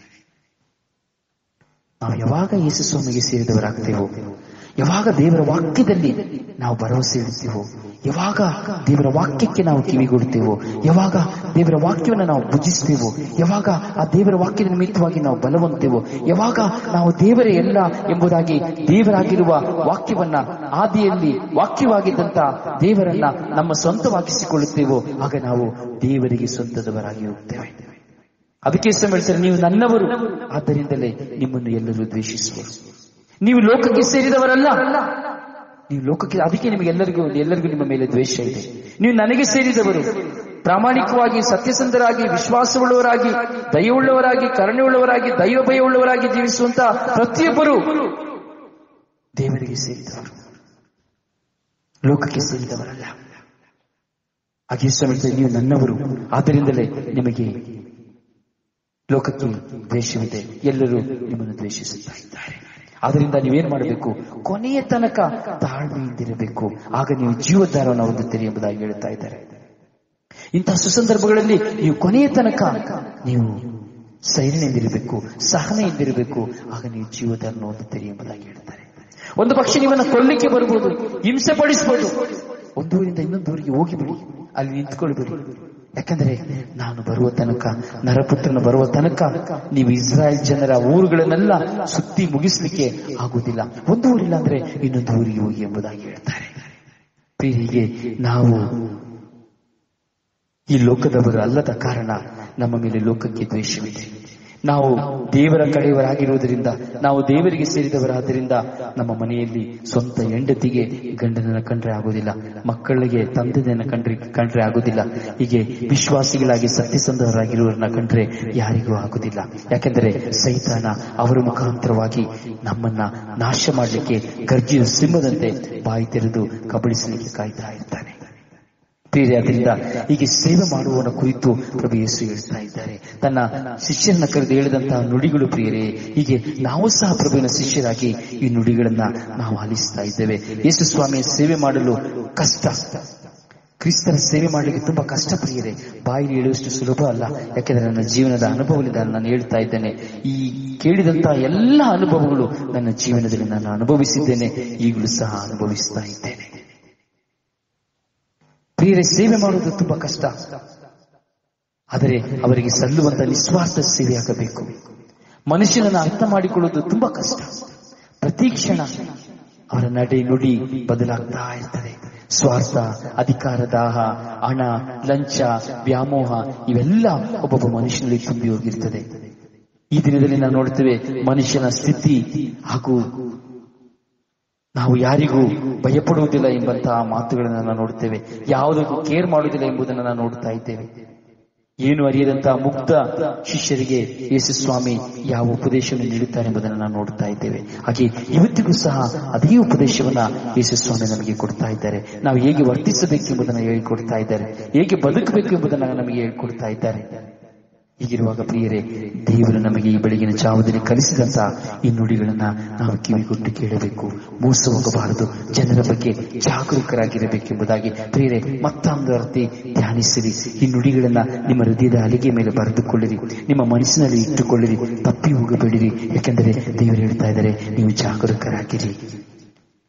S1: ನಾವು ಯಾವಾಗ ಯೇಸು ಸ್ವಾಮಿಗೆ ಸೇರಿದವರಾಗ್ತೇವೋ ಯಾವಾಗ ದೇವರ ವಾಕ್ಯದಲ್ಲಿ ನಾವು ಭರವಸೆ ಇಡ್ತೀವೋ ಯಾವಾಗ ದೇವರ ವಾಕ್ಯಕ್ಕೆ ನಾವು ಕಿವಿಗೊಡ್ತೇವೋ ಯಾವಾಗ ದೇವರ ವಾಕ್ಯವನ್ನು ನಾವು ಭುಜಿಸ್ತೇವೋ ಯಾವಾಗ ಆ ದೇವರ ವಾಕ್ಯದ ನಿಮಿತ್ತವಾಗಿ ನಾವು ಬಲವಂತೇವೋ ಯಾವಾಗ ನಾವು ದೇವರೇ ಎಲ್ಲ ಎಂಬುದಾಗಿ ದೇವರಾಗಿರುವ ವಾಕ್ಯವನ್ನ ಆದಿಯಲ್ಲಿ ವಾಕ್ಯವಾಗಿದ್ದಂತ ದೇವರನ್ನ ನಮ್ಮ ಸ್ವಂತವಾಗಿಸಿಕೊಳ್ಳುತ್ತೇವೋ ಆಗ ನಾವು ದೇವರಿಗೆ ಸ್ವಂತದವರಾಗಿ ಹೋಗ್ತೇವೆ ಅದಕ್ಕೆ ಇಷ್ಟ ಹೇಳ್ತಾರೆ ನೀವು ನನ್ನವರು ಆದ್ದರಿಂದಲೇ ನಿಮ್ಮನ್ನು ಎಲ್ಲರೂ ದ್ವೇಷಿಸುವರು ನೀವು ಲೋಕಕ್ಕೆ ಸೇರಿದವರಲ್ಲ ನೀವು ಲೋಕಕ್ಕೆ ಅದಕ್ಕೆ ನಿಮಗೆ ಎಲ್ಲರಿಗೂ ಎಲ್ಲರಿಗೂ ನಿಮ್ಮ ಮೇಲೆ ದ್ವೇಷ ಇದೆ ನೀವು ನನಗೆ ಸೇರಿದವರು ಪ್ರಾಮಾಣಿಕವಾಗಿ ಸತ್ಯಸಂಧರಾಗಿ ವಿಶ್ವಾಸವುಳ್ಳವರಾಗಿ ದಯವುಳ್ಳವರಾಗಿ ಕರುಣೆಯುಳ್ಳವರಾಗಿ ದೈವ ಭಯವುಳ್ಳವರಾಗಿ ಜೀವಿಸುವಂತ ಪ್ರತಿಯೊಬ್ಬರು ದೇವರಿಗೆ ಸೇರಿದವರು ಲೋಕಕ್ಕೆ ಸೇರಿದವರಲ್ಲ ಹಾಗೆ ಸ್ವಾಮಿ ನೀವು ನನ್ನವರು ಆದ್ದರಿಂದಲೇ ನಿಮಗೆ ಲೋಕಕ್ಕೆ ದ್ವೇಷವಿದೆ ಎಲ್ಲರೂ ನಿಮ್ಮನ್ನು ದ್ವೇಷಿಸುತ್ತಾ ಇದ್ದಾರೆ ಆದ್ರಿಂದ ನೀವೇನ್ ಮಾಡಬೇಕು ಕೊನೆಯ ತನಕ ತಾಳ್ಮೆಯಿಂದಿರಬೇಕು ಆಗ ನೀವು ಜೀವಧಾರವನ್ನು ಹೊಂದುತ್ತೀರಿ ಎಂಬುದಾಗಿ ಹೇಳ್ತಾ ಇದ್ದಾರೆ ಇಂತಹ ಸುಸಂದರ್ಭಗಳಲ್ಲಿ ನೀವು ಕೊನೆಯ ತನಕ ನೀವು ಸೈರಣೆಯಿಂದಿರಬೇಕು ಸಹನೆಯಿಂದಿರಬೇಕು ಆಗ ನೀವು ಜೀವಧಾರಣ ಹೊಂದುತ್ತೀರಿ ಎಂಬುದಾಗಿ ಹೇಳ್ತಾರೆ ಒಂದು ಪಕ್ಷ ನೀವನ್ನ ಕೊಲ್ಲಿಕ್ಕೆ ಬರ್ಬೋದು ಹಿಂಸೆ ಪಡಿಸಬಹುದು ಒಂದು ಊರಿಂದ ಇನ್ನೊಂದು ಊರಿಗೆ ಹೋಗಿಬಿಡಿ ಅಲ್ಲಿ ನಿಂತ್ಕೊಳ್ಬೇಡಿ ಯಾಕಂದ್ರೆ ನಾನು ಬರುವ ತನಕ ನರಪುತ್ರನ ಬರುವ ತನಕ ನೀವು ಇಸ್ರಾಯೇಲ್ ಜನರ ಊರುಗಳನ್ನೆಲ್ಲ ಸುತ್ತಿ ಮುಗಿಸ್ಲಿಕ್ಕೆ ಆಗುವುದಿಲ್ಲ ಒಂದು ಊರಿಲ್ಲ ಅಂದ್ರೆ ಇನ್ನೊಂದು ಊರಿಗೆ ಹೋಗಿ ಎಂಬುದಾಗಿ ಹೇಳ್ತಾರೆ ಪ್ರಿಯರಿಗೆ ನಾವು ಈ ಲೋಕದವರು ಅಲ್ಲದ ಕಾರಣ ನಮ್ಮ ಮೇಲೆ ಲೋಕಕ್ಕೆ ದ್ವೇಷವಿದೆ ನಾವು ದೇವರ ಕಡೆಯವರಾಗಿರುವುದರಿಂದ ನಾವು ದೇವರಿಗೆ ಸೇರಿದವರಾದ್ದರಿಂದ ನಮ್ಮ ಮನೆಯಲ್ಲಿ ಸ್ವಂತ ಹೆಂಡತಿಗೆ ಗಂಡನನ್ನ ಕಂಡ್ರೆ ಆಗುವುದಿಲ್ಲ ಮಕ್ಕಳಿಗೆ ತಂದೆಯನ್ನ ಕಂಡ್ರೆ ಕಂಡ್ರೆ ಆಗುವುದಿಲ್ಲ ಹೀಗೆ ವಿಶ್ವಾಸಿಗಳಾಗಿ ಸತ್ಯಸಂಧರಾಗಿರುವವರನ್ನ ಕಂಡ್ರೆ ಯಾರಿಗೂ ಆಗುವುದಿಲ್ಲ ಯಾಕೆಂದರೆ ಸೈತಾನ ಅವರ ಮುಖಾಂತರವಾಗಿ ನಮ್ಮನ್ನ ನಾಶ ಮಾಡಲಿಕ್ಕೆ ಗರ್ಜಿನ ಸಿಂಹದಂತೆ ಬಾಯಿ ತೆರೆದು ಕಬಳಿಸಲಿಕ್ಕೆ ಕಾಯ್ತಾ ಇರ್ತಾನೆ ಪ್ರಿಯರೇ ಅದರಿಂದ ಹೀಗೆ ಸೇವೆ ಮಾಡುವವನ ಕುರಿತು ಪ್ರಭು ಯೇಸು ಹೇಳ್ತಾ ಇದ್ದಾರೆ ತನ್ನ ಶಿಷ್ಯರನ್ನ ಕರೆದು ಹೇಳಿದಂತಹ ನುಡಿಗಳು ಪ್ರಿಯರೇ ಹೀಗೆ ನಾವು ಸಹ ಪ್ರಭುವಿನ ಶಿಷ್ಯರಾಗಿ ಈ ನುಡಿಗಳನ್ನ ನಾವು ಆಲಿಸ್ತಾ ಇದ್ದೇವೆ ಯೇಸು ಸ್ವಾಮಿಯ ಸೇವೆ ಮಾಡಲು ಕಷ್ಟ ಕ್ರಿಸ್ತರ ಸೇವೆ ಮಾಡಲಿಕ್ಕೆ ತುಂಬಾ ಕಷ್ಟ ಪ್ರಿಯರೇ ಬಾಯಿಲಿ ಹೇಳುವಷ್ಟು ಸುಲಭ ಅಲ್ಲ ಯಾಕೆಂದ್ರೆ ನನ್ನ ಜೀವನದ ಅನುಭವದಿಂದ ನಾನು ಹೇಳ್ತಾ ಇದ್ದೇನೆ ಈ ಕೇಳಿದಂತಹ ಎಲ್ಲ ಅನುಭವಗಳು ನನ್ನ ಜೀವನದಲ್ಲಿ ನಾನು ಅನುಭವಿಸಿದ್ದೇನೆ ಈಗಲೂ ಸಹ ಅನುಭವಿಸ್ತಾ ಇದ್ದೇನೆ ಪ್ರಿಯರೇ ಸೇವೆ ಮಾಡುವುದು ತುಂಬಾ ಕಷ್ಟ ಆದರೆ ಅವರಿಗೆ ಸಲ್ಲುವಂತ ನಿಸ್ವಾರ್ಥ ಸೇವೆಯಾಗಬೇಕು ಮನುಷ್ಯನನ್ನು ಅರ್ಥ ಮಾಡಿಕೊಳ್ಳುವುದು ತುಂಬಾ ಕಷ್ಟ ಪ್ರತಿ ಕ್ಷಣ ಅವರ ನಡೆ ನುಡಿ ಬದಲಾಗ್ತಾ ಇರ್ತದೆ ಸ್ವಾರ್ಥ ಅಧಿಕಾರ ದಾಹ ಹಣ ಲಂಚ ವ್ಯಾಮೋಹ ಇವೆಲ್ಲ ಒಬ್ಬೊಬ್ಬ ಮನುಷ್ಯನಲ್ಲಿ ತುಂಬಿ ಹೋಗಿರ್ತದೆ ಈ ದಿನದಲ್ಲಿ ನಾವು ನೋಡ್ತೇವೆ ಮನುಷ್ಯನ ಸ್ಥಿತಿ ಹಾಗೂ ನಾವು ಯಾರಿಗೂ ಭಯಪಡುವುದಿಲ್ಲ ಎಂಬಂತಹ ಮಾತುಗಳನ್ನು ನಾವು ನೋಡ್ತೇವೆ ಯಾವುದಕ್ಕೂ ಕೇರ್ ಮಾಡುವುದಿಲ್ಲ ಎಂಬುದನ್ನು ನಾವು ನೋಡ್ತಾ ಇದ್ದೇವೆ ಏನು ಅರಿಯದಂತಹ ಮುಗ್ಧ ಶಿಷ್ಯರಿಗೆ ಯೇಸು ಸ್ವಾಮಿ ಯಾವ ಉಪದೇಶವನ್ನು ನೀಡುತ್ತಾರೆ ಎಂಬುದನ್ನು ನಾವು ನೋಡ್ತಾ ಇದ್ದೇವೆ ಹಾಗೆ ಇವತ್ತಿಗೂ ಸಹ ಅದೇ ಉಪದೇಶವನ್ನ ಯೇಸು ಸ್ವಾಮಿ ನಮಗೆ ಕೊಡ್ತಾ ಇದ್ದಾರೆ ನಾವು ಹೇಗೆ ವರ್ತಿಸಬೇಕು ಎಂಬುದನ್ನು ಹೇಳಿಕೊಡ್ತಾ ಇದ್ದಾರೆ ಹೇಗೆ ಬದುಕಬೇಕು ಎಂಬುದನ್ನು ನಮಗೆ ಹೇಳಿಕೊಡ್ತಾ ಇದ್ದಾರೆ ಹೀಗಿರುವಾಗ ಪ್ರಿಯರೇ ದೇವರು ನಮಗೆ ಈ ಬೆಳಗಿನ ಜಾವದಲ್ಲಿ ಕಲಿಸಿದಂತ ಈ ನುಡಿಗಳನ್ನ ನಾವು ಕಿವಿಗೊಟ್ಟು ಕೇಳಬೇಕು ಮೋಸ ಹೋಗಬಾರದು ಜನರ ಬಗ್ಗೆ ಜಾಗರೂಕರಾಗಿರಬೇಕೆಂಬುದಾಗಿ ಪ್ರಿಯರೇ ಮತ್ತೊಂದು ಅರ್ತಿ ಧ್ಯಾನಿಸಿರಿ ಈ ನುಡಿಗಳನ್ನ ನಿಮ್ಮ ಹೃದಯದ ಅಲಿಗೆ ಮೇಲೆ ಬರೆದುಕೊಳ್ಳಿರಿ ನಿಮ್ಮ ಮನಸ್ಸಿನಲ್ಲಿ ಇಟ್ಟುಕೊಳ್ಳಿರಿ ತಪ್ಪಿ ಹೋಗಬೇಡಿರಿ ಯಾಕೆಂದರೆ ದೇವರು ಹೇಳ್ತಾ ಇದ್ದಾರೆ ನೀವು ಜಾಗರೂಕರಾಗಿರಿ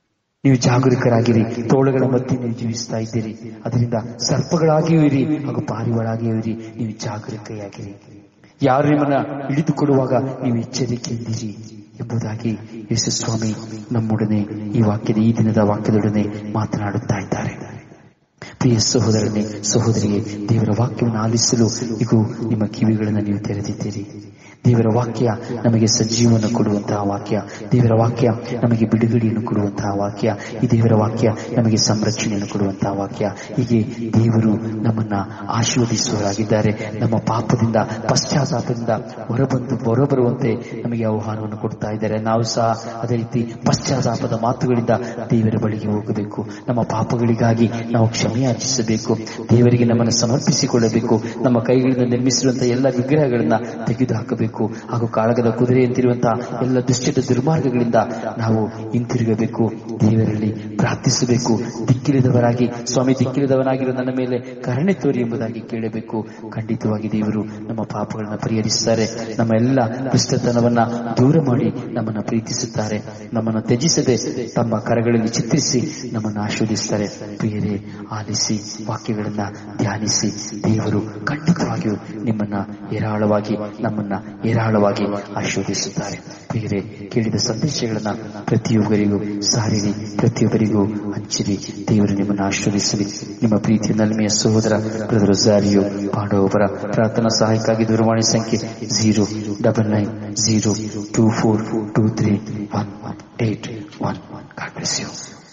S1: ನೀವು ಜಾಗರೂಕರಾಗಿರಿ ತೋಳುಗಳ ಮಧ್ಯೆ ನೀವು ಜೀವಿಸ್ತಾ ಇದ್ದೀರಿ ಅದರಿಂದ ಸರ್ಪಗಳಾಗಿಯೂ ಇರಿ ಹಾಗೂ ಪಾರಿವಾಳಾಗಿಯೂ ಇರಿ ನೀವು ಜಾಗರೂಕೆಯಾಗಿರಿ ಯಾರು ನಿಮ್ಮನ್ನ ಹಿಡಿದುಕೊಡುವಾಗ ನೀವು ಎಚ್ಚರಿಕೆಯಿಂದಿರಿ ಎಂಬುದಾಗಿ ಯೇಸು ಸ್ವಾಮಿ ನಮ್ಮೊಡನೆ ಈ ವಾಕ್ಯದ ಈ ದಿನದ ವಾಕ್ಯದೊಡನೆ ಮಾತನಾಡುತ್ತಾ ಇದ್ದಾರೆ ಪ್ರಿಯ ಸಹೋದರನೇ ಸಹೋದರಿಗೆ ದೇವರ ವಾಕ್ಯವನ್ನು ಆಲಿಸಲು ಇಗೂ ನಿಮ್ಮ ಕಿವಿಗಳನ್ನು ನೀವು ತೆರೆದಿದ್ದೀರಿ ದೇವರ ವಾಕ್ಯ ನಮಗೆ ಸಜೀವವನ್ನು ಕೊಡುವಂತಹ ವಾಕ್ಯ ದೇವರ ವಾಕ್ಯ ನಮಗೆ ಬಿಡುಗಡೆಯನ್ನು ಕೊಡುವಂತಹ ವಾಕ್ಯ ಈ ದೇವರ ವಾಕ್ಯ ನಮಗೆ ಸಂರಕ್ಷಣೆಯನ್ನು ಕೊಡುವಂತಹ ವಾಕ್ಯ ಹೀಗೆ ದೇವರು ನಮ್ಮನ್ನ ಆಶೀರ್ವದಿಸುವರಾಗಿದ್ದಾರೆ ನಮ್ಮ ಪಾಪದಿಂದ ಪಶ್ಚಾತ್ತಾಪದಿಂದ ಹೊರಬಂದು ಹೊರಬರುವಂತೆ ನಮಗೆ ಆಹ್ವಾನವನ್ನು ಕೊಡ್ತಾ ಇದ್ದಾರೆ ನಾವು ಸಹ ಅದೇ ರೀತಿ ಪಶ್ಚಾತ್ತಾಪದ ಮಾತುಗಳಿಂದ ದೇವರ ಬಳಿಗೆ ಹೋಗಬೇಕು ನಮ್ಮ ಪಾಪಗಳಿಗಾಗಿ ನಾವು ಕ್ಷಮೆಯಾಚಿಸಬೇಕು ದೇವರಿಗೆ ನಮ್ಮನ್ನು ಸಮರ್ಪಿಸಿಕೊಳ್ಳಬೇಕು ನಮ್ಮ ಕೈಗಳಿಂದ ನಿರ್ಮಿಸಿರುವಂತಹ ಎಲ್ಲ ವಿಗ್ರಹಗಳನ್ನ ತೆಗೆದುಹಾಕಬೇಕು ಹಾಗೂ ಕಾಳಗದ ಕುದುರೆಯಂತಿರುವಂತಹ ಎಲ್ಲ ದುಶ್ಚಟ ದುರ್ಮಾರ್ಗಗಳಿಂದ ನಾವು ಹಿಂತಿರುಗಬೇಕು ದೇವರಲ್ಲಿ ಪ್ರಾರ್ಥಿಸಬೇಕು ದಿಕ್ಕಿಳಿದವರಾಗಿ ಸ್ವಾಮಿ ದಿಕ್ಕಿಳಿದವನಾಗಿರೋ ನನ್ನ ಮೇಲೆ ಕರುಣೆ ತೋರಿ ಎಂಬುದಾಗಿ ಕೇಳಬೇಕು ಖಂಡಿತವಾಗಿ ದೇವರು ನಮ್ಮ ಪಾಪಗಳನ್ನ ಪರಿಹರಿಸುತ್ತಾರೆ ನಮ್ಮ ಎಲ್ಲ ದುಷ್ಟತನವನ್ನ ದೂರ ಮಾಡಿ ನಮ್ಮನ್ನ ಪ್ರೀತಿಸುತ್ತಾರೆ ನಮ್ಮನ್ನು ತ್ಯಜಿಸದೆ ತಮ್ಮ ಕರಗಳಲ್ಲಿ ಚಿತ್ರಿಸಿ ನಮ್ಮನ್ನು ಆಶೀರ್ವದಿಸುತ್ತಾರೆ ಪ್ರಿಯರೇ ಆಲಿಸಿ ವಾಕ್ಯಗಳನ್ನ ಧ್ಯಾನಿಸಿ ದೇವರು ಖಂಡಿತವಾಗಿಯೂ ನಿಮ್ಮನ್ನ ಏರಾಳವಾಗಿ ನಮ್ಮನ್ನ ಏರಾಳವಾಗಿ ಆಶೀರ್ವದಿಸುತ್ತಾರೆ ಪ್ರಿಯರೇ ಕೇಳಿದ ಸಂದೇಶಗಳನ್ನ ಪ್ರತಿಯೊಬ್ಬರಿಗೂ ಸಾರಿರಿ ಪ್ರತಿಯೊಬ್ಬರಿಗೂ ಹಂಚಿರಿ ದೇವರು ನಿಮ್ಮನ್ನು ಆಶೀರ್ವದಿಸಲಿ ನಿಮ್ಮ ಪ್ರೀತಿಯ ನಲ್ಮೆಯ ಸಹೋದರ ಬ್ರದರ್ ಝಾರಿಯೋ ಪಾಂಡವರ ಪ್ರಾರ್ಥನಾ ಸಹಾಯಕ್ಕಾಗಿ ದೂರವಾಣಿ ಸಂಖ್ಯೆ zero double nine zero two four two three one eight one God bless you